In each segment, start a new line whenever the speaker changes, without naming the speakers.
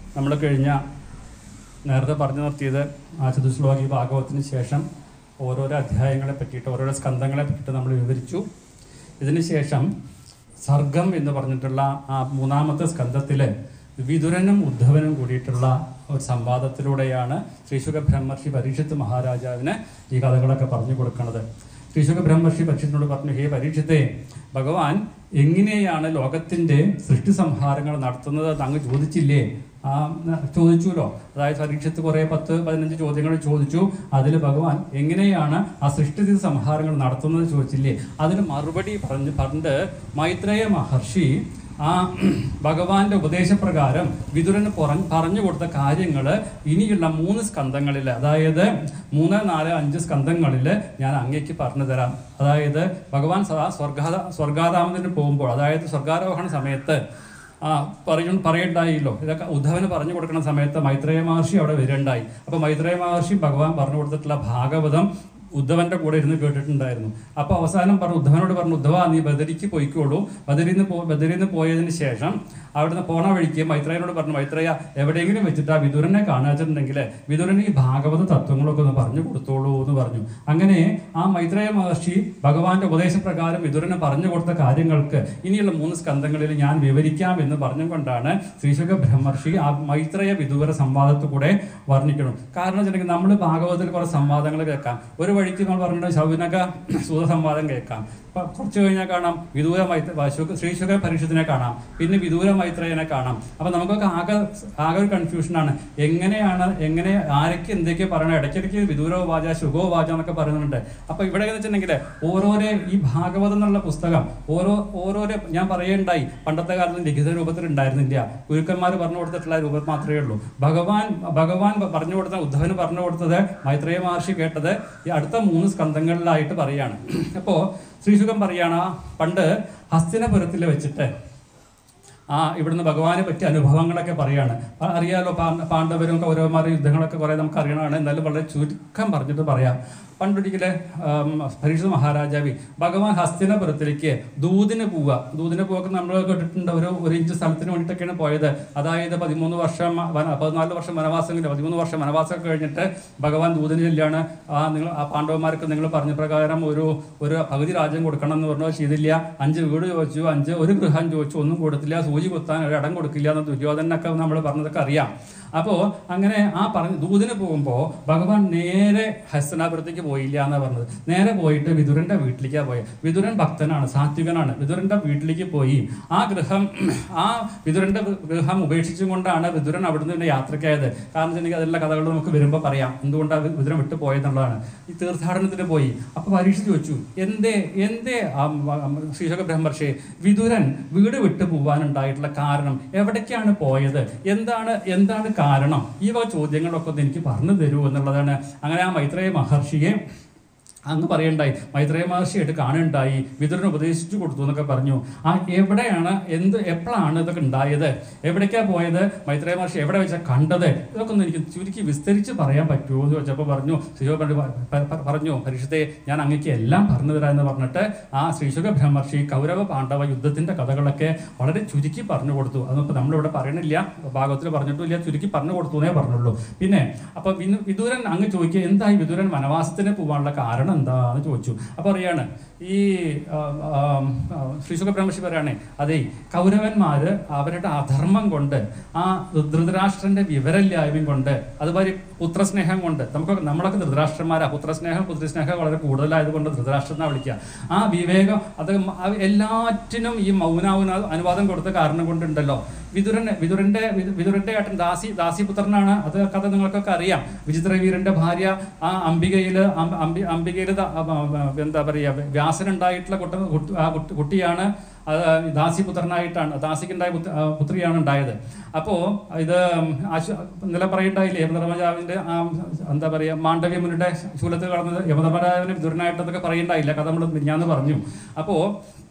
നമ്മൾ കഴിഞ്ഞ നേരത്തെ പറഞ്ഞു നിർത്തിയത് ആ ചതുശ്ലോകി ഭാഗവത്തിന് ശേഷം ഓരോരോ അധ്യായങ്ങളെ പറ്റിയിട്ട് ഓരോരോ സ്കന്ധങ്ങളെ പറ്റിയിട്ട് നമ്മൾ വിവരിച്ചു ഇതിനുശേഷം സർഗം എന്ന് പറഞ്ഞിട്ടുള്ള ആ മൂന്നാമത്തെ സ്കന്ധത്തിൽ വിതുരനും ഉദ്ധവനും കൂടിയിട്ടുള്ള ഒരു സംവാദത്തിലൂടെയാണ് ശ്രീശുഖ ബ്രഹ്മർഷി പരീക്ഷത്ത് മഹാരാജാവിന് ഈ കഥകളൊക്കെ പറഞ്ഞു കൊടുക്കുന്നത് ശ്രീശുഖ ബ്രഹ്മർഷി പരീക്ഷത്തിനോട് പറഞ്ഞു ഹേ പരീക്ഷത്തെ ഭഗവാൻ എങ്ങനെയാണ് ലോകത്തിന്റെ സൃഷ്ടി സംഹാരങ്ങൾ നടത്തുന്നത് എന്ന് അങ്ങ് ചോദിച്ചില്ലേ ആ ന- ചോദിച്ചുല്ലോ അതായത് പരീക്ഷത്ത് കുറേ പത്ത് പതിനഞ്ച് ചോദ്യങ്ങൾ ചോദിച്ചു അതിൽ ഭഗവാൻ എങ്ങനെയാണ് ആ സൃഷ്ടി സംഹാരങ്ങൾ നടത്തുന്നത് ചോദിച്ചില്ലേ അതിന് മറുപടി പറഞ്ഞ് പണ്ട് മൈത്രേയ മഹർഷി ആ ഭഗവാന്റെ ഉപദേശപ്രകാരം വിതുരന് പുറ പറഞ്ഞു കൊടുത്ത കാര്യങ്ങൾ ഇനിയുള്ള മൂന്ന് സ്കന്ധങ്ങളിൽ അതായത് മൂന്ന് നാല് അഞ്ച് സ്കന്ധങ്ങളിൽ ഞാൻ അങ്ങേക്ക് പറഞ്ഞു തരാം അതായത് ഭഗവാൻ സദാ സ്വർഗാ സ്വർഗാധാമത്തിന് പോകുമ്പോൾ അതായത് സ്വർഗാരോഹണ സമയത്ത് ആ പറയ പറയണ്ടായില്ലോ ഇതൊക്കെ ഉദ്ധവന് പറഞ്ഞു കൊടുക്കുന്ന സമയത്ത് മൈത്രേയ മഹർഷി അവിടെ വരണ്ടായി അപ്പൊ മൈത്രേയ മഹർഷി ഭഗവാൻ പറഞ്ഞു കൊടുത്തിട്ടുള്ള ഭാഗവതം ഉദ്ധവന്റെ കൂടെ ഇരുന്ന് കേട്ടിട്ടുണ്ടായിരുന്നു അപ്പൊ അവസാനം പറഞ്ഞു ഉദ്ധവനോട് പറഞ്ഞു ഉദ്ധവ നീ ബദരിക്ക് പോയിക്കോളൂ ബദരിൽ നിന്ന് പോ ബദരിൽ നിന്ന് പോയതിന് ശേഷം അവിടുന്ന് പോണ വഴിക്ക് മൈത്രേയനോട് പറഞ്ഞു മൈത്രേയ എവിടെയെങ്കിലും വെച്ചിട്ട് ആ വിതുരനെ കാണാച്ചിട്ടുണ്ടെങ്കിൽ വിതുരന് ഈ ഭാഗവത തത്വങ്ങളൊക്കെ ഒന്ന് പറഞ്ഞു കൊടുത്തോളൂ എന്ന് പറഞ്ഞു അങ്ങനെ ആ മൈത്രേയ മഹർഷി ഭഗവാന്റെ ഉപദേശപ്രകാരം വിതുരന് പറഞ്ഞു കൊടുത്ത കാര്യങ്ങൾക്ക് ഇനിയുള്ള മൂന്ന് സ്കന്ധങ്ങളിൽ ഞാൻ വിവരിക്കാം എന്ന് പറഞ്ഞുകൊണ്ടാണ് ശ്രീശുഖ ബ്രഹ്മർഷി ആ മൈത്രേയ വിദൂര സംവാദത്തിൽ കൂടെ വർണ്ണിക്കണം കാരണം വെച്ചിട്ടുണ്ടെങ്കിൽ നമ്മൾ ഭാഗവതത്തിൽ കുറെ സംവാദങ്ങൾ കേൾക്കാം ഒരു വഴിക്ക് നമ്മൾ പറഞ്ഞിട്ട് ശൗനക സൂത സംവാദം കേൾക്കാം അപ്പൊ കുറച്ച് കഴിഞ്ഞാൽ കാണാം വിദൂര മൈത്ര ശുഖ- ശ്രീശുഖ പരീക്ഷത്തിനെ കാണാം പിന്നെ വിദൂര മൈത്രേയനെ കാണാം അപ്പൊ നമുക്കൊക്കെ ആകെ ആകെ ഒരു കൺഫ്യൂഷനാണ് എങ്ങനെയാണ് എങ്ങനെ ആരൊക്കെ എന്തൊക്കെ പറയണം ഇടയ്ക്കിടയ്ക്ക് വിദൂരോ വാച ശുഖോ വാച എന്നൊക്കെ പറയുന്നുണ്ട് അപ്പൊ ഇവിടെ എന്ന് വെച്ചിട്ടുണ്ടെങ്കിൽ ഓരോരോ ഈ ഭാഗവതം എന്നുള്ള പുസ്തകം ഓരോ ഓരോരോ ഞാൻ പറയണ്ടായി പണ്ടത്തെ കാലത്ത് ലിഖിത രൂപത്തിൽ ഉണ്ടായിരുന്നില്ല ഗുരുക്കന്മാർ പറഞ്ഞു കൊടുത്തിട്ടുള്ള രൂപം മാത്രമേ ഉള്ളൂ ഭഗവാൻ ഭഗവാൻ പറഞ്ഞു കൊടുത്ത ഉദ്ധവന് പറഞ്ഞു കൊടുത്തത് മൈത്രേയ മഹർഷി കേട്ടത് ഈ അടുത്ത മൂന്ന് സ്കന്ധങ്ങളിലായിട്ട് പറയാണ് അപ്പോ ശ്രീശുഖം പറയാണ് പണ്ട് ഹസ്തിനപുരത്തിൽ വെച്ചിട്ട് ആ ഇവിടുന്ന് ഭഗവാനെ പറ്റിയ അനുഭവങ്ങളൊക്കെ പറയാണ് ആ, അറിയാലോ പാ- പാണ്ഡവരും കൗരവന്മാരുടെ യുദ്ധങ്ങളൊക്കെ കുറെ നമുക്ക് അറിയണമാണ് എന്നാലും വളരെ ചുരുക്കം പറഞ്ഞിട്ട് പറയാം പണ്ടൊരിക്കലെ പരീക്ഷ മഹാരാജാവി ഭഗവാൻ ഹസ്തിനപുരത്തിലേക്ക് ദൂതിന് പോവുക ദൂതിന് പോവൊക്കെ നമ്മൾ കേട്ടിട്ടുണ്ട് ഒരു ഒരു ഇഞ്ച് സ്ഥലത്തിന് വേണ്ടിയിട്ടൊക്കെയാണ് പോയത് അതായത് പതിമൂന്ന് വർഷം വന- പതിനാല് വർഷം വനവാസം കഴിഞ്ഞ് പതിമൂന്ന് വർഷം വനവാസം കഴിഞ്ഞിട്ട് ഭഗവാൻ ദൂതിന് ചെല്ലാണ് ആ നിങ്ങൾ ആ പാണ്ഡവന്മാർക്ക് നിങ്ങൾ പറഞ്ഞ പ്രകാരം ഒരു ഒരു പകുതി രാജ്യം കൊടുക്കണം എന്ന് പറഞ്ഞു ചെയ്തില്ല അഞ്ച് വീട് ചോദിച്ചു അഞ്ച് ഒരു ഗൃഹം ചോദിച്ചു ഒന്നും കൊടുത്തില്ല സൂചി കുത്താൻ ഒരു ഇടം കൊടുക്കില്ല എന്ന് ദുര്യോധനൊക്കെ നമ്മൾ പറഞ്ഞതൊക്കെ അറിയാം അപ്പോൾ അങ്ങനെ ആ പറഞ്ഞ ദൂതിന് പോകുമ്പോൾ ഭഗവാൻ നേരെ ഹസ്തനാപുരത്തേക്ക് പോയില്ല എന്നാ പറഞ്ഞത് നേരെ പോയിട്ട് വിതുരന്റെ വീട്ടിലേക്കാണ് പോയത് വിതുരൻ ഭക്തനാണ് സാത്വികനാണ് വിതുരന്റെ വീട്ടിലേക്ക് പോയി ആ ഗൃഹം ആ വിതുരന്റെ ഗൃഹം ഉപേക്ഷിച്ചും കൊണ്ടാണ് വിതുരൻ അവിടുന്ന് പിന്നെ യാത്രയ്ക്കായത് കാരണം വെച്ചിട്ടുണ്ടെങ്കിൽ അതെല്ലാം കഥകൾ നമുക്ക് വരുമ്പോൾ പറയാം എന്തുകൊണ്ടാണ് വിതുരൻ വിട്ടു പോയെന്നുള്ളതാണ് ഈ തീർത്ഥാടനത്തിന് പോയി അപ്പൊ പരീക്ഷ ചോദിച്ചു എന്തേ എന്തേ ആ മ- മ- ശ്രീശോക ബ്രഹ്മർഷി വിതുരൻ വീട് വിട്ടു പോവാനുണ്ടായിട്ടുള്ള കാരണം എവിടേക്കാണ് പോയത് എന്താണ് എന്താണ് കാരണം ഈ വക ചോദ്യങ്ങളൊക്കെ ഒന്ന് എനിക്ക് പറഞ്ഞു തരൂ എന്നുള്ളതാണ് അങ്ങനെ ആ മൈത്രേയ മഹർഷിയെ അങ്ങ് പറയണ്ടായി മൈത്രേയ മഹർഷിയായിട്ട് കാണുണ്ടായി വിതുരന് ഉപദേശിച്ചു കൊടുത്തു എന്നൊക്കെ പറഞ്ഞു ആ എവിടെയാണ് എന്ത് എപ്പോഴാണ് ഇതൊക്കെ ഉണ്ടായത് എവിടേക്കാ പോയത് മൈത്രേയ മഹർഷി എവിടെ വെച്ചാൽ കണ്ടത് ഇതൊക്കെ ഒന്ന് എനിക്ക് ചുരുക്കി വിസ്തരിച്ച് പറയാൻ പറ്റുമോ എന്ന് ചോദിച്ചപ്പോൾ പറഞ്ഞു ശ്രീശുഖ പ- പ- പ- പറഞ്ഞു പരിഷത്തെ ഞാൻ അങ്ങക്ക് എല്ലാം പറഞ്ഞു തരാമെന്ന് പറഞ്ഞിട്ട് ആ ശ്രീശുഖ ബ്രഹ്മർഷി കൗരവ പാണ്ഡവ യുദ്ധത്തിന്റെ കഥകളൊക്കെ വളരെ ചുരുക്കി പറഞ്ഞു കൊടുത്തു അതൊന്നും നമ്മളിവിടെ പറയണില്ല ഭാഗത്തിൽ പറഞ്ഞിട്ടില്ല ചുരുക്കി പറഞ്ഞു കൊടുത്തു എന്നേ പറഞ്ഞുള്ളൂ പിന്നെ അപ്പൊ വിനു- വിദൂരൻ അങ്ങ് ചോദിക്കുക എന്തായി വിദൂരൻ വനവാസത്തിന് പോകാനുള്ള കാരണം എന്താന്ന് ചോദിച്ചു അപ്പൊ പറയാണ് ഈ ആ, ആ, ആ, ശ്രീശുഖ ബ്രഹ്മർഷി പറയാണ് അതെ കൗരവന്മാര് അവരുടെ അധർമ്മം കൊണ്ട് ആ ധൃതരാഷ്ട്രന്റെ വിവരമില്ലായ്മയും കൊണ്ട് അതുപോലെ പുത്രസ്നേഹം കൊണ്ട് നമുക്ക് നമ്മളൊക്കെ ധൃതരാഷ്ട്രന്മാരാ പുത്രസ്നേഹം പുത്രസ്നേഹം വളരെ കൂടുതലായതുകൊണ്ട് ധൃതരാഷ്ട്രം എന്നാ വിളിക്കുക ആ വിവേകം അത് മ- ആ എല്ലാറ്റിനും ഈ മൗനാവുന അനുവാദം കൊടുത്ത കാരണം കൊണ്ടുണ്ടല്ലോ വിതുരൻ വിതുരന്റെ വിതു- വിതുരന്റെ ഏട്ടൻ ദാസി ദാസിപുത്രനാണ് അത് കഥ നിങ്ങൾക്കൊക്കെ അറിയാം വിചിത്രവീരന്റെ ഭാര്യ ആ അംബികയില് അം- അംബി അംബികയില് ദ- ആ, ആ, എന്താ പറയുക വ്യാസനുണ്ടായിട്ടുള്ള കുട്ട കുട്ടി- ആ കുട്ടി- കുട്ടിയാണ് അത് ദാസിപുത്രനായിട്ടാണ് ദാസിക്കുണ്ടായ പുത്ര- ആ, പുത്രിയാണ് ഉണ്ടായത് അപ്പോ ഇത് ആശു ഇന്നലെ പറയണ്ടായില്ലേ യമധർമ്മരാജാവിന്റെ ആ എന്താ പറയാ മാണ്ഡവ്യമുനിയുടെ ശൂലത്തിൽ കടന്നത് യമധർമ്മരാജാവിന് വിതുരനായിട്ടതൊക്കെ പറയണ്ടായില്ല കഥ നമ്മൾ മിഞ്ഞാന്ന് പറഞ്ഞു അപ്പോ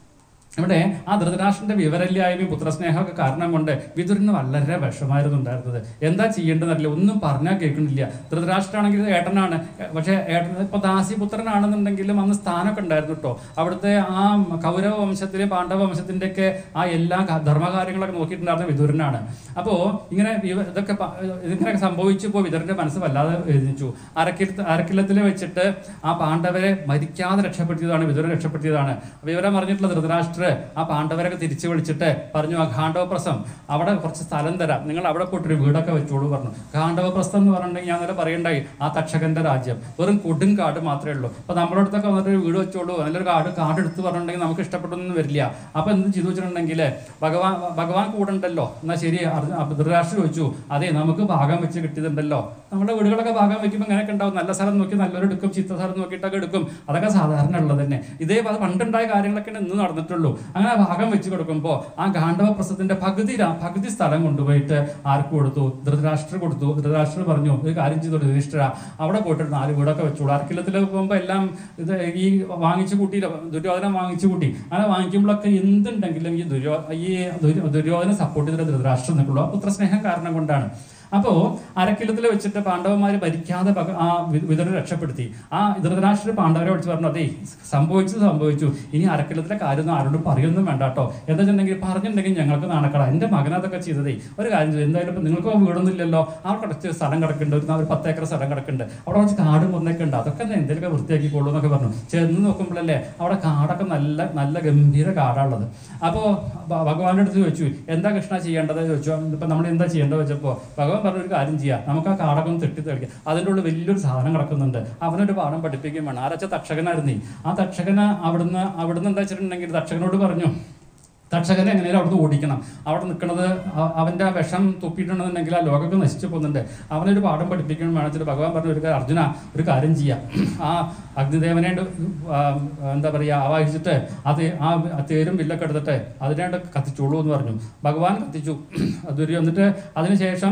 ഇവിടെ ആ ധൃതരാഷ്ട്രന്റെ വിവരമില്ലായ്മയും പുത്രസ്നേഹമൊക്കെ കാരണം കൊണ്ട് വിതുരന് വളരെ വിഷമായിരുന്നു ഉണ്ടായിരുന്നത് എന്താ ചെയ്യേണ്ടതറിയില്ല ഒന്നും പറഞ്ഞാൽ കേൾക്കണില്ല ധൃതരാഷ്ട്രാണെങ്കിൽ ഏട്ടനാണ് പക്ഷേ ഏട്ടൻ ഇപ്പൊ ദാസിപുത്രനാണെന്നുണ്ടെങ്കിലും അന്ന് സ്ഥാനമൊക്കെ ഉണ്ടായിരുന്നു കേട്ടോ അവിടുത്തെ ആ കൗരവ വംശത്തിലെ പാണ്ഡവ വംശത്തിന്റെ ഒക്കെ ആ എല്ലാ ക- ധർമ്മകാര്യങ്ങളൊക്കെ നോക്കിയിട്ടുണ്ടായിരുന്ന വിതുരനാണ് അപ്പോ ഇങ്ങനെ ഇവ- ഇതൊക്കെ പ- ഇതിങ്ങനെ സംഭവിച്ചപ്പോൾ വിതുരന്റെ മനസ്സ് വല്ലാതെ വേദനിച്ചു അരക്കിലത്ത് അരക്കില്ലത്തിൽ വെച്ചിട്ട് ആ പാണ്ഡവരെ മരിക്കാതെ രക്ഷപ്പെടുത്തിയതാണ് വിതുരൻ രക്ഷപ്പെടുത്തിയതാണ് വിവരം അറിഞ്ഞിട്ടുള്ള ധൃതരാഷ്ട്ര ആ പാണ്ഡവരൊക്കെ തിരിച്ചു വിളിച്ചിട്ട് പറഞ്ഞു ആ ഖാണ്ഡവപ്രസം അവിടെ കുറച്ച് സ്ഥലം തരാം നിങ്ങൾ അവിടെ പോയിട്ടൊരു വീടൊക്കെ വെച്ചോളൂ പറഞ്ഞു ഖാണ്ഡവപ്രസ്ഥം എന്ന് പറഞ്ഞിട്ടുണ്ടെങ്കിൽ ഞാൻ നേരെ പറയണ്ടായി ആ തക്ഷകന്റെ രാജ്യം വെറും കൊടും കാട് മാത്രമേ ഉള്ളൂ അപ്പൊ നമ്മുടെ അടുത്തൊക്കെ വന്നിട്ട് ഒരു വീട് വെച്ചോളൂ നല്ലൊരു കാട് കാട് എടുത്ത് പറഞ്ഞിട്ടുണ്ടെങ്കിൽ നമുക്ക് ഇഷ്ടപ്പെട്ടൊന്നും വരില്ല അപ്പൊ എന്ത് ചെയ്തു വെച്ചിട്ടുണ്ടെങ്കിൽ ഭഗവാൻ ഭഗവാൻ കൂടെ ഉണ്ടല്ലോ എന്നാ ശരി അർജുന- അപ്പൊ ധൃതരാഷ്ട്ര ചോദിച്ചു അതെ നമുക്ക് ഭാഗം വെച്ച് കിട്ടിയതുണ്ടല്ലോ നമ്മുടെ വീടുകളൊക്കെ ഭാഗം വെക്കുമ്പോൾ ഇങ്ങനെയൊക്കെ ഉണ്ടാവും നല്ല സ്ഥലം നോക്കി നല്ലൊരു എടുക്കും ചീത്ത സ്ഥലം നോക്കിയിട്ടൊക്കെ എടുക്കും അതൊക്കെ സാധാരണ ഉള്ളത് തന്നെ ഇതേ അത് പണ്ടുണ്ടായ കാര്യങ്ങളൊക്കെ ഇന്ന് നടന്നിട്ടുള്ളൂ അങ്ങനെ ഭാഗം വെച്ച് കൊടുക്കുമ്പോൾ ആ ഗാണ്ഡവ പ്രസവത്തിന്റെ പകുതി രാ- പകുതി സ്ഥലം കൊണ്ടുപോയിട്ട് ആർക്ക് കൊടുത്തു ധൃതരാഷ്ട്ര കൊടുത്തു ധൃതരാഷ്ട്ര പറഞ്ഞു ഒരു കാര്യം ചെയ്തു യുധിഷ്ഠിര അവിടെ പോയിട്ട് ഒരു നാല് വീടൊക്കെ വെച്ചോളൂ അരക്കില്ലത്തിൽ പോകുമ്പോൾ എല്ലാം ഇത് ഈ വാങ്ങിച്ചു കൂട്ടിയില്ല ദുര്യോധനം വാങ്ങിച്ചു കൂട്ടി അങ്ങനെ വാങ്ങിക്കുമ്പോഴൊക്കെ എന്തുണ്ടെങ്കിലും ഈ ദുര്യോ ഈ ദുര്യോ- ദുര്യോധന സപ്പോർട്ട് ചെയ്തിട്ട് ധൃതരാഷ്ട്രം നിൽക്കുള്ളൂ ആ പുത്രസ്നേഹം കാരണം കൊണ്ടാണ് അപ്പോ അരക്കില്ലത്തിൽ വെച്ചിട്ട് പാണ്ഡവന്മാര് ഭരിക്കാതെ പക- ആ വി- വിതുരനെ രക്ഷപ്പെടുത്തി ആ ധൃതരാഷ്ട്ര പാണ്ഡവരെ വിളിച്ച് പറഞ്ഞു അതേ സംഭവിച്ചത് സംഭവിച്ചു ഇനി അരക്കില്ലത്തിലെ കാര്യമൊന്നും ആരോടും പറയൊന്നും വേണ്ട കേട്ടോ എന്താ വെച്ചിട്ടുണ്ടെങ്കിൽ പറഞ്ഞിട്ടുണ്ടെങ്കിൽ ഞങ്ങൾക്ക് നാണക്കട എന്റെ മകൻ അതൊക്കെ ചെയ്തതേ ഒരു കാര്യം ചെയ്തു എന്തായാലും ഇപ്പൊ നിങ്ങൾക്ക് വീടൊന്നും ഇല്ലല്ലോ ആ കുറച്ച് സ്ഥലം കിടക്കുന്നുണ്ട് ഒരു ഒരു പത്ത് ഏക്കർ സ്ഥലം കിടക്കുന്നുണ്ട് അവിടെ കുറച്ച് കാടും ഒന്നൊക്കെ ഉണ്ട് അതൊക്കെ ഒന്ന് എന്തെങ്കിലുമൊക്കെ വൃത്തിയാക്കിക്കോളൂ എന്നൊക്കെ പറഞ്ഞു ചെന്ന് നോക്കുമ്പോഴല്ലേ അവിടെ കാടൊക്കെ നല്ല നല്ല ഗംഭീര കാടാണുള്ളത് അപ്പോൾ ഭഗവാന്റെ അടുത്ത് ചോദിച്ചു എന്താ കൃഷ്ണ ചെയ്യേണ്ടത് ചോദിച്ചു ഇപ്പൊ നമ്മൾ എന്താ ചെയ്യേണ്ടത് വെച്ചപ്പോൾ ഭഗവാൻ പറഞ്ഞ ഒരു കാര്യം ചെയ്യാം നമുക്ക് ആ കാടൊക്കെ ഒന്ന് തെട്ടി തെളിക്കാം അതിൻ്റെ ഉള്ളിൽ വലിയൊരു സാധനം കിടക്കുന്നുണ്ട് അവനൊരു പാഠം പഠിപ്പിക്കുകയും വേണം ആരാച്ച തക്ഷകനായിരുന്നേ ആ തക്ഷകന അവിടുന്ന് അവിടുന്ന് എന്താ വെച്ചിട്ടുണ്ടെങ്കിൽ തക്ഷകനോട് പറഞ്ഞു തക്ഷകനെ എങ്ങനെയും അവിടുന്ന് ഓടിക്കണം അവിടെ നിൽക്കുന്നത് അ- അവന്റെ ആ വിഷം തുപ്പിയിട്ടുണ്ടെന്നുണ്ടെങ്കിൽ ആ ലോകമൊക്കെ നശിച്ചു പോകുന്നുണ്ട് അവനൊരു പാഠം പഠിപ്പിക്കണം വേണമെച്ചിട്ട് ഭഗവാൻ പറഞ്ഞു ഒരു കാര്യം, അർജുന ഒരു കാര്യം ചെയ്യാം ആ അഗ്നിദേവനെ ണ്ട് ആ, എന്താ പറയുക ആവാഹിച്ചിട്ട് അത് ആ തേരും വില്ലൊക്കെ എടുത്തിട്ട് അതിനാണ്ട് കത്തിച്ചോളൂ എന്ന് പറഞ്ഞു ഭഗവാൻ കത്തിച്ചു അതൊരു എന്നിട്ട് അതിനുശേഷം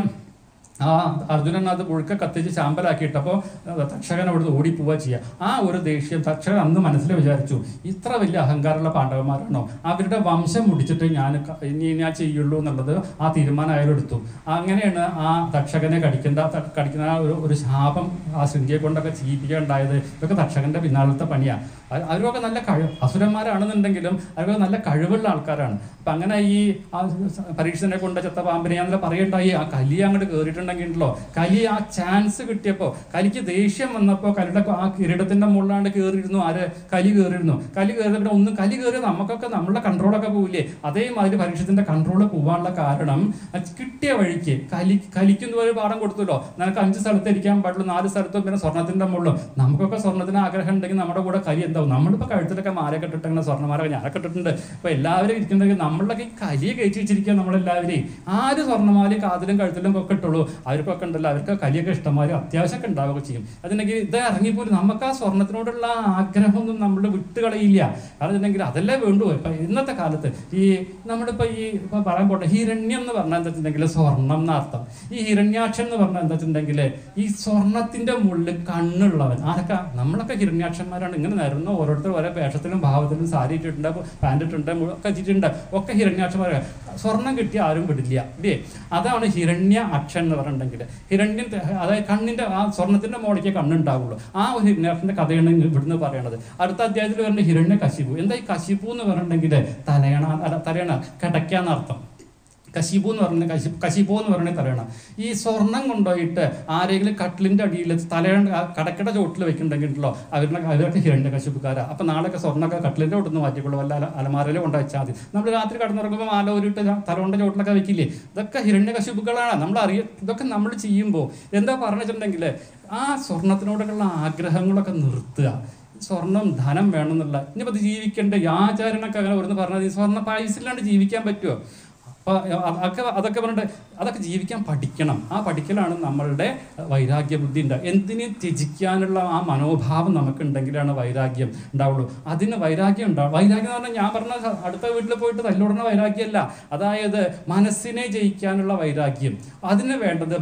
ആ അർജുനൻ അത് മുഴുക്ക കത്തിച്ച് ചാമ്പലാക്കിയിട്ടപ്പോൾ തക്ഷകൻ അവിടുന്ന് ഓടിപ്പോവുക ചെയ്യുക ആ ഒരു ദേഷ്യം തക്ഷകൻ അന്ന് മനസ്സിൽ വിചാരിച്ചു ഇത്ര വലിയ അഹങ്കാരമുള്ള പാണ്ഡവന്മാരാണോ അവരുടെ വംശം മുടിച്ചിട്ട് ഞാൻ ക- ഇനി ഞാൻ ചെയ്യുള്ളൂ എന്നുള്ളത് ആ തീരുമാനം അയാൾ എടുത്തു അങ്ങനെയാണ് ആ തക്ഷകനെ കടിക്കേണ്ട ത- കടിക്കുന്ന ആ ഒരു ഒരു ശാപം ആ ശൃംഖിയെ കൊണ്ടൊക്കെ ചെയ്യിപ്പിക്കാൻ ഉണ്ടായത് ഇതൊക്കെ തക്ഷകന്റെ പിന്നാലത്തെ പണിയാണ് അവരൊക്കെ നല്ല കഴിവ് അസുരന്മാരാണെന്നുണ്ടെങ്കിലും അവരൊക്കെ നല്ല കഴിവുള്ള ആൾക്കാരാണ് അപ്പൊ അങ്ങനെ ഈ ആ പരീക്ഷനെ കൊണ്ട് ചത്ത പാമ്പിനെ ഞാൻ ഇന്നലെ പറയണ്ടായി ആ കലി അങ്ങോട്ട് കയറിയിട്ടുണ്ടെങ്കിലോ കലി ആ ചാൻസ് കിട്ടിയപ്പോ കലിക്ക് ദേഷ്യം വന്നപ്പോ കലിയുടെ ആ കിരീടത്തിന്റെ മുകളിലാണ്ട് കയറിയിരുന്നു ആര് കലി കയറിയിരുന്നു കലി കയറിയപ്പോൾ ഒന്നും കലി കയറി നമുക്കൊക്കെ നമ്മളുടെ കൺട്രോളൊക്കെ പോവില്ലേ അതേമാതിരി പരീക്ഷത്തിന്റെ കൺട്രോൾ പോവാനുള്ള കാരണം അത് കിട്ടിയ വഴിക്ക് കലി കലിക്കുന്ന ഒരു പാഠം കൊടുത്തല്ലോ നിനക്ക് അഞ്ച് സ്ഥലത്ത് ഇരിക്കാൻ പാടുള്ളൂ നാല് സ്ഥലത്തും പിന്നെ സ്വർണത്തിന്റെ മുകളിലും നമുക്കൊക്കെ സ്വർണത്തിന് ആഗ്രഹം ഉണ്ടെങ്കിൽ നമ്മുടെ കൂടെ കലി എന്താവും നമ്മളിപ്പോ കഴുത്തിലൊക്കെ മാലയൊക്കെ ഇട്ടിട്ട് സ്വർണ്ണമാരൊക്കെ ഞാനൊക്കെ ഇട്ടിട്ടുണ്ട് അപ്പൊ എല്ലാവരും ഇരിക്കുന്നുണ്ടെങ്കിൽ നമ്മളുടെ ഈ കലിയെ കയറ്റി വെച്ചിരിക്കുക നമ്മളെല്ലാവരെയും ആര് സ്വർണ്ണമാലയും കാതിലും കഴുത്തിലും ഒക്കെ ഇട്ടുള്ളൂ അവർക്കൊക്കെ ഉണ്ടല്ലോ അവർക്ക് കലിയൊക്കെ ഇഷ്ടംമാരും അത്യാവശ്യമൊക്കെ ഉണ്ടാവുകയൊക്കെ ചെയ്യും അതുണ്ടെങ്കിൽ ഇത് ഇറങ്ങിപ്പോലും നമുക്ക് ആ സ്വർണത്തിനോടുള്ള ആഗ്രഹമൊന്നും നമ്മൾ വിട്ടുകളയില്ല കാരണം വെച്ചിട്ടുണ്ടെങ്കിൽ അതല്ലേ വേണ്ടു ഇപ്പൊ ഇന്നത്തെ കാലത്ത് ഈ നമ്മളിപ്പോ ഈ ഇപ്പൊ പറയാൻ പോട്ടെ ഹിരണ്യം എന്ന് പറഞ്ഞാൽ എന്താ വെച്ചിട്ടുണ്ടെങ്കിൽ സ്വർണം എന്നർത്ഥം ഈ ഹിരണ്യാക്ഷൻ എന്ന് പറഞ്ഞാൽ എന്താ വെച്ചിട്ടുണ്ടെങ്കിൽ ഈ സ്വർണത്തിന്റെ മുകളിൽ കണ്ണുള്ളവൻ ആരൊക്കെ നമ്മളൊക്കെ ഹിരണ്യാക്ഷന്മാരാണ് ഇങ്ങനെ നിരന്ന ഓരോരുത്തർ ഓരോ വേഷത്തിലും ഭാവത്തിലും സാരി ഇട്ടിട്ടുണ്ട് പാൻറ് ഇട്ടിട്ടുണ്ട് മുഴുവൻ ഒക്കെ ഇട്ടിട്ടുണ്ട് ഒക്കെ ഹിരണ്യാക്ഷന്മാരാണ് സ്വർണം കിട്ടിയ ആരും വിടില്ല ഇല്ലേ അതാണ് ഹിരണ്യ അക്ഷൻ എന്ന് പറഞ്ഞിട്ടുണ്ടെങ്കിൽ ഹിരണ്യൻ അതായത് കണ്ണിന്റെ ആ സ്വർണത്തിന്റെ മോളിക്ക് കണ്ണുണ്ടാവുള്ളൂ ആ ഒരു ഹിരണ്യാക്ഷന്റെ കഥയാണ് ഇവിടുന്ന് പറയണത് അടുത്ത അധ്യായത്തിൽ വരുന്ന ഹിരണ്യ കശിപു എന്താ ഈ കശിപു എന്ന് പറഞ്ഞിട്ടുണ്ടെങ്കിൽ തലയണ അല്ല തലയണ കിടക്കാന്നർത്ഥം കശിപു എന്ന് പറഞ്ഞ കശി കശിപു എന്ന് പറഞ്ഞ തലയണ ഈ സ്വർണം കൊണ്ടുപോയിട്ട് ആരെങ്കിലും കട്ടിലിന്റെ അടിയിൽ തലയണ ആ കടക്കട ചോട്ടിൽ വെക്കുന്നുണ്ടെങ്കിലോ അവരുടെ അവരൊക്കെ ഹിരണ്യ കശിപ്പുകാരാ അപ്പൊ നാളൊക്കെ സ്വർണ്ണമൊക്കെ കട്ടിലിന്റെ ചോട്ടിൽ വെച്ചിട്ടുള്ളൂ വല്ല അല- അലമാരയിൽ കൊണ്ട് വെച്ചാൽ മതി നമ്മൾ രാത്രി കടന്നുറങ്ങുമ്പോൾ മാല ഊരിട്ട് തലകൊണ്ട് ചോട്ടിലൊക്കെ വെക്കില്ലേ ഇതൊക്കെ ഹിരണ്യ കശിപ്പുകളാണ് നമ്മൾ അറിയ ഇതൊക്കെ നമ്മൾ ചെയ്യുമ്പോൾ എന്താ പറഞ്ഞിട്ടുണ്ടെങ്കിൽ ആ സ്വർണത്തിനോടുള്ള ആഗ്രഹങ്ങളൊക്കെ നിർത്തുക സ്വർണം ധനം വേണമെന്നുള്ള ഇനിയിപ്പോൾ ഇത് ജീവിക്കേണ്ട ഈ ആചാരണൊക്കെ അങ്ങനെ ഓരോന്ന് പറഞ്ഞത് ഈ സ്വർണ്ണ പൈസ ഇല്ലാണ്ട് ജീവിക്കാൻ പറ്റുമോ അപ്പൊ അതൊക്കെ അതൊക്കെ പറഞ്ഞിട്ട് അതൊക്കെ ജീവിക്കാൻ പഠിക്കണം ആ പഠിക്കലാണ് നമ്മളുടെ വൈരാഗ്യ ബുദ്ധി ഉണ്ടാവുക എന്തിനെ ത്യജിക്കാനുള്ള ആ മനോഭാവം നമുക്ക് ഉണ്ടെങ്കിലാണ് വൈരാഗ്യം ഉണ്ടാവുള്ളൂ അതിന് വൈരാഗ്യം ഉണ്ടാവും വൈരാഗ്യം എന്ന് പറഞ്ഞാൽ ഞാൻ പറഞ്ഞ അടുത്ത വീട്ടിൽ പോയിട്ട് തല്ലുടണ വൈരാഗ്യമല്ല അതായത് മനസ്സിനെ ജയിക്കാനുള്ള വൈരാഗ്യം അതിന് വേണ്ടത് ഭക്തി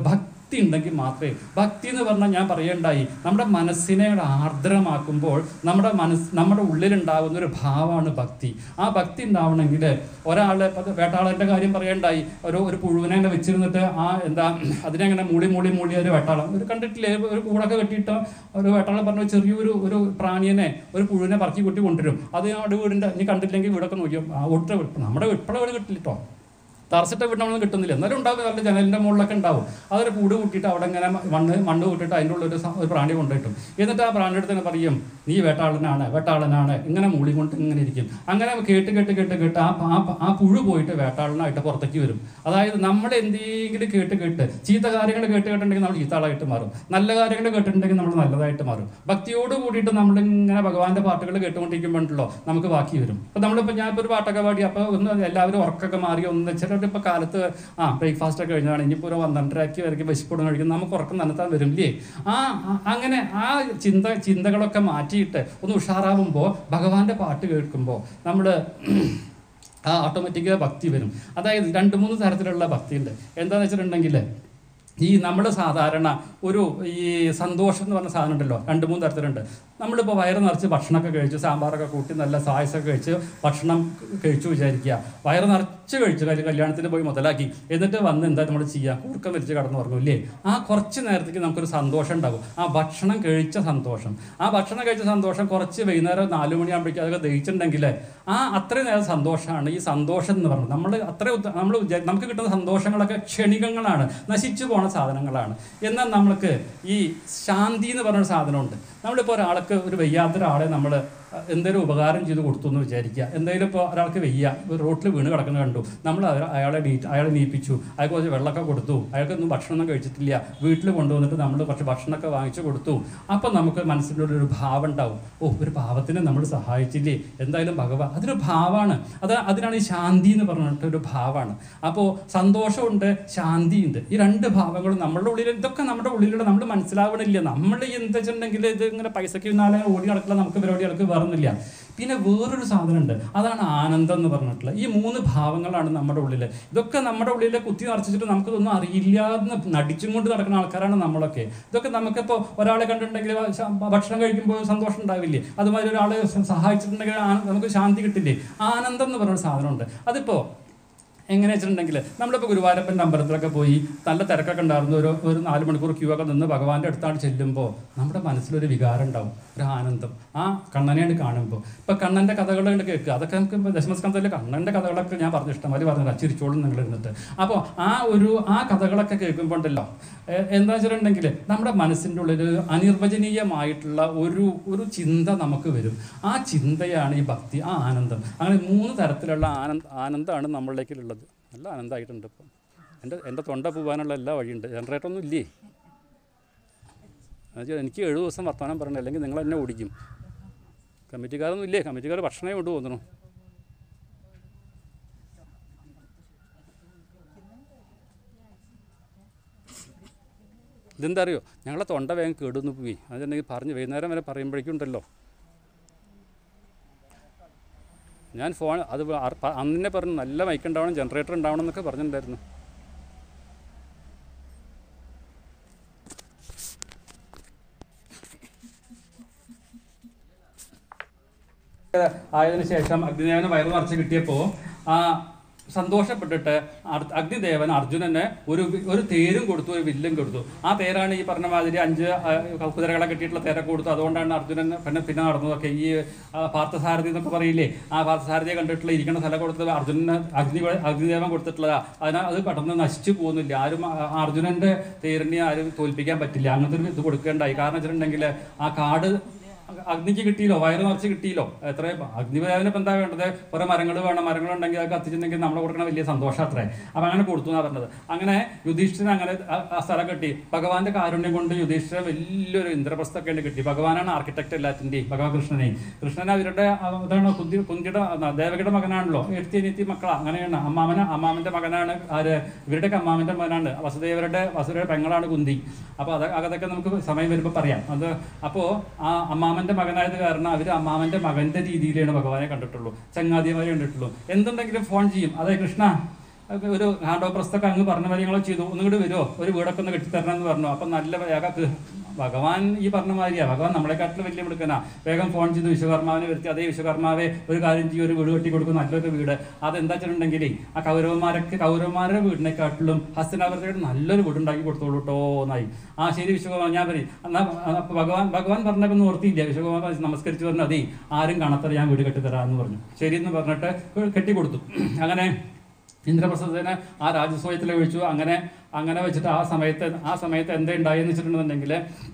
ഭക്തി ഉണ്ടെങ്കിൽ മാത്രമേ ഭക്തി എന്ന് പറഞ്ഞാൽ ഞാൻ പറയണ്ടായി നമ്മുടെ മനസ്സിനെ ആർദ്രമാക്കുമ്പോൾ നമ്മുടെ മനസ്സ് നമ്മുടെ ഉള്ളിലുണ്ടാകുന്ന ഒരു ഭാവമാണ് ഭക്തി ആ ഭക്തി ഉണ്ടാവണമെങ്കിൽ ഒരാൾ വേട്ടാളൻ്റെ കാര്യം പറയണ്ടായി ഒരു ഒരു പുഴുവിനെ അങ്ങനെ വെച്ചിരുന്നിട്ട് ആ എന്താ അതിനെ അങ്ങനെ മൂളി മൂളി മൂളി ഒരു വേട്ടാളം ഒരു കണ്ടിട്ടില്ലേ ഒരു കൂടൊക്കെ കെട്ടിയിട്ട് ഒരു വേട്ടാളം പറഞ്ഞ ചെറിയൊരു ഒരു പ്രാണിയനെ ഒരു പുഴുവിനെ പറക്കി കൂട്ടി കൊണ്ടുവരും അത് അവിടെ വീടിൻ്റെ ഇനി കണ്ടില്ലെങ്കിൽ വീടൊക്കെ നോക്കിയോ ആ ഒട്ട നമ്മുടെ ഇപ്പോഴെ വീട് കിട്ടില്ല കേട്ടോ തറസിട്ട വീട് നമ്മളൊന്നും കിട്ടുന്നില്ല എന്നാലും ഉണ്ടാവും നല്ല ജനലിൻ്റെ മുകളിലൊക്കെ ഉണ്ടാവും അതൊരു കൂട് കൂട്ടിയിട്ട് അവിടെ ഇങ്ങനെ മണ്ണ് മണ്ണ് കൂട്ടിയിട്ട് അതിൻ്റെ ഉള്ളിൽ ഒരു സ- ഒരു പ്രാണി കൊണ്ടുപോയിട്ടും എന്നിട്ട് ആ പ്രാണിയുടെ അടുത്ത് തന്നെ പറയും നീ വേട്ടാളനാണ് വേട്ടാളനാണ് ഇങ്ങനെ മൂളി കൊണ്ട് ഇങ്ങനെ ഇരിക്കും അങ്ങനെ കേട്ട് കേട്ട് കേട്ട് കേട്ട് ആ ആ ആ പുഴു പോയിട്ട് വേട്ടാളനായിട്ട് പുറത്തേക്ക് വരും അതായത് നമ്മൾ എന്തെങ്കിലും കേട്ട് കേട്ട് ചീത്ത കാര്യങ്ങൾ കേട്ട് കേട്ടിട്ടുണ്ടെങ്കിൽ നമ്മൾ ചീത്ത ആളായിട്ട് മാറും നല്ല കാര്യങ്ങൾ കേട്ടിട്ടുണ്ടെങ്കിൽ നമ്മൾ നല്ലതായിട്ട് മാറും ഭക്തിയോട് കൂടിയിട്ട് നമ്മളിങ്ങനെ ഭഗവാന്റെ പാട്ടുകൾ കേട്ടുകൊണ്ടിരിക്കുമ്പോഴല്ലോ നമുക്ക് ബാക്കി വരും ഇപ്പം നമ്മളിപ്പോൾ ഞാനിപ്പോൾ ഒരു പാട്ടൊക്കെ പാടി അപ്പോൾ ഒന്ന് എല്ലാവരും ഉറക്കൊക്കെ മാറി ഒന്ന് വെച്ചിട്ട് ഇപ്പോൾ കാലത്ത് ആ ബ്രേക്ക്ഫാസ്റ്റ് ഒക്കെ കഴിഞ്ഞാണ് ഇനിയിപ്പോൾ ഒരു പന്ത്രണ്ടരയ്ക്ക് വരയ്ക്ക് വിശപ്പിടുന്ന കഴിക്കും നമുക്ക് ഉറക്കം നനത്താൻ വരും ഇല്ലേ ആ ആ- അങ്ങനെ ആ ചിന്ത ചിന്തകളൊക്കെ മാറ്റിയിട്ട് ഒന്ന് ഉഷാറാവുമ്പോൾ ഭഗവാന്റെ പാട്ട് കേൾക്കുമ്പോൾ നമ്മൾ ആ ഓട്ടോമാറ്റിക്കായി ഭക്തി വരും അതായത് രണ്ട് മൂന്ന് തരത്തിലുള്ള ഭക്തിയുണ്ട് എന്താണെന്ന് വെച്ചിട്ടുണ്ടെങ്കിൽ ഈ നമ്മൾ സാധാരണ ഒരു ഈ സന്തോഷം എന്ന് പറഞ്ഞ സാധനം ഉണ്ടല്ലോ രണ്ട് മൂന്ന് തരത്തിലുണ്ട് നമ്മളിപ്പോൾ വയറ് നിറച്ച് ഭക്ഷണമൊക്കെ കഴിച്ചു സാമ്പാറൊക്കെ കൂട്ടി നല്ല സായസൊക്കെ കഴിച്ച് ഭക്ഷണം കഴിച്ചു വിചാരിക്കുക വയറ് നിറച്ച് കഴിച്ചു കല്യ- കല്യാണത്തിന് പോയി മുതലാക്കി എന്നിട്ട് വന്ന് എന്താ നമ്മൾ ചെയ്യുക കൂർക്കം വലിച്ച് കടന്നു പറഞ്ഞു ഇല്ലേ ആ കുറച്ച് നേരത്തേക്ക് നമുക്കൊരു സന്തോഷം ഉണ്ടാകും ആ ഭക്ഷണം കഴിച്ച സന്തോഷം ആ ഭക്ഷണം കഴിച്ച സന്തോഷം കുറച്ച് വൈകുന്നേരം നാലു മണിയാകുമ്പോഴേക്കും അതൊക്കെ ദഹിച്ചിട്ടുണ്ടെങ്കിൽ ആ അത്രയും നേരം സന്തോഷമാണ് ഈ സന്തോഷം എന്ന് പറയുന്നത് നമ്മൾ അത്ര നമ്മൾ നമുക്ക് കിട്ടുന്ന സന്തോഷങ്ങളൊക്കെ ക്ഷണികങ്ങളാണ് നശിച്ചു പോണ സാധനങ്ങളാണ് എന്നാൽ നമ്മൾക്ക് ഈ ശാന്തി എന്ന് പറഞ്ഞൊരു സാധനമുണ്ട് നമ്മളിപ്പോൾ ഒരാൾക്ക് ഒരു വയ്യാത്ത ഒരാളെ നമ്മൾ എന്തെങ്കിലും ഉപകാരം ചെയ്ത് കൊടുത്തു എന്ന് വിചാരിക്കുക എന്തെങ്കിലും ഇപ്പോൾ ഒരാൾക്ക് വയ്യ ഒരു റോട്ടിൽ വീണ് കിടക്കുന്നത് കണ്ടു നമ്മൾ അയ- അയാളെ നീ അയാളെ നീപ്പിച്ചു അയാൾക്ക് കുറച്ച് വെള്ളമൊക്കെ കൊടുത്തു അയാൾക്കൊന്നും ഭക്ഷണമൊന്നും കഴിച്ചിട്ടില്ല വീട്ടിൽ കൊണ്ടുവന്നിട്ട് നമ്മൾ കുറച്ച് ഭക്ഷണമൊക്കെ വാങ്ങിച്ചു കൊടുത്തു അപ്പം നമുക്ക് മനസ്സിലുള്ള ഒരു ഭാവം ഉണ്ടാവും ഓ ഒരു പാവത്തിനെ നമ്മൾ സഹായിച്ചില്ലേ എന്തായാലും ഭഗവാൻ അതൊരു ഭാവമാണ് അത് അതിനാണ് ഈ ശാന്തി എന്ന് പറഞ്ഞിട്ട് ഒരു ഭാവമാണ് അപ്പോൾ സന്തോഷമുണ്ട് ശാന്തിയുണ്ട് ഈ രണ്ട് ഭാവങ്ങളും നമ്മുടെ ഉള്ളിൽ ഇതൊക്കെ നമ്മുടെ ഉള്ളിലുള്ള നമ്മൾ മനസ്സിലാവണില്ല നമ്മൾ എന്താ വെച്ചിട്ടുണ്ടെങ്കിൽ ഇത് ഇങ്ങനെ പൈസയ്ക്ക് പിന്നാലെ ഓടി നടക്കില്ല നമുക്ക് പരിപാടികൾക്ക് വേറൊന്നുമില്ല പിന്നെ വേറൊരു സാധനമുണ്ട് അതാണ് ആനന്ദം എന്ന് പറഞ്ഞിട്ടുള്ള ഈ മൂന്ന് ഭാവങ്ങളാണ് നമ്മുടെ ഉള്ളിൽ ഇതൊക്കെ നമ്മുടെ ഉള്ളിൽ കുത്തി നിറച്ചിട്ട് നമുക്കിതൊന്നും അറിയില്ല എന്ന് നടിച്ചും കൊണ്ട് നടക്കുന്ന ആൾക്കാരാണ് നമ്മളൊക്കെ ഇതൊക്കെ നമുക്കിപ്പോൾ ഒരാളെ കണ്ടിട്ടുണ്ടെങ്കിൽ ശ- ഭക്ഷണം കഴിക്കുമ്പോൾ സന്തോഷം ഉണ്ടാവില്ലേ അതുമാതിരി ഒരാളെ സഹായിച്ചിട്ടുണ്ടെങ്കിൽ ആ- നമുക്ക് ശാന്തി കിട്ടില്ലേ ആനന്ദം എന്ന് പറഞ്ഞൊരു സാധനമുണ്ട് അതിപ്പോൾ എങ്ങനെ വെച്ചിട്ടുണ്ടെങ്കിൽ നമ്മളിപ്പോൾ ഗുരുവായൂരപ്പൻ്റെ അമ്പലത്തിലൊക്കെ പോയി നല്ല തിരക്കൊക്കെ ഉണ്ടായിരുന്നു ഒരു ഒരു നാല് മണിക്കൂർ ക്യൂ ഒക്കെ നിന്ന് ഭഗവാന്റെ അടുത്താണ് ചെല്ലുമ്പോൾ നമ്മുടെ മനസ്സിലൊരു വികാരം ഉണ്ടാവും ഒരു ആനന്ദം ആ കണ്ണനെയാണ് കാണുമ്പോൾ ഇപ്പോൾ കണ്ണൻ്റെ കഥകളുണ്ട് കേൾക്കുക അതൊക്കെ നമുക്ക് ഇപ്പോൾ ദശമസ്കന്ധത്തിൽ കണ്ണൻ്റെ കഥകളൊക്കെ ഞാൻ പറഞ്ഞു ഇഷ്ടംമാതിരി പറഞ്ഞില്ല ചിരിച്ചോളും നിങ്ങൾ ഇരുന്നിട്ട് അപ്പോൾ ആ ഒരു ആ കഥകളൊക്കെ കേൾക്കുമ്പോൾ ഉണ്ടല്ലോ എ- എന്താ വെച്ചിട്ടുണ്ടെങ്കിൽ നമ്മുടെ മനസ്സിൻ്റെ ഉള്ളിൽ ഒരു അനിർവചനീയമായിട്ടുള്ള ഒരു ഒരു ചിന്ത നമുക്ക് വരും ആ ചിന്തയാണ് ഈ ഭക്തി ആ ആനന്ദം അങ്ങനെ മൂന്ന് തരത്തിലുള്ള ആനന്ദ ആനന്ദമാണ് നമ്മളിലേക്കുള്ളത് നല്ല ആനന്ദമായിട്ടുണ്ട് ഇപ്പം എൻ്റെ എൻ്റെ തൊണ്ട പോകാനുള്ള എല്ലാ വഴിയുണ്ട് ജനറേറ്റർ ഒന്നും ഇല്ലേ എന്നുവെച്ചാൽ എനിക്ക് ഏഴ് ദിവസം വർത്തമാനം പറയണ്ട അല്ലെങ്കിൽ നിങ്ങൾ എന്നെ ഓടിക്കും കമ്മിറ്റിക്കാരൊന്നും ഇല്ലേ കമ്മിറ്റിക്കാർ ഭക്ഷണമേ കൊണ്ട് പോകുന്നു ഇതെന്താ അറിയോ ഞങ്ങളെ തൊണ്ട വേഗം കേടുന്ന് പോയി അതുണ്ടെങ്കിൽ പറഞ്ഞ് വൈകുന്നേരം വരെ പറയുമ്പോഴേക്കും ഉണ്ടല്ലോ ഞാൻ ഫോൺ അത് അർ- പ- അന്ന് തന്നെ പറഞ്ഞു നല്ല മൈക്ക് ഉണ്ടാവണം ജനറേറ്റർ ഉണ്ടാവണം എന്നൊക്കെ പറഞ്ഞിട്ടുണ്ടായിരുന്നു ആയതിനു ശേഷം അഗ്നിദേവന് വയറു നിറച്ച് കിട്ടിയപ്പോൾ ആ സന്തോഷപ്പെട്ടിട്ട് അർ- അഗ്നിദേവൻ അർജുനന് ഒരു വി- ഒരു തേരും കൊടുത്തു ഒരു വില്ലും കൊടുത്തു ആ തേരാണ് ഈ പറഞ്ഞ മാതിരി അഞ്ച് ആ, കുതിരകളെ കെട്ടിയിട്ടുള്ള തേരൊക്കെ കൊടുത്തു അതുകൊണ്ടാണ് അർജുനൻ പിന്നെ പിന്നെ നടന്നതൊക്കെ ഈ ആ, പാർത്ഥസാരഥി എന്നൊക്കെ പറയില്ലേ ആ പാർത്ഥസാരഥിയെ കണ്ടിട്ടുള്ള ഇരിക്കുന്ന സ്ഥലം കൊടുത്തത് അർജുനന് അഗ്നി അഗ്നിദേവൻ കൊടുത്തിട്ടുള്ളതാ അതിനാൽ അത് പെട്ടെന്ന് നശിച്ചു പോകുന്നില്ല ആരും ആ, ആ അർജുനന്റെ തേരിനെ ആരും തോൽപ്പിക്കാൻ പറ്റില്ല അങ്ങനത്തെ ഒരു ഇത് കൊടുക്കേണ്ടായി കാരണം വെച്ചിട്ടുണ്ടെങ്കിൽ ആ കാട് അഗ്നിക്ക് കിട്ടിയില്ലോ വയറ് നിറച്ച് കിട്ടിയില്ലോ എത്ര അഗ്നിവേദന ഇപ്പം എന്താ വേണ്ടത് കുറെ മരങ്ങൾ വേണം മരങ്ങളുണ്ടെങ്കിൽ അത് കത്തിച്ചിട്ടുണ്ടെങ്കിൽ നമ്മൾ കൊടുക്കണ വലിയ സന്തോഷം അത്രേ അപ്പം അങ്ങനെ കൊടുത്തു എന്നാ പറഞ്ഞത് അങ്ങനെ യുധിഷ്ഠിരൻ അങ്ങനെ ആ- ആ സ്ഥലം കിട്ടി ഭഗവാന്റെ കാരുണ്യം കൊണ്ട് യുധിഷ്ഠിരൻ വലിയൊരു ഇന്ദ്രപ്രസ്ഥൊക്കെ ഉണ്ട് കിട്ടി ഭഗവാനാണ് ആർക്കിടെക്ട് എല്ലാത്തിൻ്റെയും ഭഗവാൻ കൃഷ്ണനെ കൃഷ്ണൻ അവരുടെ ആ, ഇതാണ് കുന്തി കുന്തിയുടെ ആ, ദേവകിയുടെ മകനാണല്ലോ എഴുത്തി അനിയത്തി മക്കളാ അങ്ങനെയാണ് അമ്മാമന അമ്മാമന്റെ മകനാണ് ആര് ഇവരുടെയൊക്കെ അമ്മാമന്റെ മകനാണ് വസുദേവരുടെ വസുദേവരുടെ പെങ്ങളാണ് കുന്തി അപ്പോൾ അത് അതൊക്കെ നമുക്ക് സമയം വരുമ്പോൾ പറയാം അത് അപ്പോൾ ആ അമ്മാമന്റെ മകനായത് കാരണം അവർ അമ്മാമന്റെ മകന്റെ രീതിയിലാണ് ഭഗവാനെ കണ്ടിട്ടുള്ളൂ ചങ്ങാതിമാരെ കണ്ടിട്ടുള്ളൂ എന്തുണ്ടെങ്കിലും ഫോൺ ചെയ്യും അതെ കൃഷ്ണ അപ്പൊ ഒരു ഹാൻഡ് പ്രസ്തൊക്കെ അങ്ങ് പറഞ്ഞ കാര്യങ്ങളോ ചെയ്തു ഒന്നും കൂടി വരുമോ ഒരു വീടൊക്കെ ഒന്ന് കെട്ടിത്തരണം എന്ന് പറഞ്ഞു അപ്പം നല്ല വേഗം ക- ഭഗവാൻ ഈ പറഞ്ഞ മാതിരിയാ ഭഗവാൻ നമ്മളെക്കാട്ടിലും വലിയ മിടുക്കനാ വേഗം ഫോൺ ചെയ്ത് വിശ്വകർമാവിനെ വരുത്തി അതേ വിശ്വകർമാവെ ഒരു കാര്യം ചെയ്യും ഒരു വീട് കെട്ടി കൊടുക്കും നല്ലൊരു വീട് അതെന്താ വെച്ചിട്ടുണ്ടെങ്കിൽ ആ കൗരവന്മാരൊക്കെ കൗരവന്മാരുടെ വീടിനെക്കാട്ടിലും ഹസ്തനാപുരത്തേക്ക് നല്ലൊരു വീട് ഉണ്ടാക്കി കൊടുത്തോളൂ കേട്ടോ എന്നായി ആ ശരി വിശ്വകർമ്മ ഞാൻ പറയും എന്നാ അപ്പൊ ഭഗവാൻ ഭഗവാൻ പറഞ്ഞപ്പോൾ ഓർത്തിയില്ല വിശ്വകർമ്മ പറഞ്ഞു, നമസ്കരിച്ച് പറഞ്ഞു അതേ ആരും കാണാത്തത് ഞാൻ വീട് കെട്ടിത്തരാമെന്ന് പറഞ്ഞു ശരി എന്ന് പറഞ്ഞിട്ട് കെട്ടിക്കൊടുത്തു അങ്ങനെ ഇന്ദ്രപ്രസ്ഥത്തിന് ആ രാജസ്വയത്തിൽ ഒഴിച്ചു അങ്ങനെ അങ്ങനെ വെച്ചിട്ട് ആ സമയത്ത് ആ സമയത്ത് എന്താ ഉണ്ടായെന്ന് വെച്ചിട്ടുണ്ടെന്നുണ്ടെങ്കിൽ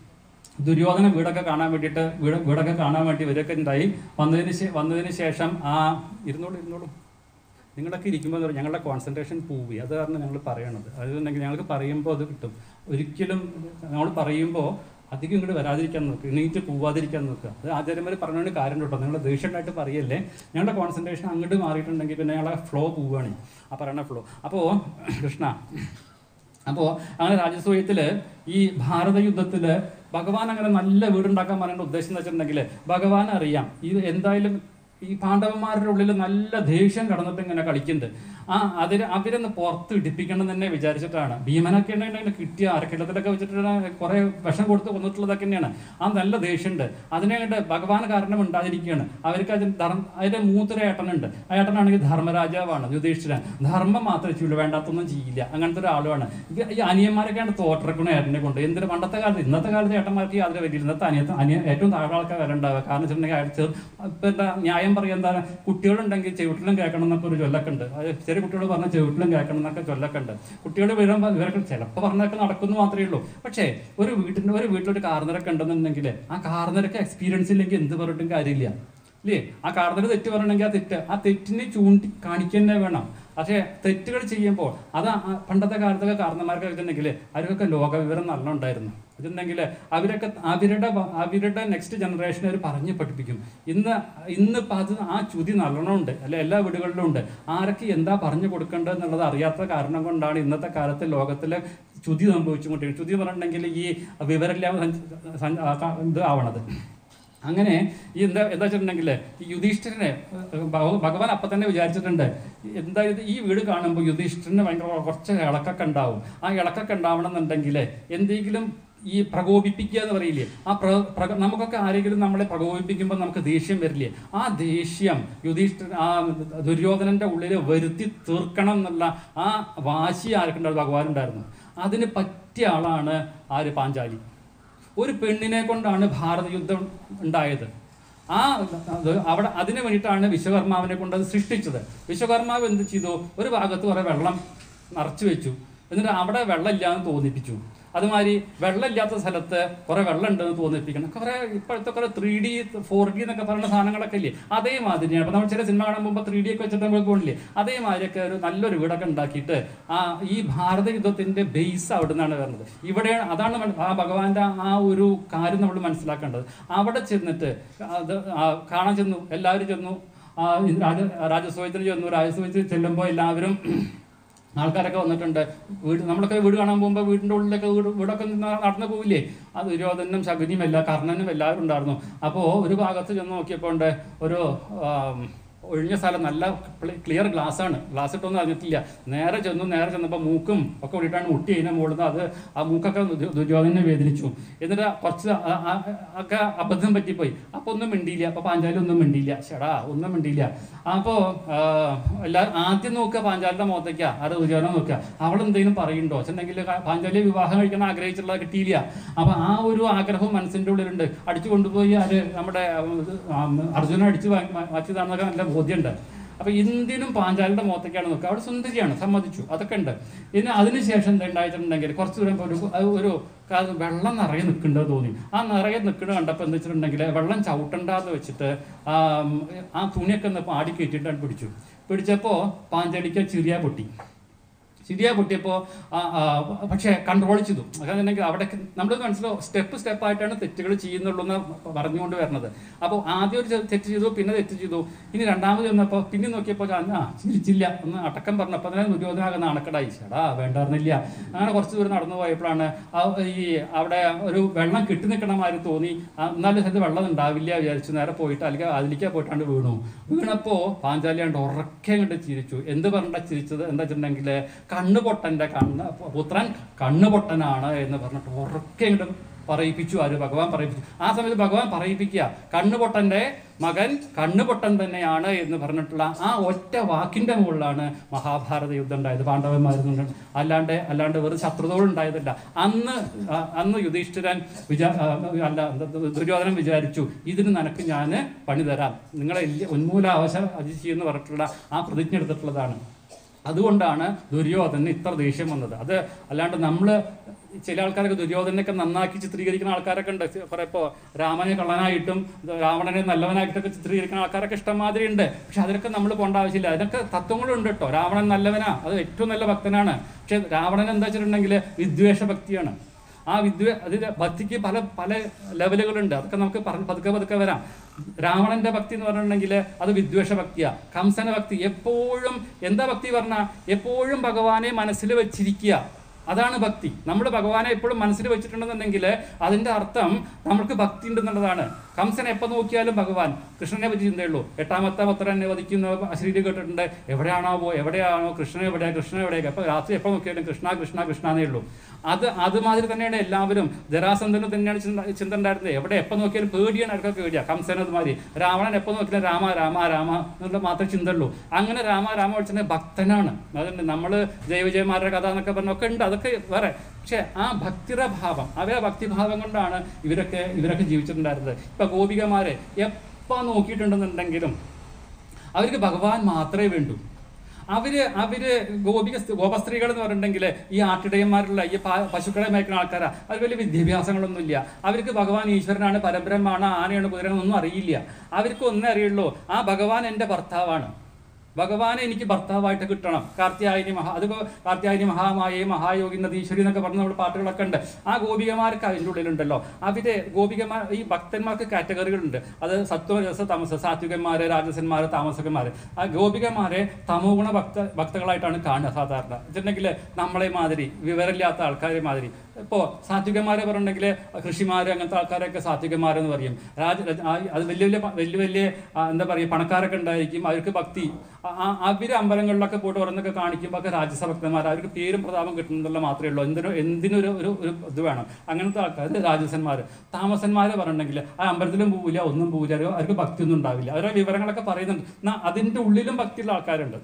ദുര്യോധന വീടൊക്കെ കാണാൻ വേണ്ടിയിട്ട് വീട് വീടൊക്കെ കാണാൻ വേണ്ടി ഇവരൊക്കെ ഉണ്ടായി വന്നതിന് ശേ- വന്നതിന് ശേഷം ആ ഇരുന്നോളൂ ഇരുന്നോളൂ നിങ്ങളൊക്കെ ഇരിക്കുമ്പോൾ എന്താ പറയുക, ഞങ്ങളുടെ കോൺസെൻട്രേഷൻ പോയി അത് കാരണം ഞങ്ങൾ പറയണത് അതുകൊണ്ടെങ്കിൽ ഞങ്ങൾക്ക് പറയുമ്പോൾ അത് കിട്ടും ഒരിക്കലും നമ്മൾ പറയുമ്പോൾ അധികം ഇങ്ങോട്ട് വരാതിരിക്കാൻ നോക്കുക എണീറ്റ് പോവാതിരിക്കാൻ നോക്കുക അത് ആചാര്യന്മാർ പറഞ്ഞുകൊണ്ട് കാര്യം കേട്ടോ നിങ്ങൾ ദേഷ്യമായിട്ട് പറയല്ലേ ഞങ്ങളുടെ കോൺസെൻട്രേഷൻ അങ്ങോട്ട് മാറിയിട്ടുണ്ടെങ്കിൽ പിന്നെ ഞങ്ങളെ ഫ്ലോ പോവുകയാണ് ആ പറയുന്ന ഫ്ലോ അപ്പോൾ കൃഷ്ണ അപ്പോൾ അങ്ങനെ രാജസൂയത്തിൽ ഈ ഭാരത യുദ്ധത്തിൽ ഭഗവാൻ അങ്ങനെ നല്ല വീടുണ്ടാക്കാൻ പറയേണ്ട ഉദ്ദേശം എന്ന് വെച്ചിട്ടുണ്ടെങ്കിൽ ഭഗവാൻ അറിയാം ഇത് എന്തായാലും ഈ പാണ്ഡവന്മാരുടെ ഉള്ളിൽ നല്ല ദേഷ്യം കടന്നിട്ട് ഇങ്ങനെ കളിക്കുന്നുണ്ട് ആ അതിന് അവരൊന്ന് പുറത്ത് ഇടിപ്പിക്കണം തന്നെ വിചാരിച്ചിട്ടാണ് ഭീമനൊക്കെ ഉണ്ടെങ്കിൽ കിട്ടിയ അരക്കില്ലത്തിലൊക്കെ വെച്ചിട്ട് കുറെ വിഷം കൊടുത്ത് കൊന്നിട്ടുള്ളതൊക്കെ തന്നെയാണ് ആ നല്ല ദേഷ്യമുണ്ട് അതിനെ കണ്ട് ഭഗവാൻ കാരണം ഉണ്ടാതിരിക്കുകയാണ് അവർക്ക് അതിന് ധർമ്മ അതിന്റെ മൂത്തൊരു ഏട്ടനുണ്ട് ആ ഏട്ടനാണെങ്കിൽ ധർമ്മരാജാവാണ് യുധിഷ്ഠിരൻ ധർമ്മം മാത്രമേ ചെയ്യുള്ളൂ വേണ്ടാത്തൊന്നും ചെയ്യില്ല അങ്ങനത്തെ ഒരാളുമാണ് ഇത് ഈ അനിയന്മാരൊക്കെയാണ് തോറ്റിറക്കണ ഏട്ടനെ കൊണ്ട് എന്തിന് പണ്ടത്തെ കാലത്ത് ഇന്നത്തെ കാലത്ത് ഏട്ടന്മാർക്ക് യാതൊരു വലിയ ഇന്നത്തെ അനിയത്ത് അനിയ ഏറ്റവും താഴെ ആൾക്കാർ വില ഉണ്ടാവുക കാരണം വെച്ചിട്ടുണ്ടെങ്കിൽ അയാൾ ചെറു ഇപ്പൊ എന്താ ന്യായം പറയാൻ എന്താ കുട്ടികളുണ്ടെങ്കിൽ ചെവിട്ടിലും കേൾക്കണം എന്നൊക്കെ ഒരു ചൊല്ലൊക്കെ ഉണ്ട് അത് ചെറിയ കുട്ടികൾ പറഞ്ഞ ചെവിട്ടിലും കേൾക്കണം എന്നൊക്കെ ചൊല്ലൊക്കെ ഉണ്ട് കുട്ടികൾ വരുമ്പോൾ ഇവരൊക്കെ ചിലപ്പോൾ പറഞ്ഞൊക്കെ നടക്കുന്നു മാത്രമേ ഉള്ളൂ പക്ഷേ ഒരു വീട്ടിൻ്റെ ഒരു വീട്ടിലൊരു കാർന്നരൊക്കെ ഉണ്ടെന്നുണ്ടെങ്കിൽ ആ കാർന്നരൊക്കെ എക്സ്പീരിയൻസ് ഇല്ലെങ്കിൽ എന്ത് പറഞ്ഞിട്ടും കാര്യമില്ല ഇല്ലേ ആ കാർന്നര തെറ്റ് പറയണമെങ്കിൽ ആ തെറ്റ് ആ തെറ്റിനെ ചൂണ്ടി കാണിക്കന്നെ വേണം പക്ഷേ തെറ്റുകൾ ചെയ്യുമ്പോൾ അത് ആ പണ്ടത്തെ കാലത്തൊക്കെ കാരണന്മാർക്ക് വെച്ചിട്ടുണ്ടെങ്കിൽ അവർക്കൊക്കെ ലോകവിവരം നല്ല ഉണ്ടായിരുന്നു ഇതുണ്ടെങ്കിൽ അവരൊക്കെ അവരുടെ വ- അവരുടെ നെക്സ്റ്റ് ജനറേഷനെ അവർ പറഞ്ഞ് പഠിപ്പിക്കും ഇന്ന് ഇന്ന് ഇപ്പം അത് ആ ചുതി നല്ലോണം ഉണ്ട് അല്ലെ എല്ലാ വീടുകളിലും ഉണ്ട് ആരൊക്കെ എന്താ പറഞ്ഞു കൊടുക്കേണ്ടത് എന്നുള്ളത് അറിയാത്ത കാരണം കൊണ്ടാണ് ഇന്നത്തെ കാലത്ത് ലോകത്തിലെ ചുതി സംഭവിച്ചുകൊണ്ടിരിക്കുന്നത് ചുതി പറഞ്ഞിട്ടുണ്ടെങ്കിൽ ഈ വിവരമില്ലാതെ സഞ്ച- സഞ്ച- ആ ക- ഇത് ആവണത് അങ്ങനെ ഈ എന്താ എന്താ വെച്ചിട്ടുണ്ടെങ്കിൽ ഈ യുധിഷ്ഠിരനെ ഏഹ്, ഭഗ- ഭഗവാൻ അപ്പം തന്നെ വിചാരിച്ചിട്ടുണ്ട് എന്താ ഇത് ഈ വീട് കാണുമ്പോൾ യുധിഷ്ഠിരന് ഭയങ്കര കുറച്ച് ഇളക്കൊക്കെ ഉണ്ടാവും ആ ഇളക്കൊക്കെ ഉണ്ടാവണം എന്നുണ്ടെങ്കിൽ എന്തെങ്കിലും ഈ പ്രകോപിപ്പിക്കുക എന്ന് പറയില്ലേ ആ പ്ര പ്രക- നമുക്കൊക്കെ ആരെങ്കിലും നമ്മളെ പ്രകോപിപ്പിക്കുമ്പോൾ നമുക്ക് ദേഷ്യം വരില്ലേ ആ ദേഷ്യം യുധിഷ്ഠിര ആ ദുര്യോധനന്റെ ഉള്ളിൽ വരുത്തി തീർക്കണം എന്നുള്ള ആ വാശി ആർക്കുണ്ടായിരുന്നു ഭഗവാനുണ്ടായിരുന്നു അതിന് പറ്റിയ ആളാണ് ആര് പാഞ്ചാലി ഒരു പെണ്ണിനെ കൊണ്ടാണ് ഭാരത യുദ്ധം ഉണ്ടായത് ആ അത് അവിടെ അതിനു വേണ്ടിയിട്ടാണ് വിശ്വകർമാവിനെ കൊണ്ട് അത് സൃഷ്ടിച്ചത് വിശ്വകർമാവ് എന്ത് ചെയ്തു ഒരു ഭാഗത്ത് കുറെ വെള്ളം നിറച്ചു വെച്ചു എന്നിട്ട് അവിടെ വെള്ളമില്ലാന്ന് തോന്നിപ്പിച്ചു അതുമാതിരി വെള്ളമില്ലാത്ത സ്ഥലത്ത് കുറെ വെള്ളം ഉണ്ടെന്ന് തോന്നിപ്പിക്കണം കുറെ ഇപ്പോഴത്തെ കുറെ ത്രീ ഡി ഫോർ ഡി എന്നൊക്കെ പറയുന്ന സാധനങ്ങളൊക്കെ ഇല്ലേ അതേമാതിരിയാണ് അപ്പൊ നമ്മൾ ചില സിനിമ കാണാൻ പോകുമ്പോൾ ത്രീ ഡി ഒക്കെ വെച്ചിട്ട് നമ്മൾ പോണില്ലേ അതേമാതിരിയൊക്കെ ഒരു നല്ലൊരു വീടൊക്കെ ഉണ്ടാക്കിയിട്ട് ആ ഈ ഭാരത യുദ്ധത്തിന്റെ ബേസ് അവിടെ നിന്നാണ് വരുന്നത് ഇവിടെ അതാണ് മന- ആ ഭഗവാന്റെ ആ ഒരു കാര്യം നമ്മൾ മനസ്സിലാക്കേണ്ടത് അവിടെ ചെന്നിട്ട് അത് ആ കാണാൻ ചെന്നു എല്ലാവരും ചെന്നു ആ രാജ രാജസ്വയത്തിന് ചെന്നു രാജസ്വയത്തിൽ ചെല്ലുമ്പോൾ എല്ലാവരും ആൾക്കാരൊക്കെ വന്നിട്ടുണ്ട് വീട് നമ്മളൊക്കെ വീട് കാണാൻ പോകുമ്പോൾ വീടിൻ്റെ ഉള്ളിലൊക്കെ വീട് വീടൊക്കെ നിന്ന് നടന്നു പോവില്ലേ അത് ദുര്യോധനും ശകുനിയും എല്ലാ കർണനും എല്ലാവരും ഉണ്ടായിരുന്നു അപ്പോൾ ഒരു ഭാഗത്ത് ചെന്ന് നോക്കിയപ്പോൾ ഉണ്ട് ഒരു ആം, ഒഴിഞ്ഞ സ്ഥലം നല്ല ക്ലിയർ ഗ്ലാസ് ആണ് ഗ്ലാസ് ഇട്ടൊന്നും അറിഞ്ഞിട്ടില്ല നേരെ ചെന്നു നേരെ ചെന്നപ്പോൾ മൂക്കും ഒക്കെ കൂടിയിട്ടാണ് മുട്ടി അതിനെ മുകളിൽ അത് ആ മൂക്കൊക്കെ ദു- ദുര്യോധനെ വേദനിച്ചു എന്നിട്ട് കുറച്ച് ആ- ആ- ഒക്കെ അബദ്ധം പറ്റിപ്പോയി അപ്പൊ ഒന്നും മിണ്ടിയില്ല അപ്പൊ പാഞ്ചാലി ഒന്നും മിണ്ടിയില്ല ചേടാ ഒന്നും മിണ്ടിയില്ല അപ്പോ ആ, എല്ലാ ആദ്യം നോക്കുക പാഞ്ചാലിന്റെ മുഖത്തേക്കാ ആരെ ദുര്യോധനം നോക്കുക അവൾ എന്തെങ്കിലും പറയുന്നുണ്ടോ വെച്ചിട്ടുണ്ടെങ്കിൽ പാഞ്ചാലിയെ വിവാഹം കഴിക്കണം ആഗ്രഹിച്ചിട്ടുള്ളത് കിട്ടിയില്ല അപ്പൊ ആ ഒരു ആഗ്രഹവും മനസ്സിന്റെ ഉള്ളിലുണ്ട് അടിച്ചു കൊണ്ടുപോയി അത് നമ്മുടെ ഉം, ഇത്, ആ, അർജുനൻ അടിച്ചു വാ- മാ- മാറ്റിയതാണെന്നൊക്കെ നല്ല ബോധ്യമുണ്ട് അപ്പൊ ഇന്ത്യനും പാഞ്ചാലിന്റെ മുഖത്തേക്കാണ് നോക്കുക അവിടെ സുന്ദരിയാണ് സമ്മതിച്ചു അതൊക്കെ ഉണ്ട് ഇനി അതിനുശേഷം എന്താ ഉണ്ടായിട്ടുണ്ടെങ്കിൽ കുറച്ച് ദൂരം ഒരു അത് ഒരു കാ- വെള്ളം നിറയെ നിൽക്കേണ്ടത് തോന്നി ആ നിറയെ നിൽക്കുന്നത് കണ്ടപ്പോൾ എന്താ വെച്ചിട്ടുണ്ടെങ്കിൽ വെള്ളം ചവിട്ടണ്ടാന്ന് വെച്ചിട്ട് ആ ഉം, ആ തുണിയൊക്കെ ഒന്ന് പാടി കയറ്റിയിട്ടാണ് പിടിച്ചു പിടിച്ചപ്പോൾ പാഞ്ചാലിക്ക് ചിരിയ പൊട്ടി ചിരിയ പൊട്ടിയപ്പോൾ പക്ഷേ കൺട്രോൾ ചെയ്തു അതെന്നുണ്ടെങ്കിൽ അവിടെ നമ്മൾ മനസ്സിലാവും സ്റ്റെപ്പ് സ്റ്റെപ്പായിട്ടാണ് തെറ്റുകൾ ചെയ്യുന്നുള്ളൂ എന്ന് പറഞ്ഞുകൊണ്ട് വരുന്നത് അപ്പോൾ ആദ്യം ഒരു ചെ- തെറ്റ് ചെയ്തു പിന്നെ തെറ്റ് ചെയ്തു ഇനി രണ്ടാമത് ചെന്നപ്പോൾ പിന്നെ നോക്കിയപ്പോൾ ഞാൻ ആ ചിരിച്ചില്ല ഒന്ന് അടക്കം പറഞ്ഞപ്പോൾ തന്നെ ദുര്യോധനാകെ നാണക്കടായി ചേടാ വേണ്ടായിരുന്നില്ല അങ്ങനെ കുറച്ച് ദൂരം നടന്നു പോയപ്പോഴാണ് ആ ഈ അവിടെ ഒരു വെള്ളം കെട്ടി നിൽക്കണ മാതിരി തോന്നി ആ, എന്നാലും ഇത് വെള്ളം ഉണ്ടാവില്ല വിചാരിച്ചു നേരെ പോയിട്ട് അല്ലെങ്കിൽ അതിലേക്ക് പോയിട്ടാണ്ട് വീണു വീണപ്പോൾ പാഞ്ചാലിയാണ്ട് ഉറക്കെ കണ്ട് ചിരിച്ചു എന്ത് പറഞ്ഞിട്ടാ ചിരിച്ചത് എന്താ വെച്ചിട്ടുണ്ടെങ്കിൽ കണ്ണ് പൊട്ടന്റെ കണ്ണ് പുത്രൻ കണ്ണ് പൊട്ടനാണ് എന്ന് പറഞ്ഞിട്ട് ഉറക്കെ ഇങ്ങോട്ട് പറയിപ്പിച്ചു ആര് ഭഗവാൻ പറയിപ്പിച്ചു ആ സമയത്ത് ഭഗവാൻ പറയിപ്പിക്കുക കണ്ണുപൊട്ടന്റെ മകൻ കണ്ണുപൊട്ടൻ തന്നെയാണ് എന്ന് പറഞ്ഞിട്ടുള്ള ആ ഒറ്റ വാക്കിന്റെ മുകളിലാണ് മഹാഭാരത യുദ്ധം ഉണ്ടായത് പാണ്ഡവന്മാരുന്നുണ്ട് അല്ലാണ്ട് അല്ലാണ്ട് വെറും ശത്രുതകൾ ഉണ്ടായതല്ല അന്ന് ആ, അന്ന് യുധിഷ്ഠിരൻ വിചാ ആ, അല്ല എന്താ, ദുര്യോധനൻ വിചാരിച്ചു ഇതിന് നിനക്ക് ഞാൻ പണി തരാം നിങ്ങളെ എല്ല് ഉന്മൂല അവശ അതിശി എന്ന് പറഞ്ഞിട്ടുള്ള ആ പ്രതിജ്ഞ എടുത്തിട്ടുള്ളതാണ് അതുകൊണ്ടാണ് ദുര്യോധനന് ഇത്ര ദേഷ്യം വന്നത് അത് അല്ലാണ്ട് നമ്മൾ ചില ആൾക്കാരൊക്കെ ദുര്യോധനൊക്കെ നന്നാക്കി ചിത്രീകരിക്കുന്ന ആൾക്കാരൊക്കെ ഉണ്ട് കുറെ ഇപ്പോൾ രാമനെ കള്ളനായിട്ടും രാവണനെ നല്ലവനായിട്ടൊക്കെ ചിത്രീകരിക്കുന്ന ആൾക്കാരൊക്കെ ഇഷ്ടംമാതിരി ഉണ്ട് പക്ഷെ അതിനൊക്കെ നമ്മൾ പോകേണ്ട ആവശ്യമില്ല അതിനൊക്കെ തത്വങ്ങളുണ്ട് കേട്ടോ രാവണൻ നല്ലവനാ അത് ഏറ്റവും നല്ല ഭക്തനാണ് പക്ഷെ രാവണൻ എന്താ വെച്ചിട്ടുണ്ടെങ്കിൽ വിദ്വേഷ ഭക്തിയാണ് ആ വിദ്വേ അതിന്റെ ഭക്തിക്ക് പല പല ലെവലുകളുണ്ട് അതൊക്കെ നമുക്ക് പറഞ്ഞ് പതുക്കെ പതുക്കെ വരാം രാവണന്റെ ഭക്തി എന്ന് പറഞ്ഞിട്ടുണ്ടെങ്കിൽ അത് വിദ്വേഷ ഭക്തിയാ കംസന ഭക്തി എപ്പോഴും എന്താ ഭക്തി പറഞ്ഞാൽ എപ്പോഴും ഭഗവാനെ മനസ്സിൽ വെച്ചിരിക്കുക അതാണ് ഭക്തി നമ്മൾ ഭഗവാനെ എപ്പോഴും മനസ്സിൽ വെച്ചിട്ടുണ്ടെന്നുണ്ടെങ്കിൽ അതിന്റെ അർത്ഥം നമ്മൾക്ക് ഭക്തി ഉണ്ടെന്നുള്ളതാണ് കംസൻ എപ്പോൾ നോക്കിയാലും ഭഗവാൻ കൃഷ്ണനെ പറ്റി ചിന്തയുള്ളൂ എട്ടാമത്തെ പുത്രനെ വധിക്കുന്ന അശ്രീരി കേട്ടിട്ടുണ്ട് എവിടെയാണോ എവിടെയാണോ കൃഷ്ണൻ എവിടെയാ കൃഷ്ണൻ എവിടെയൊക്കെ അപ്പോൾ രാത്രി എപ്പോൾ നോക്കിയാലും കൃഷ്ണ കൃഷ്ണ കൃഷ്ണ എന്നേ ഉള്ളൂ അത് അതുമാതിരി തന്നെയാണ് എല്ലാവരും ജരാസന്ധനും തന്നെയാണ് ചിന്ത ചിന്ത ഉണ്ടായിരുന്നത് എവിടെ എപ്പോൾ നോക്കിയാലും പേടിയാണ് അവർക്കൊക്കെ പേടിയാ കംസൻ അതുമാതിരി രാവണൻ എപ്പോൾ നോക്കിയാലും രാമ രാമ രാമ എന്നുള്ള മാത്രമേ ചിന്തയുള്ളൂ അങ്ങനെ രാമ രാമ വിളിച്ചത് ഭക്തനാണ് അതുകൊണ്ട് നമ്മൾ ജയവിജയമാരുടെ കഥ എന്നൊക്കെ പറഞ്ഞൊക്കെ ഉണ്ട് അതൊക്കെ വേറെ പക്ഷെ ആ ഭക്തിയുടെ ഭാവം അവരെ ഭക്തിഭാവം കൊണ്ടാണ് ഇവരൊക്കെ ഇവരൊക്കെ ജീവിച്ചിട്ടുണ്ടായിരുന്നത് ഇപ്പൊ ഗോപികമാരെ എപ്പോൾ നോക്കിയിട്ടുണ്ടെന്നുണ്ടെങ്കിലും അവർക്ക് ഭഗവാൻ മാത്രമേ വേണ്ടൂ അവര് അവര് ഗോപിക സ്ത്രീ- ഗോപസ്ത്രീകൾ എന്ന് പറഞ്ഞിട്ടുണ്ടെങ്കിൽ ഈ ആട്ടിടയന്മാരുള്ള ഈ പ- പശുക്കളെ മേയ്ക്കുന്ന ആൾക്കാരാ അവർ വലിയ വിദ്യാഭ്യാസങ്ങളൊന്നുമില്ല അവർക്ക് ഭഗവാൻ ഈശ്വരനാണ് പരബ്രഹ്മാണ് ആനയാണ് കുതിരനൊന്നും അറിയില്ല അവർക്ക് ഒന്നേ അറിയുള്ളൂ ആ ഭഗവാൻ എൻ്റെ ഭർത്താവാണ് ഭഗവാനെ എനിക്ക് ഭർത്താവായിട്ട് കിട്ടണം കാർത്തിയായനി മഹാ അത് കാർത്തിയായനി മഹാമായേ മഹായോഗി നദീശ്വരി എന്നൊക്കെ പറഞ്ഞ നമ്മുടെ പാട്ടുകളൊക്കെ ഉണ്ട് ആ ഗോപികമാർക്ക് അതിൻ്റെ ഉള്ളിലുണ്ടല്ലോ അവര് ഗോപികമാർ ഈ ഭക്തന്മാർക്ക് കാറ്റഗറികളുണ്ട് അത് സത്വ രസ തമസ സാത്വികന്മാര് രാജസന്മാര് താമസകന്മാര് ആ ഗോപികമാരെ തമോ ഗുണ ഭക്ത ഭക്തകളായിട്ടാണ് കാണുക സാധാരണ വെച്ചിട്ടുണ്ടെങ്കിൽ നമ്മളെ മാതിരി വിവരമില്ലാത്ത ആൾക്കാരെ മാതിരി ഇപ്പോൾ സാത്വികന്മാരെ പറഞ്ഞിട്ടുണ്ടെങ്കിൽ കൃഷിമാർ അങ്ങനത്തെ ആൾക്കാരൊക്കെ സാത്വികന്മാരെന്ന് പറയും രാജ രാജ- ആ- അത് വലിയ വലിയ പ- വലിയ വലിയ ആ, എന്താ പറയുക പണക്കാരൊക്കെ ഉണ്ടായിരിക്കും അവർക്ക് ഭക്തി ആ- ആ- അവര് അമ്പലങ്ങളിലൊക്കെ പോയിട്ട് ഓരോന്നൊക്കെ കാണിക്കുമ്പോൾ ഒക്കെ രാജസഭക്തന്മാർ അവർക്ക് പേരും പ്രതാപം കിട്ടുന്നുള്ള മാത്രമേ ഉള്ളൂ എന്തിനും എന്തിനൊരു ഒരു ഒരു ഇത് വേണം അങ്ങനത്തെ ആൾക്കാർ രാജസന്മാർ താമസന്മാർ പറഞ്ഞിട്ടുണ്ടെങ്കിൽ ആ അമ്പലത്തിലും പോവില്ല ഒന്നും പോവില്ല അവര് അവർക്ക് ഭക്തിയൊന്നും ഉണ്ടാവില്ല അവരുടെ വിവരങ്ങളൊക്കെ പറയുന്നുണ്ട് എന്നാൽ അതിൻ്റെ ഉള്ളിലും ഭക്തിയുള്ള ആൾക്കാരുണ്ട്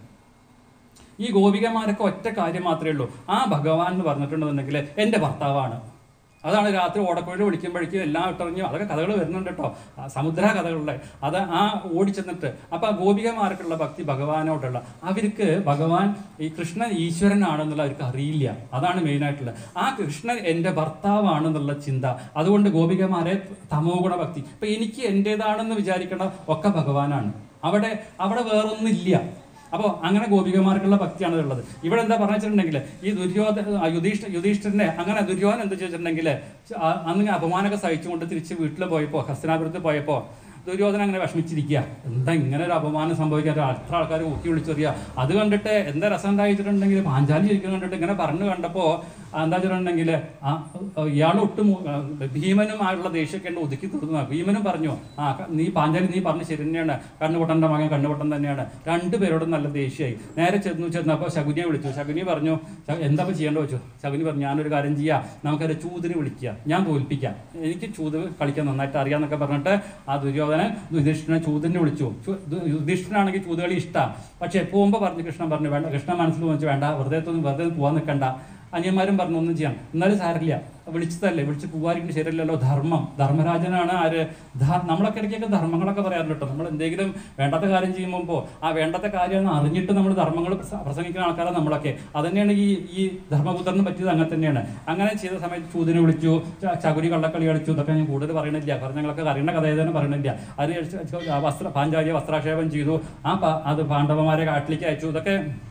ഈ ഗോപികമാരൊക്കെ ഒറ്റ കാര്യം മാത്രമേ ഉള്ളൂ ആ ഭഗവാൻ എന്ന് പറഞ്ഞിട്ടുണ്ടെന്നുണ്ടെങ്കിൽ എൻ്റെ ഭർത്താവാണ് അതാണ് രാത്രി ഓടക്കുഴൽ വിളിക്കുമ്പോഴേക്കും എല്ലാം ഇട്ടറിഞ്ഞു അതൊക്കെ കഥകൾ വരുന്നുണ്ട് കേട്ടോ ആ സമുദ്ര കഥകളുടെ അത് ആ ഓടിച്ചെന്നിട്ട് അപ്പൊ ആ ഗോപികമാർക്കുള്ള ഭക്തി ഭഗവാനോടുള്ള അവർക്ക് ഭഗവാൻ ഈ കൃഷ്ണൻ ഈശ്വരനാണെന്നുള്ള അവർക്ക് അറിയില്ല അതാണ് മെയിനായിട്ടുള്ളത് ആ കൃഷ്ണൻ എൻ്റെ ഭർത്താവാണെന്നുള്ള ചിന്ത അതുകൊണ്ട് ഗോപികമാരെ തമോ ഗുണ ഭക്തി ഇപ്പൊ എനിക്ക് എൻ്റെതാണെന്ന് വിചാരിക്കേണ്ട ഒക്കെ ഭഗവാനാണ് അവിടെ അവിടെ വേറൊന്നില്ല അപ്പോൾ അങ്ങനെ ഗോപികമാർക്കുള്ള ഭക്തിയാണ് ഉള്ളത് ഇവിടെ എന്താ പറഞ്ഞു വെച്ചിട്ടുണ്ടെങ്കിൽ ഈ ദുര്യോധ ആ യുധിഷ്ഠ യുധിഷ്ഠിരനെ അങ്ങനെ ദുര്യോധന എന്താ ചോദിച്ചിട്ടുണ്ടെങ്കിൽ അന്ന് അപമാനമൊക്കെ സഹിച്ചുകൊണ്ട് തിരിച്ച് വീട്ടിൽ പോയപ്പോൾ ഹസ്തനാപുരത്ത് പോയപ്പോൾ ദുര്യോധന അങ്ങനെ വിഷമിച്ചിരിക്കുക എന്താ ഇങ്ങനെ ഒരു അപമാനം സംഭവിക്കാൻ അത്ര ആൾക്കാർ ഊക്കി വിളിച്ചെറിയുക അത് കണ്ടിട്ട് എന്താ രസം ഉണ്ടായിട്ടുണ്ടെങ്കിൽ പാഞ്ചാലി ഇരിക്കുന്നത് കണ്ടിട്ട് ഇങ്ങനെ പറഞ്ഞു കണ്ടപ്പോൾ എന്താ വെച്ചിട്ടുണ്ടെങ്കിൽ ആ ഇയാൾ ഒട്ടും ആ, ഭീമനും ആയുള്ള ദേഷ്യമൊക്കെ ഉണ്ട് ഒതുക്കി തീർന്നു ഭീമനും പറഞ്ഞു ആ ക- നീ പാഞ്ചാലി നീ പറഞ്ഞ് ശരി തന്നെയാണ് കണ്ണുപൊട്ടൻ്റെ മകൻ കണ്ണുപൊട്ടൻ തന്നെയാണ് രണ്ടുപേരോടും നല്ല ദേഷ്യമായി നേരെ ചെന്നു ചെന്നപ്പോൾ ശകുനിയെ വിളിച്ചു ശകുനി പറഞ്ഞു "ശ- എന്താ ഇപ്പൊ ചെയ്യേണ്ടത് വെച്ചു ശകുനി പറഞ്ഞു ഞാനൊരു കാര്യം ചെയ്യാം നമുക്കൊരു ചൂതിന് വിളിക്കുക ഞാൻ തോൽപ്പിക്കാം എനിക്ക് ചൂത് കളിക്കാൻ നന്നായിട്ട് അറിയാന്നൊക്കെ പറഞ്ഞിട്ട് ആ ദുര്യോധനൻ യുധിഷ്ഠിരനെ ചൂതിന് വിളിച്ചു ചു- ദു- യുധിഷ്ഠിരനാണെങ്കിൽ ചൂതുകളി ഇഷ്ടമാണ് പക്ഷെ പോകുമ്പോൾ പറഞ്ഞു കൃഷ്ണൻ പറഞ്ഞു വേണ്ട കൃഷ്ണൻ മനസ്സിൽ വെച്ച് വേണ്ട വെറുതെ ഒന്നും വെറുതെ പോകാൻ നിൽക്കണ്ട അനിയന്മാരും പറഞ്ഞു ഒന്നും ചെയ്യാം എന്നാലും സാരില്ല വിളിച്ചതല്ലേ വിളിച്ച് പോവാതിരിക്കുന്നത് ശരിയല്ലല്ലോ ധർമ്മം ധർമ്മരാജനാണ് ആര് ധ- നമ്മളൊക്കെ ഇടയ്ക്കൊക്കെ ധർമ്മങ്ങളൊക്കെ പറയാറുണ്ട് കേട്ടോ നമ്മൾ എന്തെങ്കിലും വേണ്ടാത്ത കാര്യം ചെയ്യുമ്പോൾ ആ വേണ്ടാത്ത കാര്യം അറിഞ്ഞിട്ട് നമ്മൾ ധർമ്മങ്ങൾ പ്രസ- പ്രസംഗിക്കുന്ന ആൾക്കാരാണ് നമ്മളൊക്കെ അതന്നെയാണ് ഈ ഈ ധർമ്മപുത്രന് പറ്റിയത് അങ്ങനെ തന്നെയാണ് അങ്ങനെ ചെയ്ത സമയത്ത് ചൂതിനെ വിളിച്ചു ച- ചകുരി കള്ളക്കളി കളിച്ചു ഇതൊക്കെ ഞാൻ കൂടുതൽ പറയണില്ല കാരണം ഞങ്ങളൊക്കെ അറിയേണ്ട കഥ ഏതാനും പറയണില്ല അത് കഴിച്ച് വസ്ത്ര പാഞ്ചാലിയെ വസ്ത്രാക്ഷേപം ചെയ്തു ആ പ- അത് പാണ്ഡവന്മാരെ കാട്ടിലേക്ക് അയച്ചു ഇതൊക്കെ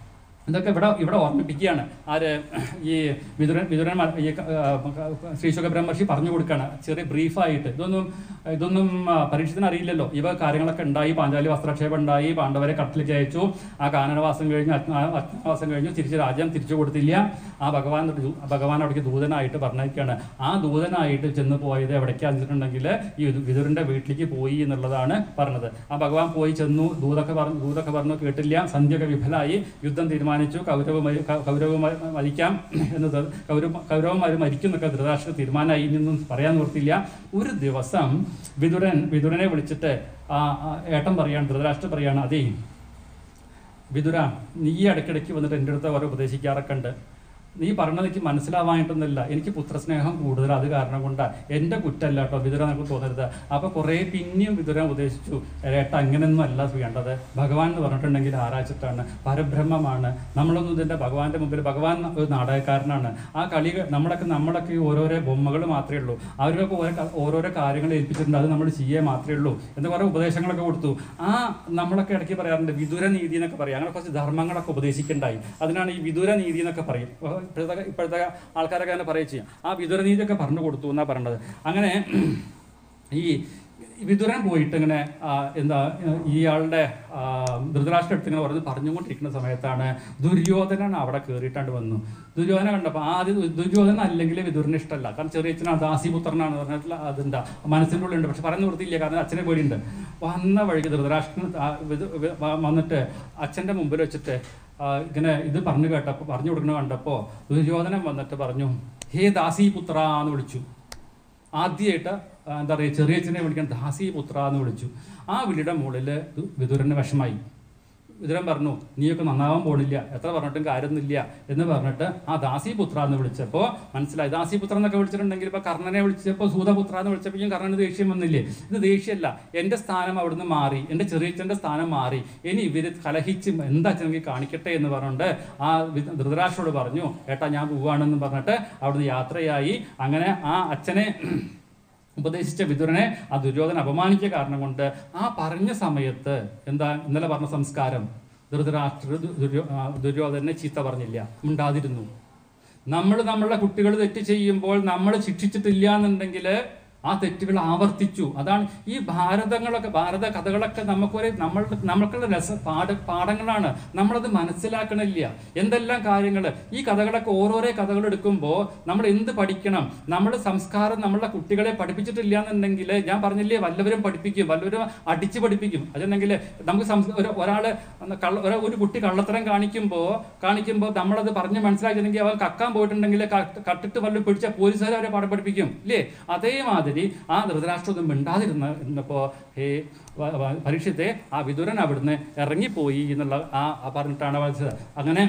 ഇതൊക്കെ ഇവിടെ ഇവിടെ ഓർമ്മിപ്പിക്കുകയാണ് ആര് ഈ വിതുരൻ വിതുരൻ മ- ഈ ക- ആ, ശ്രീ സുഖബ്രഹ്മർഷി പറഞ്ഞു കൊടുക്കുകയാണ് ചെറിയ ബ്രീഫായിട്ട് ഇതൊന്നും ഇതൊന്നും ആ, പരീക്ഷത്തിന് അറിയില്ലല്ലോ ഇവ കാര്യങ്ങളൊക്കെ ഉണ്ടായി പാഞ്ചാലി വസ്ത്രക്ഷേപം ഉണ്ടായി പാണ്ഡവരെ കട്ടിലേക്ക് അയച്ചു ആ കാനനവാസം കഴിഞ്ഞു അജ്ഞാ- അജ്ഞാതവാസം കഴിഞ്ഞു തിരിച്ച് രാജ്യം തിരിച്ചു കൊടുത്തില്ല ആ ഭഗവാൻ ഒരു ദൂ- ഭഗവാൻ അവിടേക്ക് ദൂതനായിട്ട് പറഞ്ഞേക്കാണ് ആ ദൂതനായിട്ട് ചെന്ന് പോയത് എവിടേക്കാന്ന് വെച്ചിട്ടുണ്ടെങ്കിൽ ഈ വിതു- വിതുരന്റെ വീട്ടിലേക്ക് പോയി എന്നുള്ളതാണ് പറഞ്ഞത് ആ ഭഗവാൻ പോയി ചെന്നു ദൂതൊക്കെ പറഞ്ഞു ദൂതൊക്കെ പറഞ്ഞു കേട്ടില്ല സന്ധ്യയൊക്കെ വിഫലായി യുദ്ധം തീരുമാനിച്ചു കൗരവ മരി- ക- കൗരവ മ- മരിക്കാം എന്നത് കൗരവ കൗരവന്മാർ മരിക്കും എന്നൊക്കെ ധൃതരാഷ്ട്ര തീരുമാനമായി ഇനിയൊന്നും പറയാൻ നിർത്തില്ല ഒരു ദിവസം വിതുരൻ വിതുരനെ വിളിച്ചിട്ട് ആ ആ ഏട്ടൻ പറയാണ് ധൃതരാഷ്ട്ര പറയാണ് അതേ വിതുര നീ ഇടയ്ക്കിടയ്ക്ക് വന്നിട്ട് എൻ്റെ അടുത്ത് അവരെ ഉപദേശിക്കാറൊക്കെ ഉണ്ട് നീ പറഞ്ഞത് എനിക്ക് മനസ്സിലാവാനായിട്ടൊന്നുമില്ല എനിക്ക് പുത്രസ്നേഹം കൂടുതൽ അത് കാരണം കൊണ്ടാണ് എൻ്റെ കുറ്റമല്ല കേട്ടോ വിതുര നമുക്ക് തോന്നരുത് അപ്പോൾ കുറേ പിന്നെയും വിതുര ഉപദേശിച്ചു ഏട്ട അങ്ങനെയൊന്നും അല്ല വേണ്ടത് ഭഗവാൻ എന്ന് പറഞ്ഞിട്ടുണ്ടെങ്കിൽ ആരാച്ചിട്ടാണ് പരബ്രഹ്മമാണ് നമ്മളൊന്നും ഇതിൻ്റെ ഭഗവാന്റെ മുമ്പിൽ ഭഗവാൻ ഒരു നാടകക്കാരനാണ് ആ കളി നമ്മളൊക്കെ നമ്മളൊക്കെ ഈ ഓരോരോ ബൊമ്മകൾ മാത്രമേ ഉള്ളൂ അവരൊക്കെ ഓരോ ക- ഓരോരോ കാര്യങ്ങൾ ഏൽപ്പിച്ചിട്ടുണ്ട് അത് നമ്മൾ ചെയ്യേ മാത്രമേ ഉള്ളൂ എന്ന് കുറേ ഉപദേശങ്ങളൊക്കെ കൊടുത്തു ആ നമ്മളൊക്കെ ഇടയ്ക്ക് പറയാറുണ്ട് വിദുര നീതി എന്നൊക്കെ പറയും അങ്ങനെ കുറച്ച് ധർമ്മങ്ങളൊക്കെ ഉപദേശിക്കണ്ടായി അതിനാണ് ഈ വിദുര നീതി എന്നൊക്കെ പറയും അപ്പൊ ഇപ്പോഴത്തെ ഇപ്പോഴത്തെ ആൾക്കാരൊക്കെ അങ്ങനെ പറയുക ചെയ്യും ആ വിദുര നീതിയൊക്കെ പറഞ്ഞു കൊടുത്തു എന്നാണ് പറയേണ്ടത് അങ്ങനെ ഈ വിദുരൻ പോയിട്ട് ഇങ്ങനെ ആ, എന്താ ഇയാളുടെ ആ, ധൃതരാഷ്ട്ര അടുത്ത് ഇങ്ങനെ പറഞ്ഞ് പറഞ്ഞുകൊണ്ടിരിക്കുന്ന സമയത്താണ് ദുര്യോധനൻ അവിടെ കയറിയിട്ടാണ്ട് വന്നു ദുര്യോധന കണ്ടപ്പോൾ ആദ്യം ദു- ദുര്യോധന അല്ലെങ്കിൽ വിദുരന് ഇഷ്ടമല്ല കാരണം ചെറിയ അച്ഛനാണ് ദാസിപുത്രനാണ് പറഞ്ഞിട്ടുള്ള അതുണ്ടാ മനസ്സിൻ്റെ ഉള്ളിലുണ്ട് പക്ഷെ പറഞ്ഞു നിർത്തിയില്ല കാരണം അച്ഛനെ പേടിയുണ്ട് വന്ന വഴിക്ക് ധൃതരാഷ്ട്രൻ ആ, വിദു- വി- വ- വന്നിട്ട് അച്ഛൻ്റെ മുമ്പിൽ വെച്ചിട്ട് ആ, ഇങ്ങനെ ഇത് പറഞ്ഞു കേട്ടപ്പോൾ പറഞ്ഞു കൊടുക്കുന്നത് കണ്ടപ്പോൾ ദുര്യോധനൻ വന്നിട്ട് പറഞ്ഞു ഹേ ദാസിപുത്ര എന്ന് വിളിച്ചു ആദ്യമായിട്ട് ആ, എന്താ പറയുക ചെറിയച്ഛനെ വിളിക്കാൻ ദാസിപുത്ര എന്ന് വിളിച്ചു ആ വിളിയുടെ മുകളിൽ വിതുരന് വിഷമായി വിതുരൻ പറഞ്ഞു നീയൊക്കെ നന്നാവാൻ പോണില്ല എത്ര പറഞ്ഞിട്ടും കാര്യമൊന്നുമില്ല എന്ന് പറഞ്ഞിട്ട് ആ ദാസിപുത്ര എന്ന് വിളിച്ചപ്പോൾ മനസ്സിലായി ദാസിപുത്ര എന്നൊക്കെ വിളിച്ചിട്ടുണ്ടെങ്കിൽ ഇപ്പൊ കർണനെ വിളിച്ചപ്പോൾ സൂതപുത്ര എന്ന് വിളിച്ചപ്പോഴും കർണന് ദേഷ്യം വന്നില്ലേ ഇത് ദേഷ്യമല്ല എൻ്റെ സ്ഥാനം അവിടുന്ന് മാറി എൻ്റെ ചെറിയച്ഛൻ്റെ സ്ഥാനം മാറി ഇനി ഇവര് കലഹിച്ച് എന്താ അച്ഛനെങ്കിൽ കാണിക്കട്ടെ എന്ന് പറഞ്ഞുകൊണ്ട് ആ വി- ധൃതരാഷ്ട്രോട് പറഞ്ഞു ഏട്ടാ ഞാൻ പോവാണെന്ന് പറഞ്ഞിട്ട് അവിടുന്ന് യാത്രയായി അങ്ങനെ ആ അച്ഛനെ ഉപദേശിച്ച വിതുരനെ ആ ദുര്യോധന അപമാനിക്കുക കാരണം കൊണ്ട് ആ പറഞ്ഞ സമയത്ത് എന്താ ഇന്നലെ പറഞ്ഞ സംസ്കാരം ധൃതരാഷ്ട്ര ദുര്യോ ആ, ദുര്യോധനെ ചീത്ത പറഞ്ഞില്ല ഉണ്ടാതിരുന്നു നമ്മൾ നമ്മളുടെ കുട്ടികൾ തെറ്റ് ചെയ്യുമ്പോൾ നമ്മൾ ശിക്ഷിച്ചിട്ടില്ല എന്നുണ്ടെങ്കിൽ ആ തെറ്റുകൾ ആവർത്തിച്ചു അതാണ് ഈ ഭാരതങ്ങളൊക്കെ ഭാരത കഥകളൊക്കെ നമുക്കൊരു നമ്മളുടെ നമ്മൾക്കുള്ള രസ പാഠ പാഠങ്ങളാണ് നമ്മളത് മനസ്സിലാക്കണില്ല എന്തെല്ലാം കാര്യങ്ങൾ ഈ കഥകളൊക്കെ ഓരോരോ കഥകൾ എടുക്കുമ്പോൾ നമ്മൾ എന്ത് പഠിക്കണം നമ്മൾ സംസ്കാരം നമ്മളുടെ കുട്ടികളെ പഠിപ്പിച്ചിട്ടില്ല എന്നുണ്ടെങ്കിൽ ഞാൻ പറഞ്ഞില്ലേ വല്ലവരും പഠിപ്പിക്കും വല്ലവരും അടിച്ച് പഠിപ്പിക്കും അതെന്നെങ്കിൽ നമുക്ക് സംസ് ഒരു ഒരാൾ കള്ള ഒരു- ഒരു കുട്ടി കള്ളത്തരം കാണിക്കുമ്പോൾ കാണിക്കുമ്പോൾ നമ്മളത് പറഞ്ഞ് മനസ്സിലാക്കിയിട്ടുണ്ടെങ്കിൽ അവൻ കക്കാൻ പോയിട്ടുണ്ടെങ്കിൽ ക- കട്ടിട്ട് വല്ലതും പിടിച്ച പോലീസുകാർ അവരെ പാഠം പഠിപ്പിക്കും ഇല്ലേ അതേമാതിരി ആ ധൃതരാഷ്ട്രം മിണ്ടാതിരുന്ന ഇരുന്നപ്പോൾ ഹേ വ- വ- പരീക്ഷത്തെ ആ വിതുരൻ അവിടുന്ന് ഇറങ്ങിപ്പോയി എന്നുള്ള ആ ആ പറഞ്ഞിട്ടാണ് വായിച്ചത് അങ്ങനെ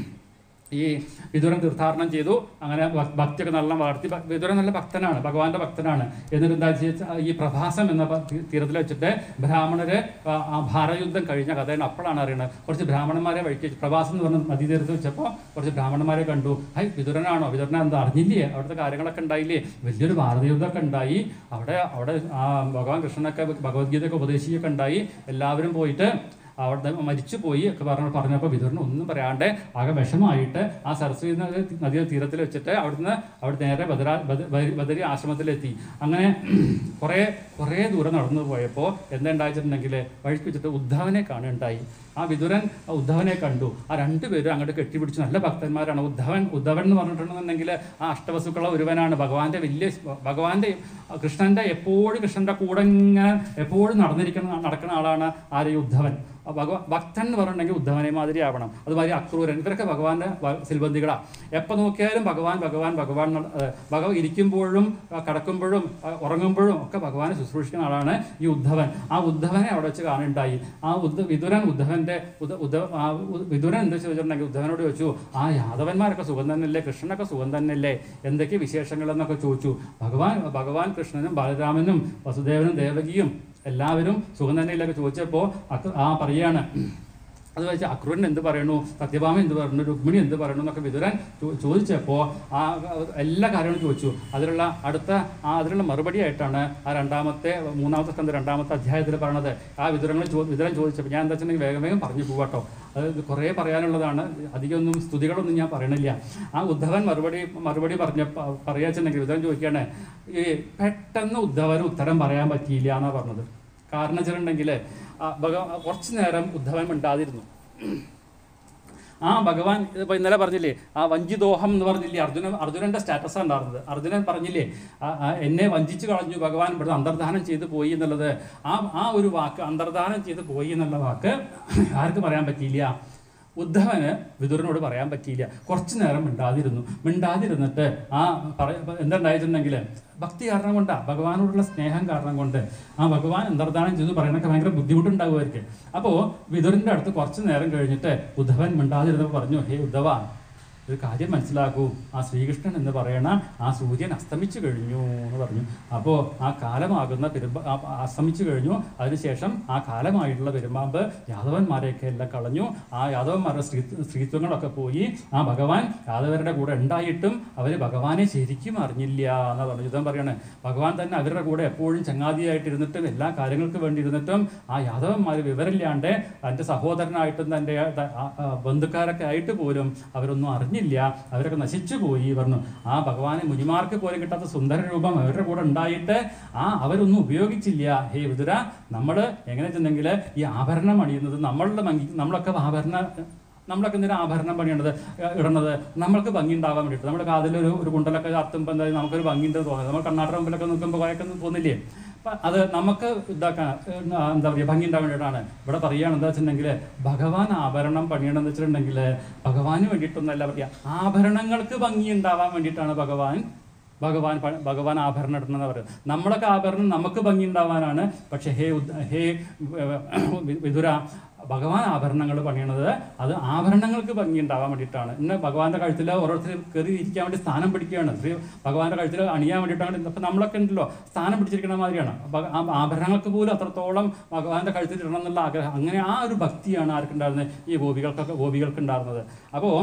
ഈ വിതുരൻ തീർത്ഥാടനം ചെയ്തു അങ്ങനെ ഭ- ഭക്തിയൊക്കെ നല്ല വളർത്തി ഭ- വിതുരൻ നല്ല ഭക്തനാണ് ഭഗവാന്റെ ഭക്തനാണ് എന്നിട്ട് എന്താ വെച്ചാൽ ഈ പ്രഭാസം എന്ന പ- തീ- തീരത്തിൽ വെച്ചിട്ട് ബ്രാഹ്മണര് ആ ആ ഭാരയുദ്ധം കഴിഞ്ഞ കഥയാണ് അപ്പോഴാണ് അറിയണത് കുറച്ച് ബ്രാഹ്മണന്മാരെ വഴിക്ക് വെച്ച് പ്രഭാസം എന്ന് പറഞ്ഞ നദീതീരത്ത് വെച്ചപ്പോൾ കുറച്ച് ബ്രാഹ്മണന്മാരെ കണ്ടു ഹൈ വിതുരനാണോ വിതുരനെ എന്താ അറിഞ്ഞില്ലേ അവിടുത്തെ കാര്യങ്ങളൊക്കെ ഉണ്ടായില്ലേ വലിയൊരു ഭാരതയുദ്ധമൊക്കെ ഉണ്ടായി അവിടെ അവിടെ ആ ഭഗവാൻ കൃഷ്ണനൊക്കെ ഭഗവത്ഗീതയൊക്കെ ഉപദേശിക്കുകയൊക്കെ ഉണ്ടായി എല്ലാവരും പോയിട്ട് അവിടെ മരിച്ചു പോയി ഒക്കെ പറഞ്ഞ പറഞ്ഞപ്പോൾ വിതുരന് ഒന്നും പറയാണ്ട് ആകെ വിഷമായിട്ട് ആ സരസ്വതി നദി നദിയുടെ തീരത്തിൽ വെച്ചിട്ട് അവിടുന്ന് അവിടെ നേരെ ബദരാ ബദ- ബദരി- ബദരി ആശ്രമത്തിലെത്തി അങ്ങനെ കുറേ കുറേ ദൂരം നടന്നു പോയപ്പോൾ എന്താ ഉണ്ടായിട്ടുണ്ടെങ്കിൽ വഴിക്ക് വെച്ചിട്ട് ഉദ്ധവനെ കാണുകയുണ്ടായി ആ വിതുരൻ ആ ഉദ്ധവനെ കണ്ടു ആ രണ്ടുപേരും അങ്ങോട്ട് കെട്ടിപ്പിടിച്ചു നല്ല ഭക്തന്മാരാണ് ഉദ്ധവൻ ഉദ്ധവൻ എന്ന് പറഞ്ഞിട്ടുണ്ടെന്നുണ്ടെങ്കിൽ ആ അഷ്ടവസുക്കളുള്ള ഒരുവനാണ് ഭഗവാന്റെ വലിയ ഭഗവാന്റെ കൃഷ്ണന്റെ എപ്പോഴും കൃഷ്ണന്റെ കൂടെ ഇങ്ങനെ എപ്പോഴും നടന്നിരിക്കുന്ന നടക്കുന്ന ആളാണ് ആര് ഈ ഉദ്ധവൻ ആ ഭഗവാൻ ഭക്തൻ എന്ന് പറഞ്ഞിട്ടുണ്ടെങ്കിൽ ഉദ്ധവനെ മാതിരി ആവണം അതുമാതിരി അക്രൂരൻ ഇവരൊക്കെ ഭഗവാന്റെ വ- സിൽബന്ധികളാ എപ്പോൾ നോക്കിയാലും ഭഗവാൻ ഭഗവാൻ ഭഗവാൻ എന്നുള്ള- ഏഹ് ഭഗവാൻ ഇരിക്കുമ്പോഴും ആ കിടക്കുമ്പോഴും ആ ഉറങ്ങുമ്പോഴും ഒക്കെ ഭഗവാനെ ശുശ്രൂഷിക്കുന്ന ആളാണ് ഈ ഉദ്ധവൻ ആ ഉദ്ധവനെ അവിടെ വെച്ച് കാണുണ്ടായി ആ ഉദ്ധ വിതുരൻ ഉദ്ധവന്റെ ഉദ്ധ- ഉദ്ധ ആ ഉ- വിതുരൻ എന്താ ചോദിച്ചിട്ടുണ്ടെങ്കിൽ ഉദ്ധവനോട് ചോദിച്ചു ആ യാദവന്മാരൊക്കെ സുഖം തന്നെയല്ലേ കൃഷ്ണനൊക്കെ സുഖം തന്നെയല്ലേ എന്തൊക്കെ വിശേഷങ്ങൾ എന്നൊക്കെ ചോദിച്ചു ഭഗവാൻ ഭഗവാൻ കൃഷ്ണനും ബാലരാമനും വസുദേവനും ദേവകിയും എല്ലാവരും സുഖം തന്നെയില്ലൊക്കെ ചോദിച്ചപ്പോൾ അക്ര- ആ പറയാണ് അത് വെച്ച് അക്രൂരൻ എന്ത് പറയുന്നു സത്യഭാമ എന്ത് പറയുന്നു രുക്മിണി എന്ത് പറയുന്നു എന്നൊക്കെ വിതുരൻ ചോ- ചോദിച്ചപ്പോൾ ആ എല്ലാ കാര്യങ്ങളും ചോദിച്ചു അതിലുള്ള അടുത്ത ആ അതിനുള്ള മറുപടി ആയിട്ടാണ് ആ രണ്ടാമത്തെ മൂന്നാമത്തെ സ്കന്ധ രണ്ടാമത്തെ അധ്യായത്തിൽ പറയണത് ആ വിതുരങ്ങൾ ചോ വിതുരൻ ചോദിച്ചപ്പോൾ ഞാൻ എന്താ വെച്ചിട്ടുണ്ടെങ്കിൽ വേഗം വേഗം പറഞ്ഞു പോവാട്ടോ അത് ഇത് കുറേ പറയാനുള്ളതാണ് അധികമൊന്നും സ്തുതികളൊന്നും ഞാൻ പറയണില്ല ആ ഉദ്ധവൻ മറുപടി മറുപടി പറഞ്ഞ പറയാ വെച്ചിട്ടുണ്ടെങ്കിൽ വിതുരൻ ചോദിക്കുകയാണ് ഈ പെട്ടെന്ന് ഉദ്ധവന് ഉത്തരം പറയാൻ പറ്റിയില്ല എന്നാണ് പറഞ്ഞത് കാരണം വെച്ചിട്ടുണ്ടെങ്കിൽ ഭഗവാൻ കുറച്ച് നേരം ഉദ്ധവൻ മിണ്ടാതിരുന്നു ആ ഭഗവാൻ ഇപ്പോൾ ഇന്നലെ പറഞ്ഞില്ലേ ആ വഞ്ചിദോഹം എന്ന് പറഞ്ഞില്ലേ അർജുനൻ അർജുനന്റെ സ്റ്റാറ്റസ് ഉണ്ടായിരുന്നത് അർജുനൻ പറഞ്ഞില്ലേ ആ, ആ, എന്നെ വഞ്ചിച്ചു കളഞ്ഞു ഭഗവാൻ ഇവിടെ അന്തർധാനം ചെയ്ത് പോയി എന്നുള്ളത് ആ ആ ഒരു വാക്ക് അന്തർധാനം ചെയ്ത് പോയി എന്നുള്ള വാക്ക് ആർക്ക് പറയാൻ പറ്റിയില്ല ഉദ്ധവന് വിതുരനോട് പറയാൻ പറ്റിയില്ല കുറച്ചു നേരം മിണ്ടാതിരുന്നു മിണ്ടാതിരുന്നിട്ട് ആ പറ എന്തുണ്ടായിട്ടുണ്ടെങ്കിൽ ഭക്തി കാരണം കൊണ്ടാ ഭഗവാനോടുള്ള സ്നേഹം കാരണം കൊണ്ട് ആ ഭഗവാൻ അന്തർദാനം ചെയ്തു പറയണൊക്കെ ഭയങ്കര ബുദ്ധിമുട്ടുണ്ടാകുമായിരിക്കും അപ്പോൾ വിതുരൻ്റെ അടുത്ത് കുറച്ച് നേരം കഴിഞ്ഞിട്ട് ഉദ്ധവൻ മിണ്ടാതിരുന്നപ്പോൾ പറഞ്ഞു ഹേ ഉദ്ധവ ഒരു കാര്യം മനസ്സിലാക്കൂ ആ ശ്രീകൃഷ്ണൻ എന്ന് പറയണ ആ സൂര്യൻ അസ്തമിച്ചു കഴിഞ്ഞു എന്ന് പറഞ്ഞു അപ്പോൾ ആ കാലമാകുന്ന പെരുമ്പ ആ- ആ അസ്തമിച്ചു കഴിഞ്ഞു അതിനുശേഷം ആ കാലമായിട്ടുള്ള പെരുമ്പാമ്പ് യാദവന്മാരെയൊക്കെ എല്ലാം കളഞ്ഞു ആ യാദവന്മാരുടെ സ്ത്രീ സ്ത്രീത്വങ്ങളൊക്കെ പോയി ആ ഭഗവാൻ യാദവരുടെ കൂടെ ഉണ്ടായിട്ടും അവർ ഭഗവാനെ ശരിക്കും അറിഞ്ഞില്ല എന്നാ പറഞ്ഞു യുദ്ധം പറയണേ ഭഗവാൻ തന്നെ അവരുടെ കൂടെ എപ്പോഴും ചങ്ങാതിയായിട്ടിരുന്നിട്ടും എല്ലാ കാര്യങ്ങൾക്ക് വേണ്ടി ഇരുന്നിട്ടും ആ യാദവന്മാർ വിവരമില്ലാണ്ട് തൻ്റെ സഹോദരനായിട്ടും തൻ്റെ ത- ആ- ആ ബന്ധുക്കാരൊക്കെ ആയിട്ട് പോലും അവരൊന്നും അറിഞ്ഞില്ല അവരൊക്കെ നശിച്ചു പോയി പറഞ്ഞു ആ ഭഗവാനെ മുനിമാർക്ക് പോലും കിട്ടാത്ത സുന്ദര രൂപം അവരുടെ കൂടെ ഉണ്ടായിട്ട് ആ അവരൊന്നും ഉപയോഗിച്ചില്ല ഹേ വിതുര നമ്മൾ എങ്ങനെ വെച്ചിട്ടുണ്ടെങ്കിൽ ഈ ആഭരണം അണിയുന്നത് നമ്മളുടെ ഭംഗി നമ്മളൊക്കെ ആഭരണ നമ്മളൊക്കെ എന്തിനാ ആഭരണം പണിയണത് ഏഹ് ഇടണത് നമ്മൾക്ക് ഭംഗി ഉണ്ടാവാൻ വേണ്ടിയിട്ട് നമ്മുടെ കാതിലൊരു ഒരു കുണ്ടലൊക്കെ അത്തുമ്പോൾ എന്താ നമുക്കൊരു ഭംഗി ഉണ്ടെന്ന് തോന്നുന്നത് നമ്മൾ കണ്ണാട്ട മുമ്പിലൊക്കെ നിൽക്കുമ്പോൾ കുറേയൊക്കെ തോന്നില്ലേ അപ്പൊ അത് നമുക്ക് ഇതാക്കാൻ ഏഹ് എന്താ പറയുക ഭംഗി ഉണ്ടാവാൻ വേണ്ടിയിട്ടാണ് ഇവിടെ പറയുകയാണ് എന്താ വെച്ചിട്ടുണ്ടെങ്കിൽ ഭഗവാൻ ആഭരണം പണിയണമെന്ന് വെച്ചിട്ടുണ്ടെങ്കിൽ ഭഗവാന് വേണ്ടിയിട്ടൊന്നല്ല പറയുക ആഭരണങ്ങൾക്ക് ഭംഗി ഉണ്ടാവാൻ വേണ്ടിയിട്ടാണ് ഭഗവാൻ ഭഗവാൻ പ- ഭഗവാൻ ആഭരണം ഇടണം എന്ന് പറയുന്നത് നമ്മളൊക്കെ ആഭരണം നമുക്ക് ഭംഗി ഉണ്ടാവാനാണ് പക്ഷെ ഹേ ഉദ്- ഹേ ഏഹ് വി- വിതുര ഭഗവാൻ ആഭരണങ്ങൾ പണിയണത് അത് ആഭരണങ്ങൾക്ക് ഭംഗി ഉണ്ടാവാൻ വേണ്ടിയിട്ടാണ് ഇന്ന് ഭഗവാന്റെ കഴുത്തിൽ ഓരോരുത്തർ കയറി ഇരിക്കാൻ വേണ്ടി സ്ഥാനം പിടിക്കുകയാണ് ശ്രീ ഭഗവാന്റെ കഴുത്തിൽ അണിയാൻ വേണ്ടിയിട്ടാണ് ഇപ്പം നമ്മളൊക്കെ ഉണ്ടല്ലോ സ്ഥാനം പിടിച്ചിരിക്കുന്ന മാതിരിയാണ് ഭഗ- ആ ആഭരണങ്ങൾക്ക് പോലും അത്രത്തോളം ഭഗവാന്റെ കഴുത്തിൽ ഇടണം എന്നുള്ള ആഗ്രഹം അങ്ങനെ ആ ഒരു ഭക്തിയാണ് ആർക്കുണ്ടായിരുന്നത് ഈ ഗോപികൾക്കൊക്കെ ഗോപികൾക്ക് ഉണ്ടായിരുന്നത് അപ്പോൾ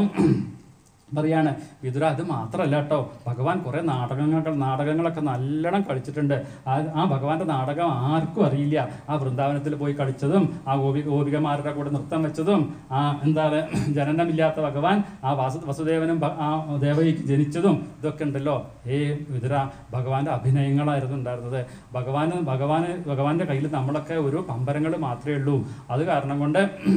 പറയാണ് വിതുര അത് മാത്രമല്ല കേട്ടോ ഭഗവാൻ കുറേ നാടകങ്ങൾ നാടകങ്ങളൊക്കെ നല്ലോണം കളിച്ചിട്ടുണ്ട് ആ ആ ഭഗവാന്റെ നാടകം ആർക്കും അറിയില്ല ആ വൃന്ദാവനത്തിൽ പോയി കളിച്ചതും ആ ഗോപി ഗോപികമാരുടെ കൂടെ നൃത്തം വെച്ചതും ആ എന്താണ് ജനനമില്ലാത്ത ഭഗവാൻ ആ വാസു വസുദേവനും ഭ- ആ ദേവകിക്ക് ജനിച്ചതും ഇതൊക്കെ ഉണ്ടല്ലോ ഏ വിതുര ഭഗവാന്റെ അഭിനയങ്ങളായിരുന്നു ഉണ്ടായിരുന്നത് ഭഗവാന് ഭഗവാന് ഭഗവാന്റെ കയ്യിൽ നമ്മളൊക്കെ ഒരു പമ്പരങ്ങൾ മാത്രമേ ഉള്ളൂ അത് കാരണം കൊണ്ട്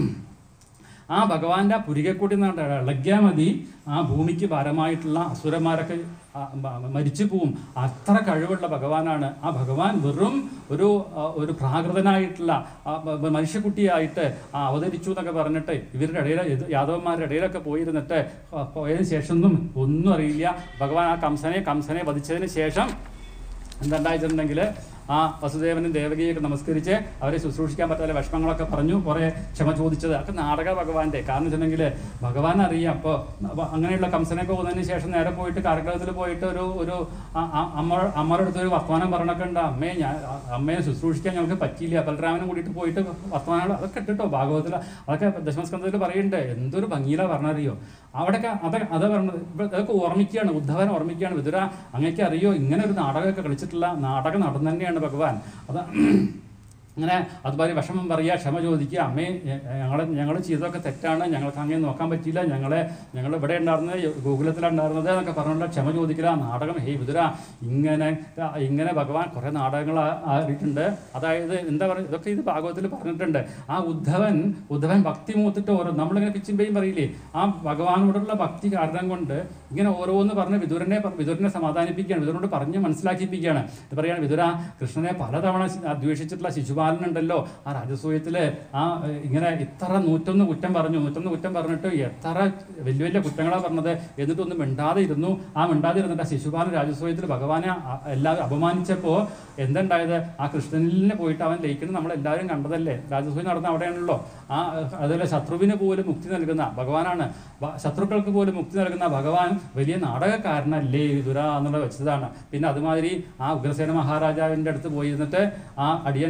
ആ ഭഗവാന്റെ ആ പുരികക്കൂട്ടി നിന്നാണ്ട് ഇളകിയാൽ മതി ആ ഭൂമിക്ക് ഭാരമായിട്ടുള്ള അസുരന്മാരൊക്കെ ആ, മ- മരിച്ചു പോവും അത്ര കഴിവുള്ള ഭഗവാനാണ് ആ ഭഗവാൻ വെറും ഒരു ആ, ഒരു പ്രാകൃതനായിട്ടുള്ള ആ, മ- മ- മനുഷ്യക്കുട്ടിയായിട്ട് ആ, അവതരിച്ചു എന്നൊക്കെ പറഞ്ഞിട്ട് ഇവരുടെ ഇടയിൽ ഇത് യാദവന്മാരുടെ ഇടയിലൊക്കെ പോയിരുന്നിട്ട് ആ, പോയതിന് ശേഷമൊന്നും ഒന്നും അറിയില്ല ഭഗവാൻ ആ കംസനെ കംസനെ വധിച്ചതിന് ശേഷം എന്തുണ്ടായിട്ടുണ്ടെങ്കിൽ ആ വസുദേവനും ദേവകിയൊക്കെ നമസ്കരിച്ച് അവരെ ശുശ്രൂഷിക്കാൻ പറ്റാത്ത വിഷമങ്ങളൊക്കെ പറഞ്ഞു കുറേ ക്ഷമ ചോദിച്ചത് ഒക്കെ നാടക ഭഗവാന്റെ കാരണം വെച്ചിട്ടുണ്ടെങ്കിൽ ഭഗവാൻ അറിയാം അപ്പോൾ അങ്ങനെയുള്ള കംസനൊക്കെ പോകുന്നതിന് ശേഷം നേരെ പോയിട്ട് കർക്കിടകത്തിൽ പോയിട്ട് ഒരു ഒരു ആ- ആ- അമ്മ അമ്മയുടെ അടുത്ത് ഒരു വർത്തമാനം പറഞ്ഞൊക്കെ ഉണ്ട് അമ്മയെ ഞാൻ ആ- അമ്മയെ ശുശ്രൂഷിക്കാൻ ഞങ്ങൾക്ക് പറ്റിയില്ല ബലരാമനും കൂടിയിട്ട് പോയിട്ട് വർത്തമാനങ്ങൾ അതൊക്കെ ഇട്ടിട്ടോ ഭാഗവത്തിൽ അതൊക്കെ ദശമസ്കന്ധത്തിൽ പറയുന്നുണ്ട് എന്തൊരു ഭംഗിയിലാണ് പറഞ്ഞറിയോ അവിടെയൊക്കെ അതൊക്കെ അത് പറഞ്ഞത് ഇപ്പൊ അതൊക്കെ ഓർമ്മിക്കുകയാണ് ഉദ്ധവൻ ഓർമ്മിക്കുകയാണ് വിതുര അങ്ങേക്ക് അറിയോ ഇങ്ങനെ ഒരു നാടകമൊക്കെ കളിച്ചിട്ടുള്ള നാടകം നടന്നു തന്നെയാണ് ഭഗവാൻ അത് അങ്ങനെ അതുപോലെ വിഷമം പറയുക ക്ഷമ ചോദിക്കുക അമ്മേ ഞങ്ങൾ ഞങ്ങൾ ചെയ്തതൊക്കെ തെറ്റാണ് ഞങ്ങൾക്ക് അങ്ങനെ നോക്കാൻ പറ്റിയില്ല ഞങ്ങളെ ഞങ്ങൾ ഇവിടെ ഉണ്ടായിരുന്നത് ഗോകുലത്തിലുണ്ടായിരുന്നത് എന്നൊക്കെ പറഞ്ഞുള്ള ക്ഷമ ചോദിക്കില്ല നാടകം ഹേ വിതുര ഇങ്ങനെ ഇങ്ങനെ ഭഗവാൻ കുറേ നാടകങ്ങൾ ആ- ആയിട്ടുണ്ട് അതായത് എന്താ പറയുക ഇതൊക്കെ ഇത് ഭാഗവതത്തിൽ പറഞ്ഞിട്ടുണ്ട് ആ ഉദ്ധവൻ ഉദ്ധവൻ ഭക്തി മൂത്തിട്ട് ഓരോ നമ്മളിങ്ങനെ പിച്ചിമ്പയും പറയില്ലേ ആ ഭഗവാനോടുള്ള ഭക്തി കാരണം കൊണ്ട് ഇങ്ങനെ ഓരോന്ന് പറഞ്ഞ് വിതുരനെ പ- വിതുരനെ സമാധാനിപ്പിക്കുകയാണ് വിതുരനോട് പറഞ്ഞ് മനസ്സിലാക്കിപ്പിക്കുകയാണ് ഇത് പറയാണ് വിതുര കൃഷ്ണനെ പലതവണ ശി- ദ്വേഷിച്ചിട്ടുള്ള ശിശുപാലനുണ്ടല്ലോ ആ രാജസൂയത്തില് ആ ഏഹ്, ഇങ്ങനെ ഇത്ര നൂറ്റൊന്ന് കുറ്റം പറഞ്ഞു നൂറ്റൊന്ന് കുറ്റം പറഞ്ഞിട്ട് എത്ര വലിയ വലിയ കുറ്റങ്ങളാണ് പറഞ്ഞത് എന്നിട്ടൊന്നും മിണ്ടാതെ ഇരുന്നു ആ മിണ്ടാതെ ഇരുന്നിട്ട് ആ ശിശുപാലൻ രാജസൂയത്തിൽ ഭഗവാനെ ആ- എല്ലാവരും അപമാനിച്ചപ്പോൾ എന്തുണ്ടായത് ആ കൃഷ്ണനിലിനെ പോയിട്ട് അവൻ ലയിക്കുന്നത് നമ്മളെല്ലാവരും കണ്ടതല്ലേ രാജസൂയം നടന്ന അവിടെയാണല്ലോ ആ അതുപോലെ ശത്രുവിന് പോലും മുക്തി നൽകുന്ന ഭഗവാനാണ് ഭ- ശത്രുക്കൾക്ക് പോലും മുക്തി നൽകുന്ന ഭഗവാൻ വലിയ നാടകക്കാരനല്ലേ വിതുര എന്നുള്ളത് വെച്ചതാണ് പിന്നെ അതുമാതിരി ആ ഉഗ്രസേന മഹാരാജാവിൻ്റെ അടുത്ത് പോയി ഇരുന്നിട്ട് ആ അടിയൻ അടിയൻ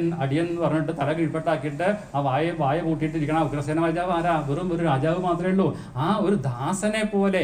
എന്ന് പറഞ്ഞിട്ട് തല കീഴ്പ്പെട്ടാക്കിയിട്ട് ആ വായ വായ കൂട്ടിയിട്ടിരിക്കണം ആ ഉഗ്രസേന രാജാവ് ആരാ വെറും ഒരു രാജാവ് മാത്രമേ ഉള്ളൂ ആ ഒരു ദാസനെ പോലെ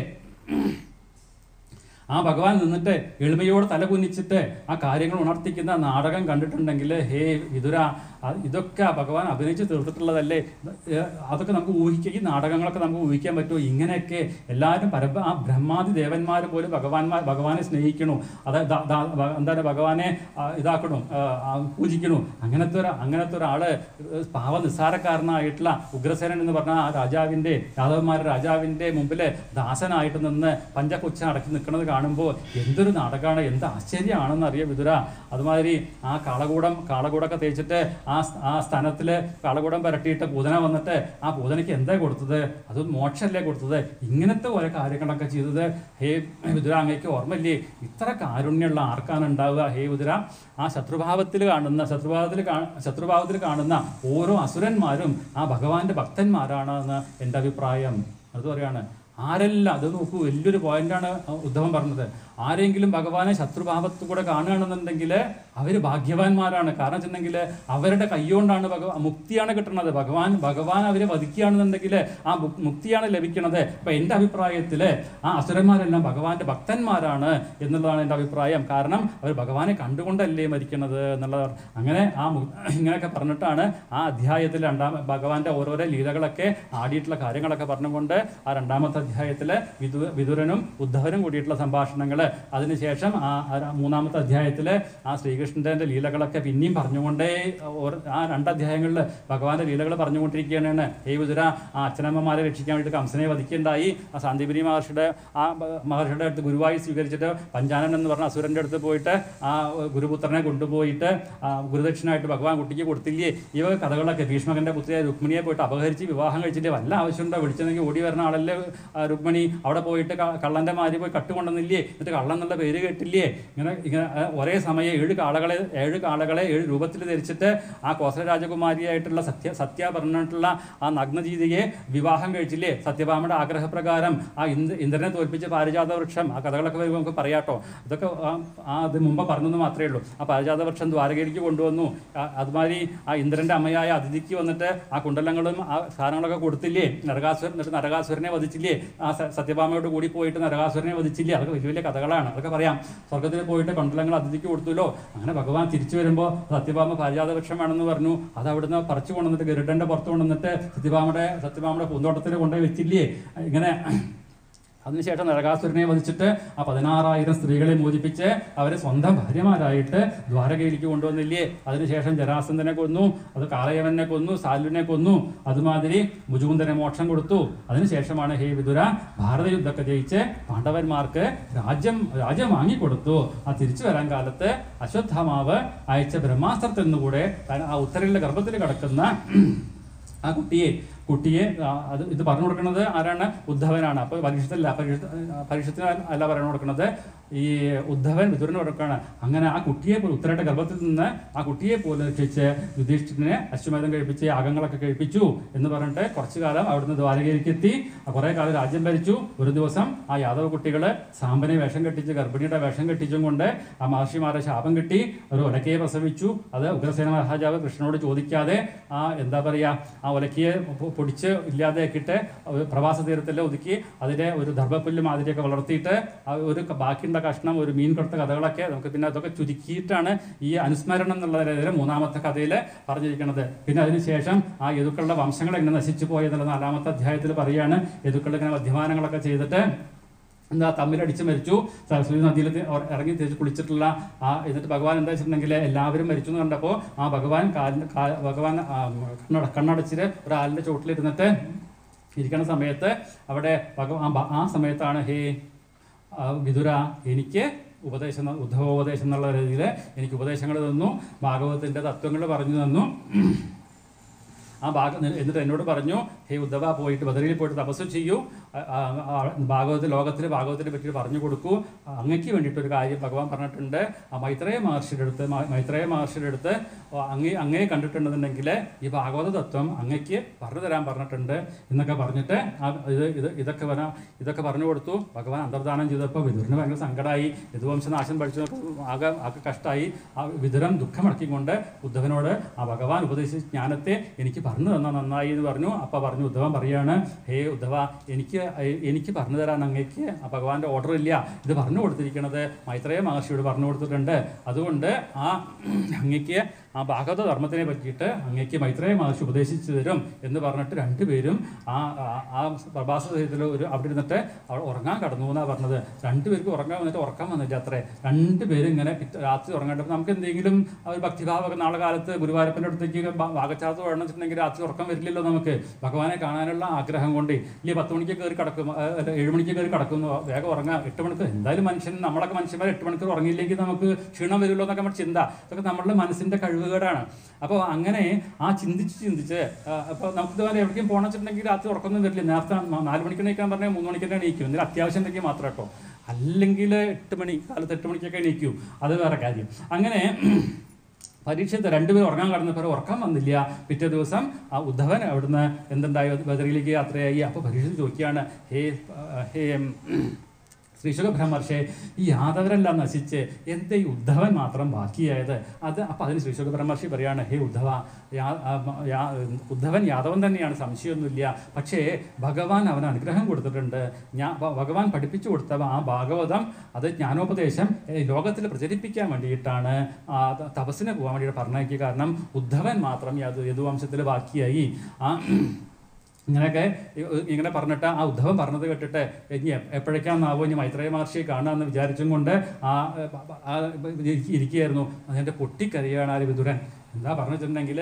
ആ ഭഗവാൻ നിന്നിട്ട് എളിമയോട് തല കുനിച്ചിട്ട് ആ കാര്യങ്ങൾ ഉണർത്തിക്കുന്ന നാടകം കണ്ടിട്ടുണ്ടെങ്കിൽ ഹേ വിതുര ആ ഇതൊക്കെ ആ ഭഗവാൻ അഭിനയിച്ച് തീർത്തിട്ടുള്ളതല്ലേ ഏ, അതൊക്കെ നമുക്ക് ഊഹിക്കുക ഈ നാടകങ്ങളൊക്കെ നമുക്ക് ഊഹിക്കാൻ പറ്റുമോ ഇങ്ങനെയൊക്കെ എല്ലാവരും പരബ ആ ബ്രഹ്മാദി ദേവന്മാർ പോലും ഭഗവാൻമാർ ഭഗവാനെ സ്നേഹിക്കണു അത് ദാ- ദാ- ഭ- എന്താണ് ഭഗവാനെ ആ, ഇതാക്കണു ആ, ആ, പൂജിക്കണു അങ്ങനത്തെ ഒരു അങ്ങനത്തെ ഒരാള് പാവ നിസ്സാരക്കാരനായിട്ടുള്ള ഉഗ്രസേനൻ എന്ന് പറഞ്ഞ ആ രാജാവിന്റെ യാദവന്മാരുടെ രാജാവിന്റെ മുമ്പില് ദാസനായിട്ട് നിന്ന് പഞ്ചകൊച്ച അടക്കി നിൽക്കുന്നത് കാണുമ്പോൾ എന്തൊരു നാടകമാണ് എന്ത് ആശ്ചര്യമാണെന്ന് അറിയാം വിതുര അതുമാതിരി ആ കാളകൂടം കാളകൂടൊക്കെ തേച്ചിട്ട് ആ സ്- ആ സ്ഥാനത്തില് കാളകൂടം പരട്ടിയിട്ട് പൂതന വന്നിട്ട് ആ പൂതനയ്ക്ക് എന്താ കൊടുത്തത് അത് മോക്ഷല്ലേ കൊടുത്തത് ഇങ്ങനത്തെ ഓരോ കാര്യങ്ങളൊക്കെ ചെയ്തത് ഹേ വിതുര അങ്ങേക്ക് ഓർമ്മയില്ലേ ഇത്ര കാരുണ്യമുള്ള ആർക്കാണ് ഉണ്ടാവുക ഹേ വിതുര ആ ശത്രുഭാവത്തിൽ കാണുന്ന ശത്രുഭാവത്തിൽ കാ ശത്രുഭാവത്തിൽ കാണുന്ന ഓരോ അസുരന്മാരും ആ ഭഗവാന്റെ ഭക്തന്മാരാണ് എന്ന് എൻ്റെ അഭിപ്രായം അത് പറയാണ് ആരെല്ലാം അത് നോക്കൂ വലിയൊരു പോയിന്റാണ് ഉദ്ധവൻ പറഞ്ഞത് ആരെങ്കിലും ഭഗവാനെ ശത്രുഭാവത്തു കൂടെ കാണുകയാണെന്നുണ്ടെങ്കിൽ അവർ ഭാഗ്യവാന്മാരാണ് കാരണം വെച്ചിട്ടുണ്ടെങ്കിൽ അവരുടെ കൈകൊണ്ടാണ് ഭഗവാൻ മുക്തിയാണ് കിട്ടുന്നത് ഭഗവാൻ ഭഗവാൻ അവരെ വധിക്കുകയാണെന്നുണ്ടെങ്കിൽ ആ മു- മുക്തിയാണ് ലഭിക്കുന്നത് അപ്പൊ എൻ്റെ അഭിപ്രായത്തിൽ ആ അസുരന്മാരെല്ലാം ഭഗവാന്റെ ഭക്തന്മാരാണ് എന്നുള്ളതാണ് എൻ്റെ അഭിപ്രായം കാരണം അവർ ഭഗവാനെ കണ്ടുകൊണ്ടല്ലേ മരിക്കുന്നത് എന്നുള്ളതാണ് അങ്ങനെ ആ മു- ഇങ്ങനെയൊക്കെ പറഞ്ഞിട്ടാണ് ആ അധ്യായത്തിൽ രണ്ടാം ഭഗവാന്റെ ഓരോരോ ലീലകളൊക്കെ ആടിയിട്ടുള്ള കാര്യങ്ങളൊക്കെ പറഞ്ഞുകൊണ്ട് ആ രണ്ടാമത്തെ അധ്യായത്തില് വിദു വിതുരനും ഉദ്ധവനും കൂടിയിട്ടുള്ള സംഭാഷണങ്ങൾ അതിനുശേഷം ആ ആ മൂന്നാമത്തെ അധ്യായത്തില് ആ ശ്രീകൃഷ്ണന്റെ ലീലകളൊക്കെ പിന്നെയും പറഞ്ഞുകൊണ്ടേ ഓരോ- ആ രണ്ട് അധ്യായങ്ങളിൽ ഭഗവാന്റെ ലീലകൾ പറഞ്ഞുകൊണ്ടിരിക്കുകയാണ് ഹേ വിതുര ആ അച്ഛനമ്മമാരെ രക്ഷിക്കാൻ വേണ്ടിയിട്ട് കംസനെ വധിക്കുകയുണ്ടായി ആ സാന്തിപുരി മഹർഷിയുടെ ആ ബ- മഹർഷിയുടെ അടുത്ത് ഗുരുവായി സ്വീകരിച്ചിട്ട് പഞ്ചാനൻ എന്ന് പറഞ്ഞ അസുരന്റെ അടുത്ത് പോയിട്ട് ആ ഗുരുപുത്രനെ കൊണ്ടുപോയിട്ട് ആ ഗുരുദക്ഷിണായിട്ട് ഭഗവാൻ കുട്ടിക്ക് കൊടുത്തില്ലേ ഈ വക കഥകളൊക്കെ ഭീഷ്മകന്റെ പുത്രിയായ രുക്മിണിയെ പോയിട്ട് അപഹരിച്ച് വിവാഹം കഴിച്ചില്ലേ വല്ല ആവശ്യമുണ്ടോ വിളിച്ചെങ്കിൽ ഓടി വരുന്ന ആളല്ലേ ആ, രുക്മിണി അവിടെ പോയിട്ട് ക- കള്ളന്റെ മാരി പോയി കട്ടുകൊണ്ടെന്നില്ലേ എന്നിട്ട് കള്ളൻ എന്നുള്ള പേര് കേട്ടില്ലേ ഇങ്ങനെ ഇങ്ങനെ ആ, ഒരേ സമയം ഏഴ് കാളകളെ ഏഴ് കാളകളെ ഏഴ് രൂപത്തിൽ ധരിച്ചിട്ട് ആ കോസല രാജകുമാരിയായിട്ടുള്ള സത്യ സത്യ പറഞ്ഞിട്ടുള്ള ആ നഗ്നജീതിയെ വിവാഹം കഴിച്ചില്ലേ സത്യഭാമയുടെ ആഗ്രഹപ്രകാരം ആ ഇന്ദ്ര ഇന്ദ്രനെ തോൽപ്പിച്ച പാരിജാത വൃക്ഷം ആ കഥകളൊക്കെ വരുമ്പോൾ നമുക്ക് പറയാട്ടോ ഇതൊക്കെ ആ- ആ അത് മുമ്പ് പറഞ്ഞെന്ന് മാത്രമേ ഉള്ളൂ ആ പാരിജാത വൃക്ഷം ദ്വാരകയിലേക്ക് കൊണ്ടുവന്നു ആ- അതുമാതിരി ആ ഇന്ദ്രന്റെ അമ്മയായ അതിഥിക്ക് വന്നിട്ട് ആ കുണ്ടലങ്ങളും ആ സാധനങ്ങളൊക്കെ കൊടുത്തില്ലേ നരകാസുരൻ എന്നിട്ട് നരകാസുരനെ വധിച്ചില്ലേ ആ സ- സത്യഭാമയോട് കൂടി പോയിട്ട് നരകാസുരനെ വധിച്ചില്ലേ അതൊക്കെ വലിയ വലിയ കഥകളാണ് അതൊക്കെ പറയാം സ്വർഗത്തിൽ പോയിട്ട് കുണ്ടലങ്ങൾ അതിഥിക്ക് കൊടുത്തുല്ലോ അങ്ങനെ ഭഗവാൻ തിരിച്ചു വരുമ്പോൾ സത്യഭാമ പാരിജാത വൃക്ഷം വേണമെന്ന് പറഞ്ഞു അത് അവിടുന്ന് പറിച്ചു കൊണ്ടുവന്നിട്ട് ഗരുഡന്റെ പുറത്ത് കൊണ്ടുവന്നിട്ട് സത്യഭാമയുടെ സത്യഭാമയുടെ പൂന്തോട്ടത്തിൽ കൊണ്ടുപോയി വെച്ചില്ലേ ഇങ്ങനെ അതിനുശേഷം നരകാസുരനെ വധിച്ചിട്ട് ആ പതിനാറായിരം സ്ത്രീകളെ മോചിപ്പിച്ച് അവരെ സ്വന്തം ഭാര്യമാരായിട്ട് ദ്വാരകയിലേക്ക് കൊണ്ടുവന്നില്ലേ അതിനുശേഷം ജരാസന്ധനെ കൊന്നു അത് കാളയവനെ കൊന്നു സാലുവിനെ കൊന്നു അതുമാതിരി മുജുകുന്ദനെ മോക്ഷം കൊടുത്തു അതിനുശേഷമാണ് ഹേ വിതുര ഭാരത യുദ്ധമൊക്കെ ജയിച്ച് പാണ്ഡവന്മാർക്ക് രാജ്യം രാജ്യം വാങ്ങിക്കൊടുത്തു ആ തിരിച്ചു വരാൻ കാലത്ത് അശ്വത്ഥാമാവ് അയച്ച ബ്രഹ്മാസ്ത്രത്തിൽ നിന്നുകൂടെ താൻ ആ ഉത്തരയിലെ ഗർഭത്തിൽ കിടക്കുന്ന ആ കുട്ടിയെ കുട്ടിയെ ആ, അത് ഇത് പറഞ്ഞു കൊടുക്കുന്നത് ആരാണ് ഉദ്ധവനാണ് അപ്പോൾ പരീക്ഷത്തില്ല പരീക്ഷ പരീക്ഷത്തിന് അല്ല പറഞ്ഞു കൊടുക്കുന്നത് ഈ ഉദ്ധവൻ വിതുരന് കൊടുക്കുകയാണ് അങ്ങനെ ആ കുട്ടിയെ പോലും ഉത്തരയുടെ ഗർഭത്തിൽ നിന്ന് ആ കുട്ടിയെ പോലും രക്ഷിച്ച് യുധിഷ്ഠിരനെ അശ്വമേധം കഴിപ്പിച്ച് യാഗങ്ങളൊക്കെ കഴിപ്പിച്ചു എന്ന് പറഞ്ഞിട്ട് കുറച്ചു കാലം അവിടുന്ന് ദ്വാരകയിലേക്ക് എത്തി കുറെ കാലം രാജ്യം ഭരിച്ചു ഒരു ദിവസം ആ യാദവ കുട്ടികള് സാമ്പനെ വേഷം കെട്ടിച്ച് ഗർഭിണിയുടെ വേഷം കെട്ടിച്ചും കൊണ്ട് ആ മഹർഷിമാരെ ശാപം കിട്ടി ഒരു ഒലക്കയെ പ്രസവിച്ചു അത് ഉഗ്രസേന മഹാരാജാവ് കൃഷ്ണനോട് ചോദിക്കാതെ ആ എന്താ പറയാ ആ ഒലക്കയെ പൊ- പൊടിച്ച് ഇല്ലാതെയാക്കിയിട്ട് ഒരു പ്രവാസ തീരത്തിൽ ഒതുക്കി അതിനെ ഒരു ദർഭപ്പുല്ല് മാതിരിയൊക്കെ വളർത്തിയിട്ട് ആ ഒരു ക- ബാക്കിയുള്ള കഷ്ണം ഒരു മീൻ കൊടുത്ത കഥകളൊക്കെ നമുക്ക് പിന്നെ അതൊക്കെ ചുരുക്കിയിട്ടാണ് ഈ അനുസ്മരണം എന്നുള്ള നിലയിൽ മൂന്നാമത്തെ കഥയിൽ പറഞ്ഞിരിക്കുന്നത് പിന്നെ അതിനുശേഷം ആ യദുക്കളുടെ വംശങ്ങൾ എങ്ങനെ നശിച്ചു പോയെന്നുള്ള നാലാമത്തെ അധ്യായത്തിൽ പറയാണ് യദുക്കൾ ഇങ്ങനെ മദ്യപാനങ്ങളൊക്കെ ചെയ്തിട്ട് എന്താ തമ്മിലടിച്ച് മരിച്ചു സരസ്വതി നദിയിൽ തി- ഒ- ഇറങ്ങി തിരിച്ച് കുളിച്ചിട്ടുള്ള ആ എന്നിട്ട് ഭഗവാൻ എന്താ വെച്ചിട്ടുണ്ടെങ്കിൽ എല്ലാവരും മരിച്ചു എന്ന് കണ്ടപ്പോൾ ആ ഭഗവാൻ കാലിന് കാ- ഭഗവാൻ ആ, കണ്ണട കണ്ണടച്ചിട്ട് ഒരു ആലിൻ്റെ ചോട്ടിലിരുന്നിട്ട് ഇരിക്കുന്ന സമയത്ത് അവിടെ ഭഗവാൻ ആ ബ- ആ സമയത്താണ് ഹേ ആ, വിതുര എനിക്ക് ഉപദേശം ന- ഉദ്ധവോപദേശം എന്നുള്ള രീതിയിൽ എനിക്ക് ഉപദേശങ്ങൾ തന്നു ഭാഗവതത്തിൻ്റെ തത്വങ്ങൾ പറഞ്ഞു തന്നു ആ ഭാഗം എന്നിട്ട് എന്നോട് പറഞ്ഞു ഹേ ഉദ്ധവ പോയിട്ട് ബദറിയിൽ പോയിട്ട് തപസ് ചെയ്യൂ ആ- ആ- ആ ഭാഗവത ലോകത്തിൽ ഭാഗവത്തിനെ പറ്റി പറഞ്ഞു കൊടുക്കൂ അങ്ങയ്ക്ക് വേണ്ടിയിട്ട് ഒരു കാര്യം ഭഗവാൻ പറഞ്ഞിട്ടുണ്ട് ആ മൈത്രേയ മഹർഷിയുടെ അടുത്ത് മ- മൈത്രേയ മഹർഷിയുടെ അടുത്ത് അങ്ങേ അങ്ങയെ കണ്ടിട്ടുണ്ടെന്നുണ്ടെങ്കിൽ ഈ ഭാഗവത തത്വം അങ്ങയ്ക്ക് പറഞ്ഞു തരാൻ പറഞ്ഞിട്ടുണ്ട് എന്നൊക്കെ പറഞ്ഞിട്ട് ആ ഇത് ഇത് ഇതൊക്കെ വരാ ഇതൊക്കെ പറഞ്ഞു കൊടുത്തു ഭഗവാൻ അന്തർദാനം ചെയ്തപ്പോൾ വിതുരന് ഭയങ്കര സങ്കടമായി യദുവംശനാശം പഠിച്ചു ആകെ ആകെ കഷ്ടമായി ആ വിതുരം ദുഃഖമടക്കിക്കൊണ്ട് ഉദ്ധവനോട് ആ ഭഗവാൻ ഉപദേശിച്ച ജ്ഞാനത്തെ എനിക്ക് പറഞ്ഞു തന്നാൽ നന്നായി എന്ന് പറഞ്ഞു അപ്പ പറഞ്ഞു ഉദ്ധവൻ പറയാണ് ഹേ ഉദ്ധവ എനിക്ക് എനിക്ക് പറഞ്ഞു തരാൻ അങ്ങേക്ക് ആ ഭഗവാന്റെ ഓർഡർ ഇല്ല ഇത് പറഞ്ഞു കൊടുത്തിരിക്കുന്നത് മൈത്രേയ മഹർഷിയോട് പറഞ്ഞു കൊടുത്തിട്ടുണ്ട് അതുകൊണ്ട് ആ അങ്ങയ്ക്ക് ആ ഭാഗവത ധർമ്മത്തിനെ പറ്റിയിട്ട് അങ്ങേക്ക് മൈത്രേയ മഹർഷി ഉപദേശിച്ചു തരും എന്ന് പറഞ്ഞിട്ട് രണ്ടുപേരും ആ ആ- ആ പ്രഭാസ സഹിതത്തിൽ ഒരു അവിടെ ഇരുന്നിട്ട് അവിടെ ഉറങ്ങാൻ കടന്നു എന്നാണ് പറഞ്ഞത് രണ്ടുപേർക്ക് ഉറങ്ങാൻ വന്നിട്ട് ഉറക്കം വന്നില്ല അത്രേ രണ്ടുപേരും ഇങ്ങനെ പിറ്റ- രാത്രി ഉറങ്ങേണ്ടപ്പോൾ നമുക്ക് എന്തെങ്കിലും ആ ഒരു ഭക്തിഭാവമൊക്കെ നാളെ കാലത്ത് ഗുരുവായൂരപ്പൻ്റെ അടുത്തേക്ക് വാഗച്ചാർത്ത് വേണം വെച്ചിട്ടുണ്ടെങ്കിൽ രാത്രി ഉറക്കം വരില്ലല്ലോ നമുക്ക് ഭഗവാനെ കാണാനുള്ള ആഗ്രഹം കൊണ്ട് ഇല്ലേ പത്ത് മണിക്ക് കയറി കിടക്കും ആ, അല്ല, ഏഴ് മണിക്ക് കയറി കിടക്കുന്നു വേഗം ഉറങ്ങാം എട്ട് മണിക്കൂർ എന്തായാലും മനുഷ്യൻ നമ്മളൊക്കെ മനുഷ്യന്മാർ എട്ട് മണിക്കൂർ ഉറങ്ങിയില്ലെങ്കിൽ നമുക്ക് ക്ഷീണം വരുമല്ലോ എന്നൊക്കെ നമ്മുടെ ചിന്ത ഇതൊക്കെ നമ്മളുടെ മനസ്സിന്റെ കഴിവുകേടാണ് അപ്പോൾ അങ്ങനെ ആ ചിന്തിച്ച് ചിന്തിച്ച് അപ്പോൾ നമുക്ക് ഇതുപോലെ എവിടേക്കും പോകണം വെച്ചിട്ടുണ്ടെങ്കിൽ രാത്രി ഉറക്കൊന്നും വരില്ല നേരത്തെ ന- നാല് മണിക്ക് എണീക്കാൻ പറഞ്ഞാൽ മൂന്ന് മണിക്ക് തന്നെ എണീക്കും എന്തെങ്കിലും അത്യാവശ്യം ഉണ്ടെങ്കിൽ മാത്രം കേട്ടോ അല്ലെങ്കിൽ എട്ട് മണി കാലത്ത് എട്ട് മണിക്കൊക്കെ എണീക്കൂ അത് വേറെ കാര്യം അങ്ങനെ പരീക്ഷത്ത് രണ്ടുപേരും ഉറങ്ങാൻ കടന്നപ്പോൾ ഉറക്കം വന്നില്ല പിറ്റേ ദിവസം ആ ഉദ്ധവൻ അവിടുന്ന് എന്തുണ്ടായി ബദറിയിലേക്ക് യാത്രയായി അപ്പോൾ പരീക്ഷ ചോദിക്കുകയാണ് ഹേ ആ, ഹേ ഉം, ശ്രീശുഖ ബ്രഹ്മർഷെ ഈ യാദവരെല്ലാം നശിച്ച് എന്തേ ഈ ഉദ്ധവൻ മാത്രം ബാക്കിയായത് അത് അപ്പം അതിന് ശ്രീശുഖ ബ്രഹ്മർഷി പറയാണ് ഹേ ഉദ്ധവ യാ- ആ, യാ- ഉദ്ധവൻ യാദവൻ തന്നെയാണ് സംശയമൊന്നുമില്ല പക്ഷേ ഭഗവാൻ അവന് അനുഗ്രഹം കൊടുത്തിട്ടുണ്ട് ഞാൻ ഭ- ഭഗവാൻ പഠിപ്പിച്ചു കൊടുത്ത ആ ഭാഗവതം അത് ജ്ഞാനോപദേശം ഏ, ലോകത്തിൽ പ്രചരിപ്പിക്കാൻ വേണ്ടിയിട്ടാണ് ആ ത- തപസ്സിന് പോകാൻ വേണ്ടിയിട്ട് പറഞ്ഞയക്കുക കാരണം ഉദ്ധവൻ മാത്രം യദു യദുവംശത്തിൽ ബാക്കിയായി ആ ഇങ്ങനെയൊക്കെ ഇ- ഇങ്ങനെ പറഞ്ഞിട്ട് ആ ഉദ്ധവൻ പറഞ്ഞത് കേട്ടിട്ട് ഇനി എപ്പോഴേക്കാന്നാവോ ഇനി മൈത്രേയ മഹർഷിയെ കാണാമെന്ന് വിചാരിച്ചും കൊണ്ട് ആ ആ ഇരിക്ക- ഇരിക്കുകയായിരുന്നു അതിൻ്റെ പൊട്ടിക്കരയാണ് ആ വിതുരൻ എന്താ പറഞ്ഞിട്ടുണ്ടെങ്കിൽ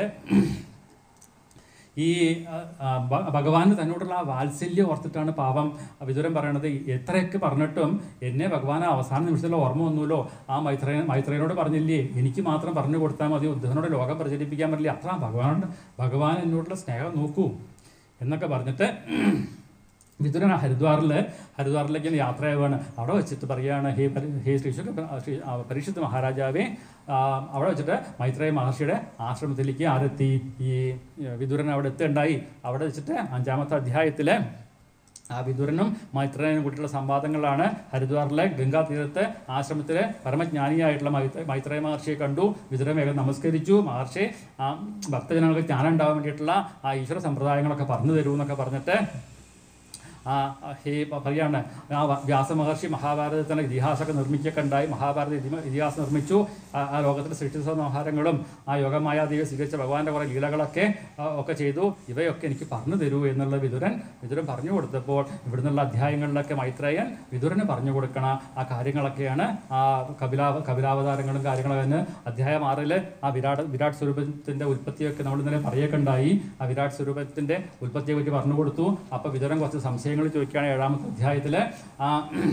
ഈ ആ, ആ, ഭ- ഭഗവാന് തന്നോടുള്ള ആ വാത്സല്യം ഓർത്തിട്ടാണ് പാപം വിതുരൻ പറയണത് എത്രയൊക്കെ പറഞ്ഞിട്ടും എന്നെ ഭഗവാൻ അവസാന നിമിഷത്തിൽ ഓർമ്മ വന്നുല്ലോ ആ മൈത്രേയ മൈത്രേയനോട് പറഞ്ഞില്ലേ എനിക്ക് മാത്രം പറഞ്ഞു കൊടുത്താൽ മതി ഉദ്ധവനോട് ലോകം പ്രചരിപ്പിക്കാൻ പറ്റില്ല അത്ര ഭഗവാൻ ഭഗവാൻ എന്നോടുള്ള സ്നേഹം നോക്കൂ എന്നൊക്കെ പറഞ്ഞിട്ട് വിതുരൻ ഹരിദ്വാറിൽ ഹരിദ്വാറിലേക്ക് ഇങ്ങനെ യാത്രയാവുകയാണ് അവിടെ വെച്ചിട്ട് പറയുകയാണ് ഹേ പരി- ഹേ ശ്രീശുഖ ശ്രീ ആ, പരീക്ഷിത് മഹാരാജാവേ ആ, അവിടെ വെച്ചിട്ട് മൈത്രേയ മഹർഷിയുടെ ആശ്രമത്തിലേക്ക് ആരെത്തി ഈ വിതുരൻ അവിടെ എത്തുണ്ടായി അവിടെ വെച്ചിട്ട് അഞ്ചാമത്തെ അധ്യായത്തിലെ ആ വിതുരനും മൈത്രേയനും കൂട്ടിയുള്ള സംവാദങ്ങളാണ് ഹരിദ്വാറിലെ ഗംഗാ തീരത്ത് ആശ്രമത്തിലെ പരമജ്ഞാനിയായിട്ടുള്ള മൈത്ര മൈത്രേയ മഹർഷിയെ കണ്ടു വിതുരൻ വേഗം നമസ്കരിച്ചു മഹർഷി ആ ഭക്തജനങ്ങൾക്ക് ജ്ഞാനം ഉണ്ടാവാൻ വേണ്ടിയിട്ടുള്ള ആ ഈശ്വര സമ്പ്രദായങ്ങളൊക്കെ പറഞ്ഞു തരൂ എന്നൊക്കെ പറഞ്ഞിട്ട് ആ ഹേ പ- പറയാണ് ആ വ- വ്യാസമഹർഷി മഹാഭാരതത്തിൻ്റെ ഇതിഹാസമൊക്കെ നിർമ്മിക്കൊക്കെ ഉണ്ടായി മഹാഭാരത ഇതി- ഇതിഹാസം നിർമ്മിച്ചു ആ ആ ലോകത്തിലെ സൃഷ്ടി സംഹാരങ്ങളും ആ യോഗമായാദേവി സ്വീകരിച്ച ഭഗവാന്റെ കുറേ ലീലകളൊക്കെ ആ, ഒക്കെ ചെയ്തു ഇവയൊക്കെ എനിക്ക് പറഞ്ഞു തരൂ എന്നുള്ള വിതുരൻ വിതുരൻ പറഞ്ഞു കൊടുത്തപ്പോൾ ഇവിടുന്നുള്ള അധ്യായങ്ങളിലൊക്കെ മൈത്രേയൻ വിതുരന് പറഞ്ഞു കൊടുക്കണ ആ കാര്യങ്ങളൊക്കെയാണ് ആ കപിലാ കപിലാവതാരങ്ങളും കാര്യങ്ങളും അതിന് അധ്യായം ആറിൽ ആ വിരാട് വിരാട് സ്വരൂപത്തിൻ്റെ ഉൽപ്പത്തിയൊക്കെ നമ്മൾ ഇന്നലെ പറയുകയൊക്കെ ഉണ്ടായി ആ വിരാട് സ്വരൂപത്തിൻ്റെ ഉൽപ്പത്തിയെ പറ്റി പറഞ്ഞു കൊടുത്തു അപ്പോൾ വിതുരൻ കുറച്ച് സംശയങ്ങൾ ചോദിക്കുകയാണ് ഏഴാമത്തെ അധ്യായത്തിൽ ആ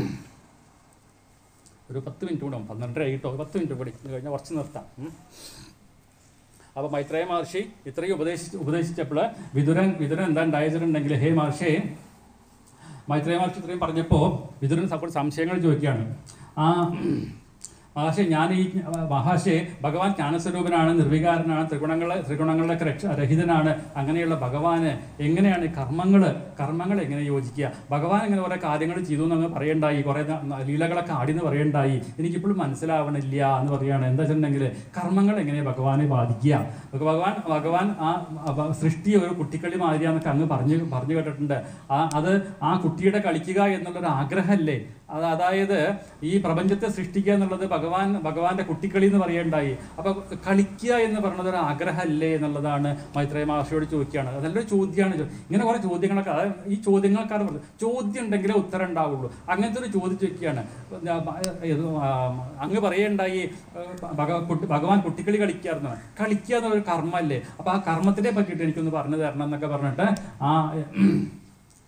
ഒരു പത്ത് മിനിറ്റ് കൂടെ പന്ത്രണ്ടര ആയിട്ടോ പത്ത് മിനിറ്റ് കൂടി ഇത് കഴിഞ്ഞാൽ കുറച്ച് നിർത്താം ഉം. അപ്പോൾ മൈത്രേയ മഹർഷി ഇത്രയും ഉപദേശിച്ച് ഉപദേശിച്ചപ്പോൾ വിതുരൻ വിതുരൻ എന്താ ഉണ്ടായിട്ടുണ്ടെങ്കിൽ ഹേ മഹർഷി മൈത്രേയ മഹർഷി ഇത്രയും പറഞ്ഞപ്പോൾ വിതുരൻ അപ്പോൾ സംശയങ്ങൾ ചോദിക്കുകയാണ് ആ മഹർഷി ഞാൻ ഈ മഹർഷി ഭഗവാൻ ജ്ഞാനസ്വരൂപനാണ് നിർവികാരനാണ് ത്രിഗുണങ്ങളെ ത്രിഗുണങ്ങളുടെ രക്ഷ രഹിതനാണ് അങ്ങനെയുള്ള ഭഗവാന് എങ്ങനെയാണ് കർമ്മങ്ങൾ കർമ്മങ്ങൾ എങ്ങനെ യോജിക്കുക ഭഗവാൻ ഇങ്ങനെ കുറേ കാര്യങ്ങൾ ചെയ്തു എന്നങ്ങ് പറയണ്ടായി കുറേ ന- ലീലകളൊക്കെ ആടിന്ന് പറയണ്ടായി എനിക്കിപ്പോഴും മനസ്സിലാവണില്ല എന്ന് പറയുകയാണ് എന്താ വെച്ചിട്ടുണ്ടെങ്കിൽ കർമ്മങ്ങൾ എങ്ങനെ ഭഗവാനെ ബാധിക്കുക ഭഗവാൻ ഭഗവാൻ ആ അപ്പ സൃഷ്ടി ഒരു കുട്ടിക്കളി മാതിരിയാന്നൊക്കെ അങ്ങ് പറഞ്ഞു പറഞ്ഞു കേട്ടിട്ടുണ്ട് ആ അത് ആ കുട്ടിയുടെ കളിക്കുക എന്നുള്ളൊരു ആഗ്രഹമല്ലേ അത് അതായത് ഈ പ്രപഞ്ചത്തെ സൃഷ്ടിക്കുക എന്നുള്ളത് ഭഗവാൻ ഭഗവാന്റെ കുട്ടിക്കളി എന്ന് പറയണ്ടായി അപ്പൊ കളിക്കുക എന്ന് പറയുന്നത് ഒരു ആഗ്രഹമല്ലേ എന്നുള്ളതാണ് മൈത്രേയ മഹർഷിയോട് ചോദിക്കുകയാണ് അത് നല്ലൊരു ചോദ്യമാണ് ചോ- ഇങ്ങനെ കുറെ ചോദ്യങ്ങളൊക്കെ അതായത് ഈ ചോദ്യങ്ങൾക്കാണ് പറഞ്ഞത് ചോദ്യം ഉണ്ടെങ്കിലേ ഉത്തരം ഉണ്ടാവുള്ളൂ അങ്ങനത്തെ ഒരു ചോദിച്ചു വെക്കുകയാണ് ഞാൻ ബ- ഇത് ആ, അങ്ങ് പറയണ്ടായി ഏഹ്, ഭഗ- കുട്ടി- ഭഗവാൻ കുട്ടിക്കളി കളിക്കാറുണ്ട് കളിക്കുക എന്നൊരു കർമ്മല്ലേ അപ്പൊ ആ കർമ്മത്തിനെ പറ്റിയിട്ട് എനിക്കൊന്ന് പറഞ്ഞു തരണം എന്നൊക്കെ പറഞ്ഞിട്ട് ആ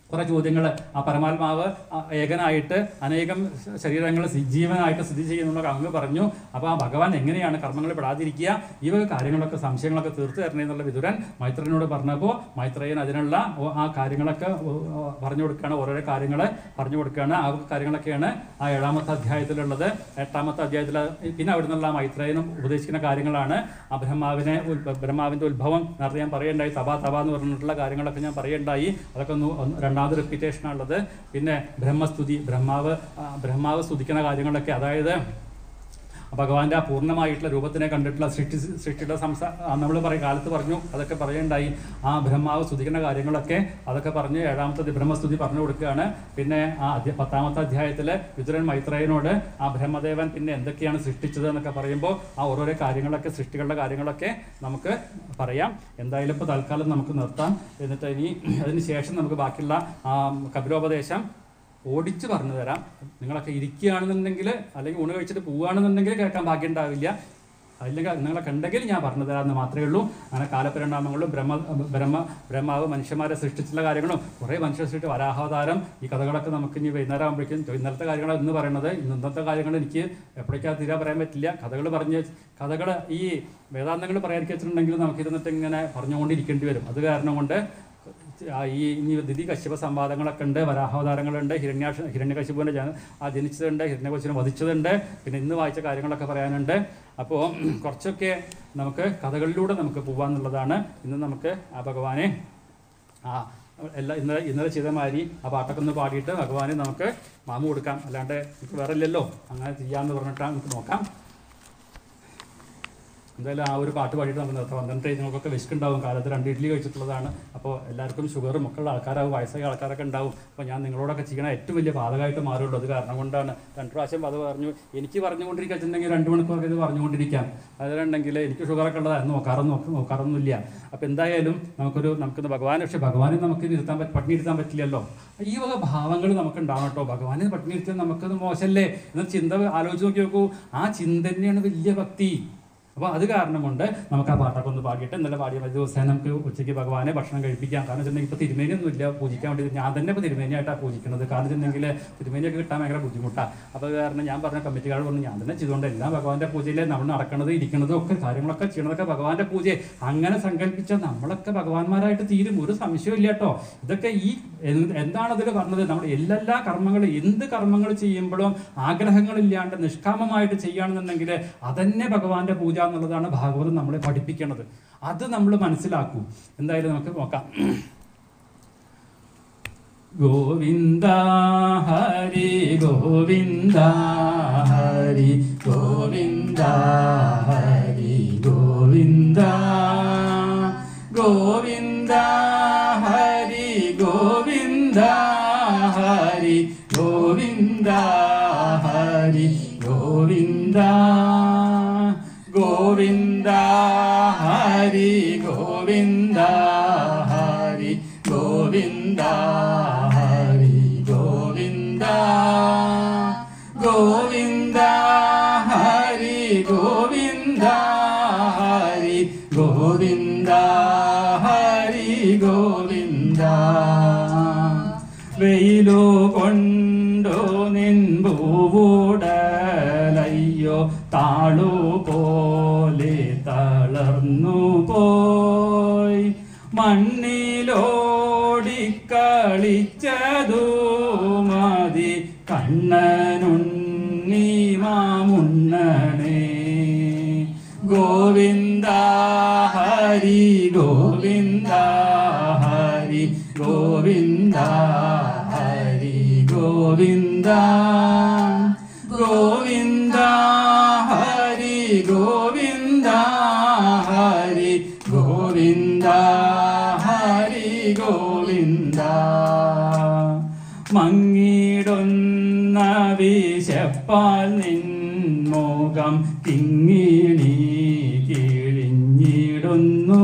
കുറെ ചോദ്യങ്ങൾ ആ പരമാത്മാവ് ആ ഏകനായിട്ട് അനേകം ശരീരങ്ങൾ ജീവനായിട്ട് സ്ഥിതി ചെയ്യുന്നുള്ളൊക്കെ അങ്ങ് പറഞ്ഞു അപ്പോൾ ആ ഭഗവാൻ എങ്ങനെയാണ് കർമ്മങ്ങൾ പെടാതിരിക്കുക ഈ വക കാര്യങ്ങളൊക്കെ സംശയങ്ങളൊക്കെ തീർത്തു തരണേ എന്നുള്ള വിതുരൻ മൈത്രനോട് പറഞ്ഞപ്പോൾ മൈത്രയൻ അതിനുള്ള ഓ- ആ കാര്യങ്ങളൊക്കെ ഓ- ഓ പറഞ്ഞു കൊടുക്കുകയാണ് ഓരോരോ കാര്യങ്ങൾ പറഞ്ഞു കൊടുക്കുകയാണ് ആ കാര്യങ്ങളൊക്കെയാണ് ആ ഏഴാമത്തെ അധ്യായത്തിലുള്ളത് എട്ടാമത്തെ അധ്യായത്തിൽ പിന്നെ അവിടെ നിന്നുള്ള മൈത്രേയനും ഉപദേശിക്കുന്ന കാര്യങ്ങളാണ് ആ ബ്രഹ്മാവിനെ ഉൽ- ബ്രഹ്മാവിന്റെ ഉത്ഭവം നേരത്തെ ഞാൻ പറയണ്ടായി തബ തബ എന്ന് പറഞ്ഞിട്ടുള്ള കാര്യങ്ങളൊക്കെ ഞാൻ പറയണ്ടായി അതൊക്കെ ഒന്ന് ഒന്ന് രണ്ടാമത് റിപ്പീറ്റേഷൻ ഉള്ളത് പിന്നെ ബ്രഹ്മസ്തുതി ബ്രഹ്മാവ് ആ, ബ്രഹ്മാവ് സ്തുതിക്കുന്ന കാര്യങ്ങളൊക്കെ അതായത് ഭഗവാന്റെ ആ പൂർണ്ണമായിട്ടുള്ള രൂപത്തിനെ കണ്ടിട്ടുള്ള സൃഷ്ടി സൃഷ്ടിയുടെ സംസാ നമ്മൾ പറയും കാലത്ത് പറഞ്ഞു അതൊക്കെ പറയണ്ടായി ആ ബ്രഹ്മാവ് സ്തുതിക്കുന്ന കാര്യങ്ങളൊക്കെ അതൊക്കെ പറഞ്ഞ് ഏഴാമത്തെ ബ്രഹ്മസ്തുതി പറഞ്ഞു കൊടുക്കുകയാണ് പിന്നെ ആ അധ്യ പത്താമത്തെ അധ്യായത്തിൽ വിതുരൻ മൈത്രേയനോട് ആ ബ്രഹ്മദേവൻ പിന്നെ എന്തൊക്കെയാണ് സൃഷ്ടിച്ചത് എന്നൊക്കെ പറയുമ്പോൾ ആ ഓരോരോ കാര്യങ്ങളൊക്കെ സൃഷ്ടികളുടെ കാര്യങ്ങളൊക്കെ നമുക്ക് പറയാം എന്തായാലും ഇപ്പോൾ തൽക്കാലം നമുക്ക് നിർത്താം എന്നിട്ട് ഇനി അതിന് ശേഷം നമുക്ക് ബാക്കിയുള്ള ആ കപിലോപദേശം ഓടിച്ച് പറഞ്ഞു തരാം നിങ്ങളൊക്കെ ഇരിക്കുകയാണെന്നുണ്ടെങ്കിൽ അല്ലെങ്കിൽ ഊണ് കഴിച്ചിട്ട് പോവുകയാണെന്നുണ്ടെങ്കിൽ കേൾക്കാൻ ഭാഗ്യം ഉണ്ടാവില്ല അല്ലെങ്കിൽ നിങ്ങളൊക്കെ ഉണ്ടെങ്കിൽ ഞാൻ പറഞ്ഞു തരാമെന്ന് മാത്രമേ ഉള്ളൂ അങ്ങനെ കാലപരിണാമങ്ങളും ബ്രഹ്മ ബ്രഹ്മ ബ്രഹ്മാവ് മനുഷ്യന്മാരെ സൃഷ്ടിച്ചുള്ള കാര്യങ്ങളും കുറേ മനുഷ്യർ സൃഷ്ടിച്ച് വരാഹാവതാരം ഈ കഥകളൊക്കെ നമുക്ക് ഇനി വൈകുന്നേരം ആകുമ്പോഴേക്കും ഇന്നലത്തെ കാര്യങ്ങളാണ് ഇന്ന് പറയുന്നത് ഇന്നത്തെ കാര്യങ്ങൾ എനിക്ക് എപ്പോഴേക്കാ തീരാ പറയാൻ പറ്റില്ല കഥകൾ പറഞ്ഞ് കഥകൾ ഈ വേദാന്തങ്ങൾ പറയാൻ വെച്ചിട്ടുണ്ടെങ്കിൽ നമുക്ക് ഇരുന്നിട്ട് ഇങ്ങനെ പറഞ്ഞുകൊണ്ടിരിക്കേണ്ടി വരും അത് കാരണം കൊണ്ട് ആ ഈ ഇനി ദിതി കശ്യപ സംവാദങ്ങളൊക്കെ ഉണ്ട് വരാഹാവതാരങ്ങളുണ്ട് ഹിരണ്യാക്ഷ ഹിരണ്യകശിപുവിൻ്റെ ജന ആ ജനിച്ചതുണ്ട് ഹിരണ്യകശിനെ വധിച്ചതുണ്ട് പിന്നെ ഇന്ന് വായിച്ച കാര്യങ്ങളൊക്കെ പറയാനുണ്ട് അപ്പോൾ കുറച്ചൊക്കെ നമുക്ക് കഥകളിലൂടെ നമുക്ക് പോകാമെന്നുള്ളതാണ് ഇന്ന് നമുക്ക് ആ ഭഗവാനെ ആ എല്ലാ ഇന്നലെ ഇന്നലെ ചെയ്ത മാതിരി ആ പാട്ടൊക്കെ ഒന്ന് പാടിയിട്ട് ഭഗവാനെ നമുക്ക് മാമു കൊടുക്കാം അല്ലാണ്ട് നമുക്ക് വേറെ ഇല്ലല്ലോ അങ്ങനെ ചെയ്യാമെന്ന് പറഞ്ഞിട്ട് നമുക്ക് നോക്കാം എന്തായാലും ആ ഒരു പാട്ട് പാടിയിട്ട് നമുക്ക് നിർത്താം പന്ത്രണ്ട് നിങ്ങൾക്കൊക്കെ വിശക്കുണ്ടാവും കാലത്ത് രണ്ട് ഇഡ്ഡലി കഴിച്ചിട്ടുള്ളതാണ് അപ്പോൾ എല്ലാവർക്കും ഷുഗറും ഒക്കെ ഉള്ള ആൾക്കാരാവും വയസ്സായ ആൾക്കാരൊക്കെ ഉണ്ടാവും അപ്പോൾ ഞാൻ നിങ്ങളോടൊക്കെ ചെയ്യണ ഏറ്റവും വലിയ ബാധകമായിട്ട് മാറുള്ളൂ അത് കാരണം കൊണ്ടാണ് രണ്ട് പ്രാവശ്യം അത് പറഞ്ഞു എനിക്ക് പറഞ്ഞുകൊണ്ടിരിക്കുന്നുണ്ടെങ്കിൽ രണ്ട് മണിക്കൂറൊക്കെ ഇത് പറഞ്ഞുകൊണ്ടിരിക്കാം അതിലുണ്ടെങ്കിൽ എനിക്ക് ഷുഗറൊക്കെ ഉള്ളതാണ് നോക്കാറൊന്നും നോക്ക- നോക്കാറൊന്നുമില്ല അപ്പോൾ എന്തായാലും നമുക്കൊരു നമുക്കിന്ന് ഭഗവാനെ പക്ഷേ ഭഗവാനെ നമുക്ക് ഇരുത്താൻ പറ്റ പട്ടിണി ഇരുത്താൻ പറ്റില്ലല്ലോ ഈ വക ഭാവങ്ങൾ നമുക്ക് ഉണ്ടാവണം കേട്ടോ ഭഗവാനെ പട്ടിണി ഇരുത്താൻ നമുക്കത് മോശമല്ലേ എന്ന ചിന്ത ആലോചിച്ച് നോക്കി നോക്കൂ ആ ചിന്ത തന്നെയാണ് വലിയ ഭക്തി അപ്പോൾ അത് കാരണം കൊണ്ട് നമുക്ക് ആ പാട്ടൊക്കെ ഒന്ന് പാടിയിട്ട് ഇന്നലെ പാടിയ ഒരു ദിവസം നമുക്ക് ഉച്ചയ്ക്ക് ഭഗവാനെ ഭക്ഷണം കഴിപ്പിക്കാം കാരണം വെച്ചിട്ടുണ്ടെങ്കിൽ ഇപ്പോൾ തിരുമേനിയൊന്നും ഇല്ല പൂജിക്കാൻ വേണ്ടി ഞാൻ തന്നെ ഇപ്പോൾ തിരുമേനിയായിട്ടാണ് പൂജിക്കുന്നത് കാരണം വെച്ചിട്ടുണ്ടെങ്കിൽ തിരുമേനിയൊക്കെ കിട്ടാൻ ഭയങ്കര ബുദ്ധിമുട്ടാണ് അപ്പോൾ അത് കാരണം ഞാൻ പറഞ്ഞ കമ്മിറ്റിക്കാർ പറഞ്ഞു ഞാൻ തന്നെ ചെയ്തുകൊണ്ട് എല്ലാം ഭഗവാന്റെ പൂജയിലെ നമ്മൾ നടക്കണത് ഇരിക്കണതും ഒക്കെ കാര്യങ്ങളൊക്കെ ചെയ്യണതൊക്കെ ഭഗവാന്റെ പൂജയെ അങ്ങനെ സങ്കല്പിച്ച നമ്മളൊക്കെ ഭഗവാന്മാരായിട്ട് തീരും ഒരു സംശയവും ഇല്ല കേട്ടോ ഇതൊക്കെ ഈ എന്ത് എന്താണ് അതിൽ പറഞ്ഞത് നമ്മൾ എല്ലാ കർമ്മങ്ങളും എന്ത് കർമ്മങ്ങൾ ചെയ്യുമ്പോഴും ആഗ്രഹങ്ങളില്ലാണ്ട് നിഷ്കാമമായിട്ട് ചെയ്യുകയാണെന്നുണ്ടെങ്കിൽ അതന്നെ ഭഗവാന്റെ പൂജ എന്നുള്ളതാണ് ഭാഗവതം നമ്മളെ പഠിപ്പിക്കുന്നത് അത് നമ്മൾ മനസ്സിലാക്കൂ എന്തായാലും നമുക്ക് നോക്കാം ഗോവിന്ദ ഹരി ഗോവിന്ദ ഹരി ഗോവിന്ദ ഹരി ഗോവിന്ദ ഗോവിന്ദ ഹരി ഗോവിന്ദ ഹരി ഗോവിന്ദ ഹരി ഗോവിന്ദ ഗോവിന്ദ ഹരി ഗോവിന്ദ ഹരി ഗോവിന്ദ ഹരി ഗോവിന്ദ ഗോവിന്ദ ഹരി ഗോവിന്ദ ഹരി ഗോവിന്ദ ഹരി ഗോവിന്ദ വെയിലോ കൊണ്ടോ നിൻപൂടലയ്യോ താളു പോലെ തളർന്നു പോയി മണ്ണിലോടിക്കളിച്ചതു മതി കണ്ണനുണ്ണി മാമുണ്ണണേ ഗോവിന്ദ ഹരി ഗോവിന്ദ ഹരി ഗോവിന്ദ ഹരി ഗോവിന്ദ ഗോവിന്ദ ഹരി ഗോവിന്ദ ഹരി ഗോവിന്ദ ഹരി ഗോവിന്ദ മങ്ങിടുന്ന വിശപ്പാൽ നിൻമുഖം കിങ്ങിണി കിഴിഞ്ഞിടുന്നു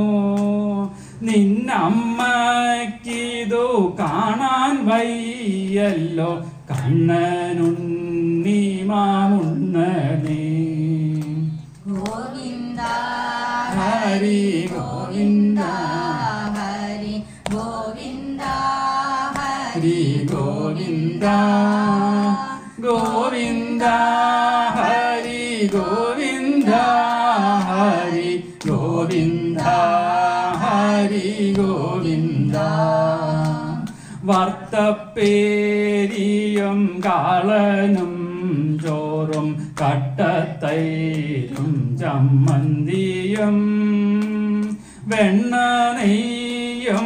നിന്നമ്മക്കിതു കാണാൻ വയ്യല്ലോ കണ്ണനുണ്ണി മാമുണ്ണനേ
ഗോവിന്ദ
ഹരി ഗോവിന്ദ
ഹരി ഗോവിന്ദ
ഹരി ഗോവിന്ദ ഗോവിന്ദ ഹരി ഗോവിന്ദ ഹരി ഗോവിന്ദ ഹരി ഗോവിന്ദ വർത്തപ്പേരിയും കാളനും ചോറും കട്ടത്തൈരും ചമ്മന്തിയും വെണ്ണ നെയ്യും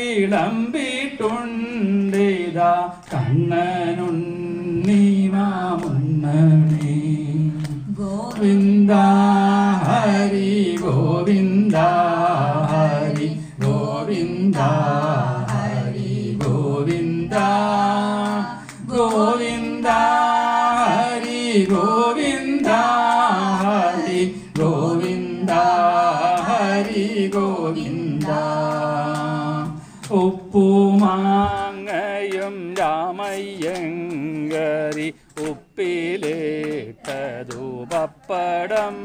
വിളമ്പിട്ടുണ്ടിതാ കണ്ണനുണ്ണി മാമുണ്ണണി ഗോവിന്ദ ഹരി ഗോവിന്ദ ഹരി ഗോവിന്ദ ഹരി ഗോവിന്ദ ഗോവിന്ദ ഹരി ഗോവിന്ദ ഹരി ഗോവിന്ദ ഹരി ഗോവിന്ദ ഉപ്പുമാങ്ങയും രാമയ്യങ്കരി ഉപ്പിലിട്ടതു പപ്പടം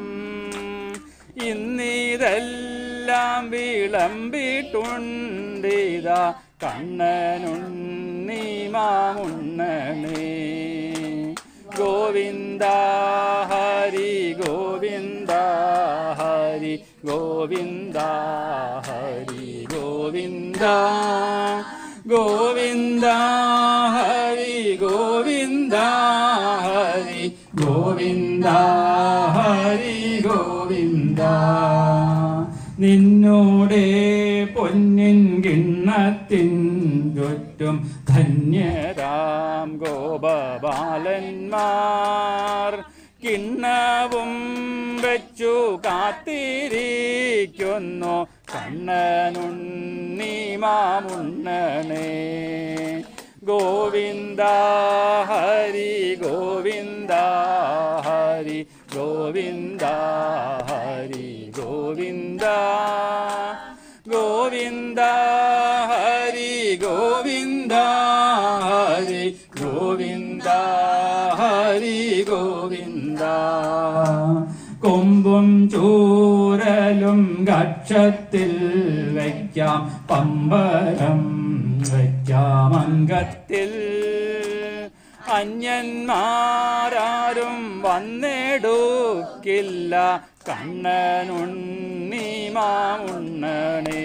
ഇന്നിതെല്ലാം വിളമ്പിട്ടുണ്ടിതാ കണ്ണനുണ്ണി മാമുണ്ണണേ ഗോവിന്ദ ഹരി ഗോവിന്ദ ഹരി ഗോവിന്ദ ഹരി ഗോവിന്ദ ഗോവിന്ദ ഹരി ഗോവിന്ദ ഹരി ഗോവിന്ദ ഹരി ഗോവിന്ദ നിന്നോടെ പൊന്നിൻ കിണ്ണത്തിൻ ചുറ്റും ധന്യരാം ഗോപബാലന്മാർ കിണ്ണവും വെച്ചു കാത്തിരിക്കുന്നു കണ്ണനുണ്ണി മാമുണ്ണണേ ഗോവിന്ദ ഹരി ഗോവിന്ദ ഹരി ഗോവിന്ദ ഹരി ഗോവിന്ദ ഗോവിന്ദ ഹരി ഗോവിന്ദ ഹരി ഗോവിന്ദ ഹരി ഗോവിന്ദ കൊമ്പും ചൂരലും കക്ഷത്തിൽ വയ്ക്കാം പമ്പരം വയ്ക്കാം അംഗത്തിൽ അന്യന്മാരാരും വന്നെടുക്കില്ല കണ്ണനുണ്ണി മാമുണ്ണണേ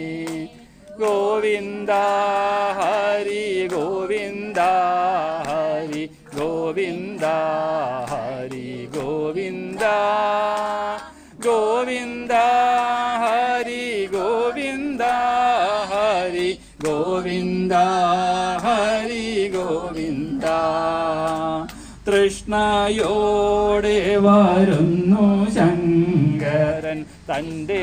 ഗോവിന്ദ ഹരി ഗോവിന്ദ ഹരി ഗോവിന്ദ ഹരി ഗോവിന്ദ ഗോവിന്ദ ഹരി ഗോവിന്ദ ഹരി ഗോവിന്ദ ഹരി ഗോവിന്ദ തൃഷ്ണയോടെ വരുന്നു ശങ്കരൻ തൻ്റെ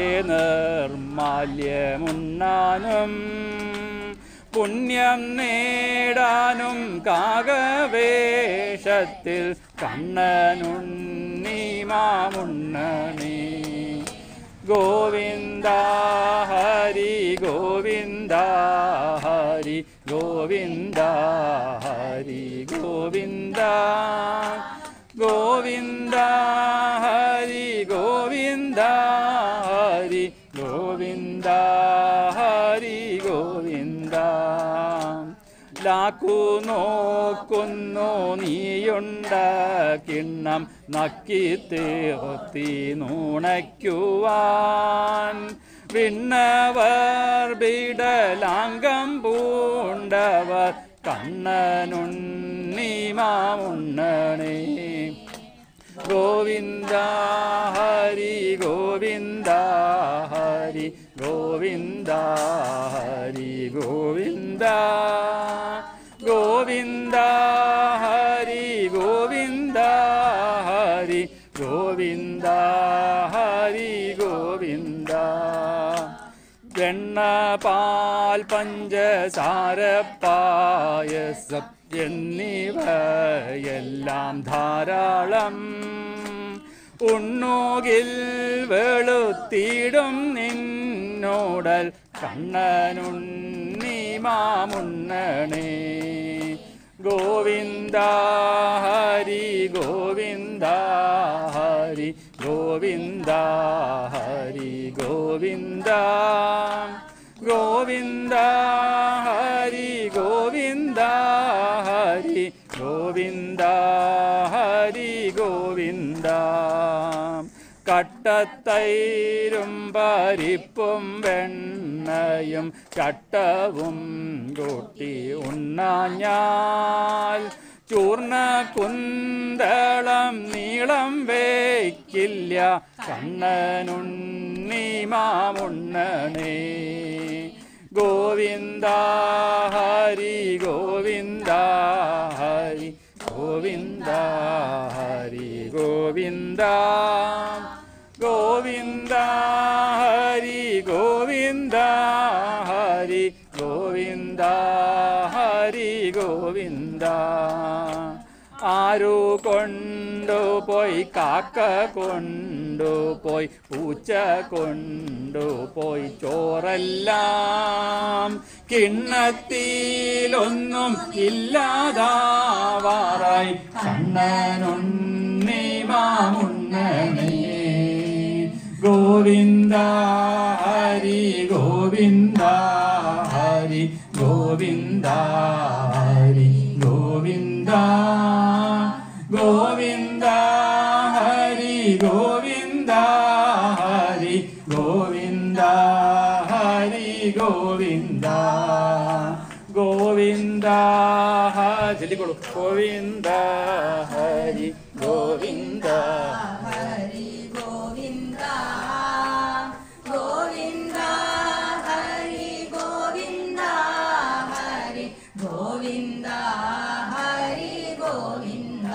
നിർമാല്യമുണ്ണാനും പുണ്യം നേടാനും കാകവേഷത്തിൽ കണ്ണനുണ്ണി മാമുണ്ണണി ഗോവിന്ദ ഹരി ഗോവിന്ദ ഹരി ഗോവിന്ദ ഹരി ഗോവിന്ദ ഗോവിന്ദ ഹരി ഗോവിന്ദ ഹരി ഗോവിന്ദ ഹരി ഗോവിന്ദ ലാക്കു നോക്കുന്നു നീയുണ്ട കിണ്ണം നക്കി തീർത്തി നുണയ്ക്കുവാൻ വിണ്ണവർ ബിടലാംഗം പൂണ്ടവർ കണ്ണനുണ്ണി മാമുണ്ണണേ ഗോവിന്ദ ഹരി ഗോവിന്ദ ഹരി ഗോവിന്ദ ഹരി ഗോവിന്ദ ഗോവിന്ദ ഹരി ഗോവിന്ദ ഹരി ഗോവിന്ദ ഹരി ഗോവിന്ദ വെണ്ണ പാൽ പഞ്ചസാര പായസം എന്നിവയെല്ലാം ധാരാളം ഉണ്ണുകിൽ വെളുത്തിടും നിന്നോടൽ കണ്ണനുണ്ണി മാമുണ്ണണേ ഗോവിന്ദ ഹരി ഗോവിന്ദ ഹരി ഗോവിന്ദ ഹരി ഗോവിന്ദ ഗോവിന്ദ ഹരി ഗോവിന്ദ
ഹരി ഗോവിന്ദ ഹരി ഗോവിന്ദ കട്ടത്തൈരും പരിപ്പും വെണ്ണയും ചട്ടവും കൂട്ടി ഉണ്ണാഞ്ഞാൽ ചൂർണ കുന്തളം നീളം വയ്ക്കില്ല കണ്ണനുണ്ണി മാമുണ്ണനേ ഗോവിന്ദ ഹരി ഗോവിന്ദ ഹരി ഗോവിന്ദ ഹരി ഗോവിന്ദ ഗോവിന്ദ ഹരി ഗോവിന്ദ ഹരി ഗോവിന്ദ ഹരി ഗോവിന്ദ ആരു കൊണ്ടുപോയി കാക്ക കൊണ്ടുപോയി പൂച്ച കൊണ്ടുപോയി ചോറെല്ലാം കിണ്ണത്തിലൊന്നും ഇല്ലാതാവാറായി കണ്ണനുണ്ണി മാമുണ്ണനേ ഗോവിന്ദ ഹരി ഗോവിന്ദ ഹരി ഗോവിന്ദ ഹരി ഗോവിന്ദ ഗോവിന്ദ ഹരി ഗോവിന്ദ ഹരി ഗോവിന്ദ ഹരി ഗോവിന്ദ ഗോവിന്ദ ഹരി ചൊല്ലിക്കോളൂ ഗോവിന്ദ ഹരി ഗോവിന്ദ
ഹരി ഗോവിന്ദ ഗോവിന്ദ ഹരി ഗോവിന്ദ ഹരി ഗോവിന്ദ ഹരി ഗോവിന്ദ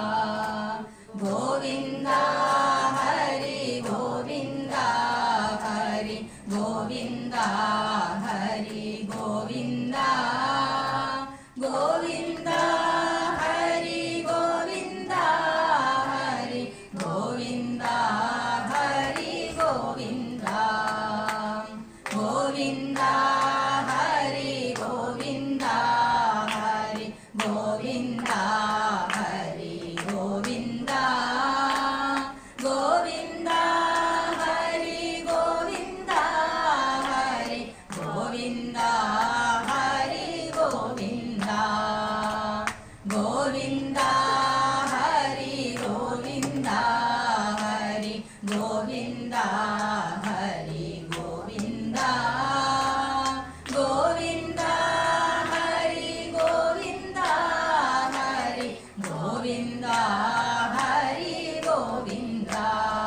ഗോവിന്ദ ഹരി ഗോവിന്ദ ഹരി ഗോവിന്ദ ഹരി ഗോവിന്ദ ഗോവിന്ദ ഹരി ഗോവിന്ദ ഹരി ഗോവിന്ദ ഹരി ഗോവിന്ദ ഗോവിന്ദ ഹരി ഗോവിന്ദ ഹരി ഗോവിന്ദ ഹരി ഗോവിന്ദ ഗോവിന്ദ ഹരി ഗോവിന്ദ ഹരി ഗോവിന്ദ ഹരി ഗോവിന്ദ ഗോവിന്ദ ഹരി ഗോവിന്ദ ഹരി ഗോവിന്ദ ഹരി ഗോവിന്ദ ഗോവിന്ദ ഹരി ഗോവിന്ദ ഹരി ഗോവിന്ദ ഹരി ഗോവിന്ദ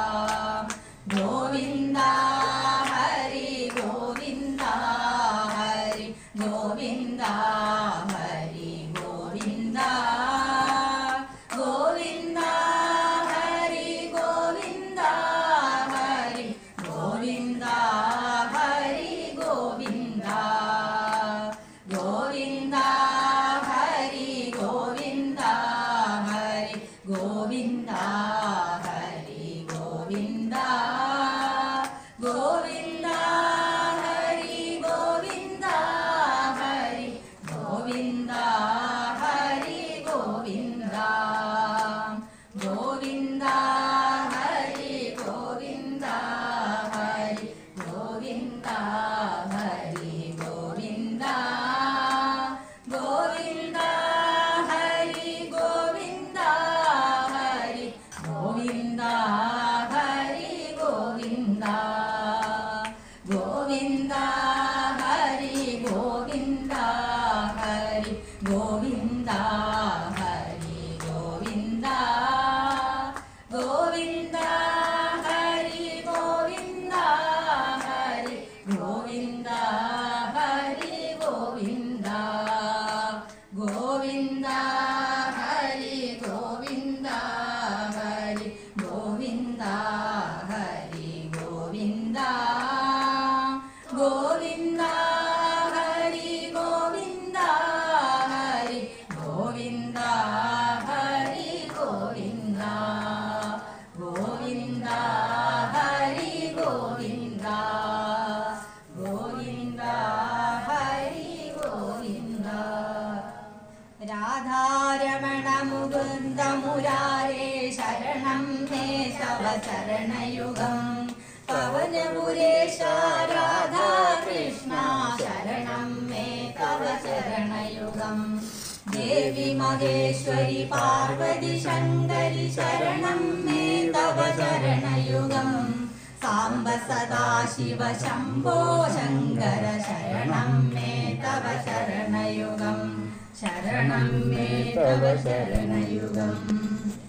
ഗോവിന്ദ ഹരി ഗോവിന്ദ ഹരി ഗോവിന്ദ ഹരി ഗോവിന്ദ ഗോവിന്ദ ഹരി ഗോവിന്ദ ഹരി ഗോവിന്ദ ഹരി ഗോവിന്ദ ഗോവിന്ദ ഹരി ഗോവിന്ദ ഹരി ഗോവിന്ദ ഹരി ഗോവിന്ദ ഗോവിന്ദ ഹരി ഗോവിന്ദ ഹരി ഗോവിന്ദ ഹരി ഗോവിന്ദ ഗോവിന്ദ ഹരി ഗോവിന്ദ ഹരി ഗോവിന്ദ ഹരി ഗോവിന്ദ ഗോവിന്ദ ഹരി ഗോവിന്ദ ഹരി ഗോവിന്ദ ഹരി ഗോവിന്ദ ഗോവിന്ദ ഹരി ഗോവിന്ദ ഹരി ഗോവിന്ദ ഹരി ഗോവിന്ദ ഗോവിന്ദ ഹരി ഗോവിന്ദ ഹരി ഗോവിന്ദ ഹരി ഗോവിന്ദ ഗോവിന്ദ ഹരി ഗോവിന്ദ ഹരി ഗോവിന്ദ ഹരി ഗോവിന്ദ ഗോവിന്ദ ഹരി ഗോവിന്ദ ഹരി ഗോവിന്ദ ഹരി ഗോവിന്ദ ഗോവിന്ദ ഹരി ഗോവിന്ദ ഗോവിന്ദ ഹരി ഗോവിന്ദ രാധാരമണ മുകുന്ദ മുരാരേ ശരണം മേ തവ ശരണയുഗം പവനപുരേശ രാധാ കൃഷ്ണ ശരണം മേ തവ ശരണയുഗം देवि महेश्वरि पार्वति शङ्करि शरणं मे तव चरणयुगम् साम्ब सदा शिव शम्भो शङ्कर शरणं मे तव शरणयुगम् शरणं मे तव शरणयुगम्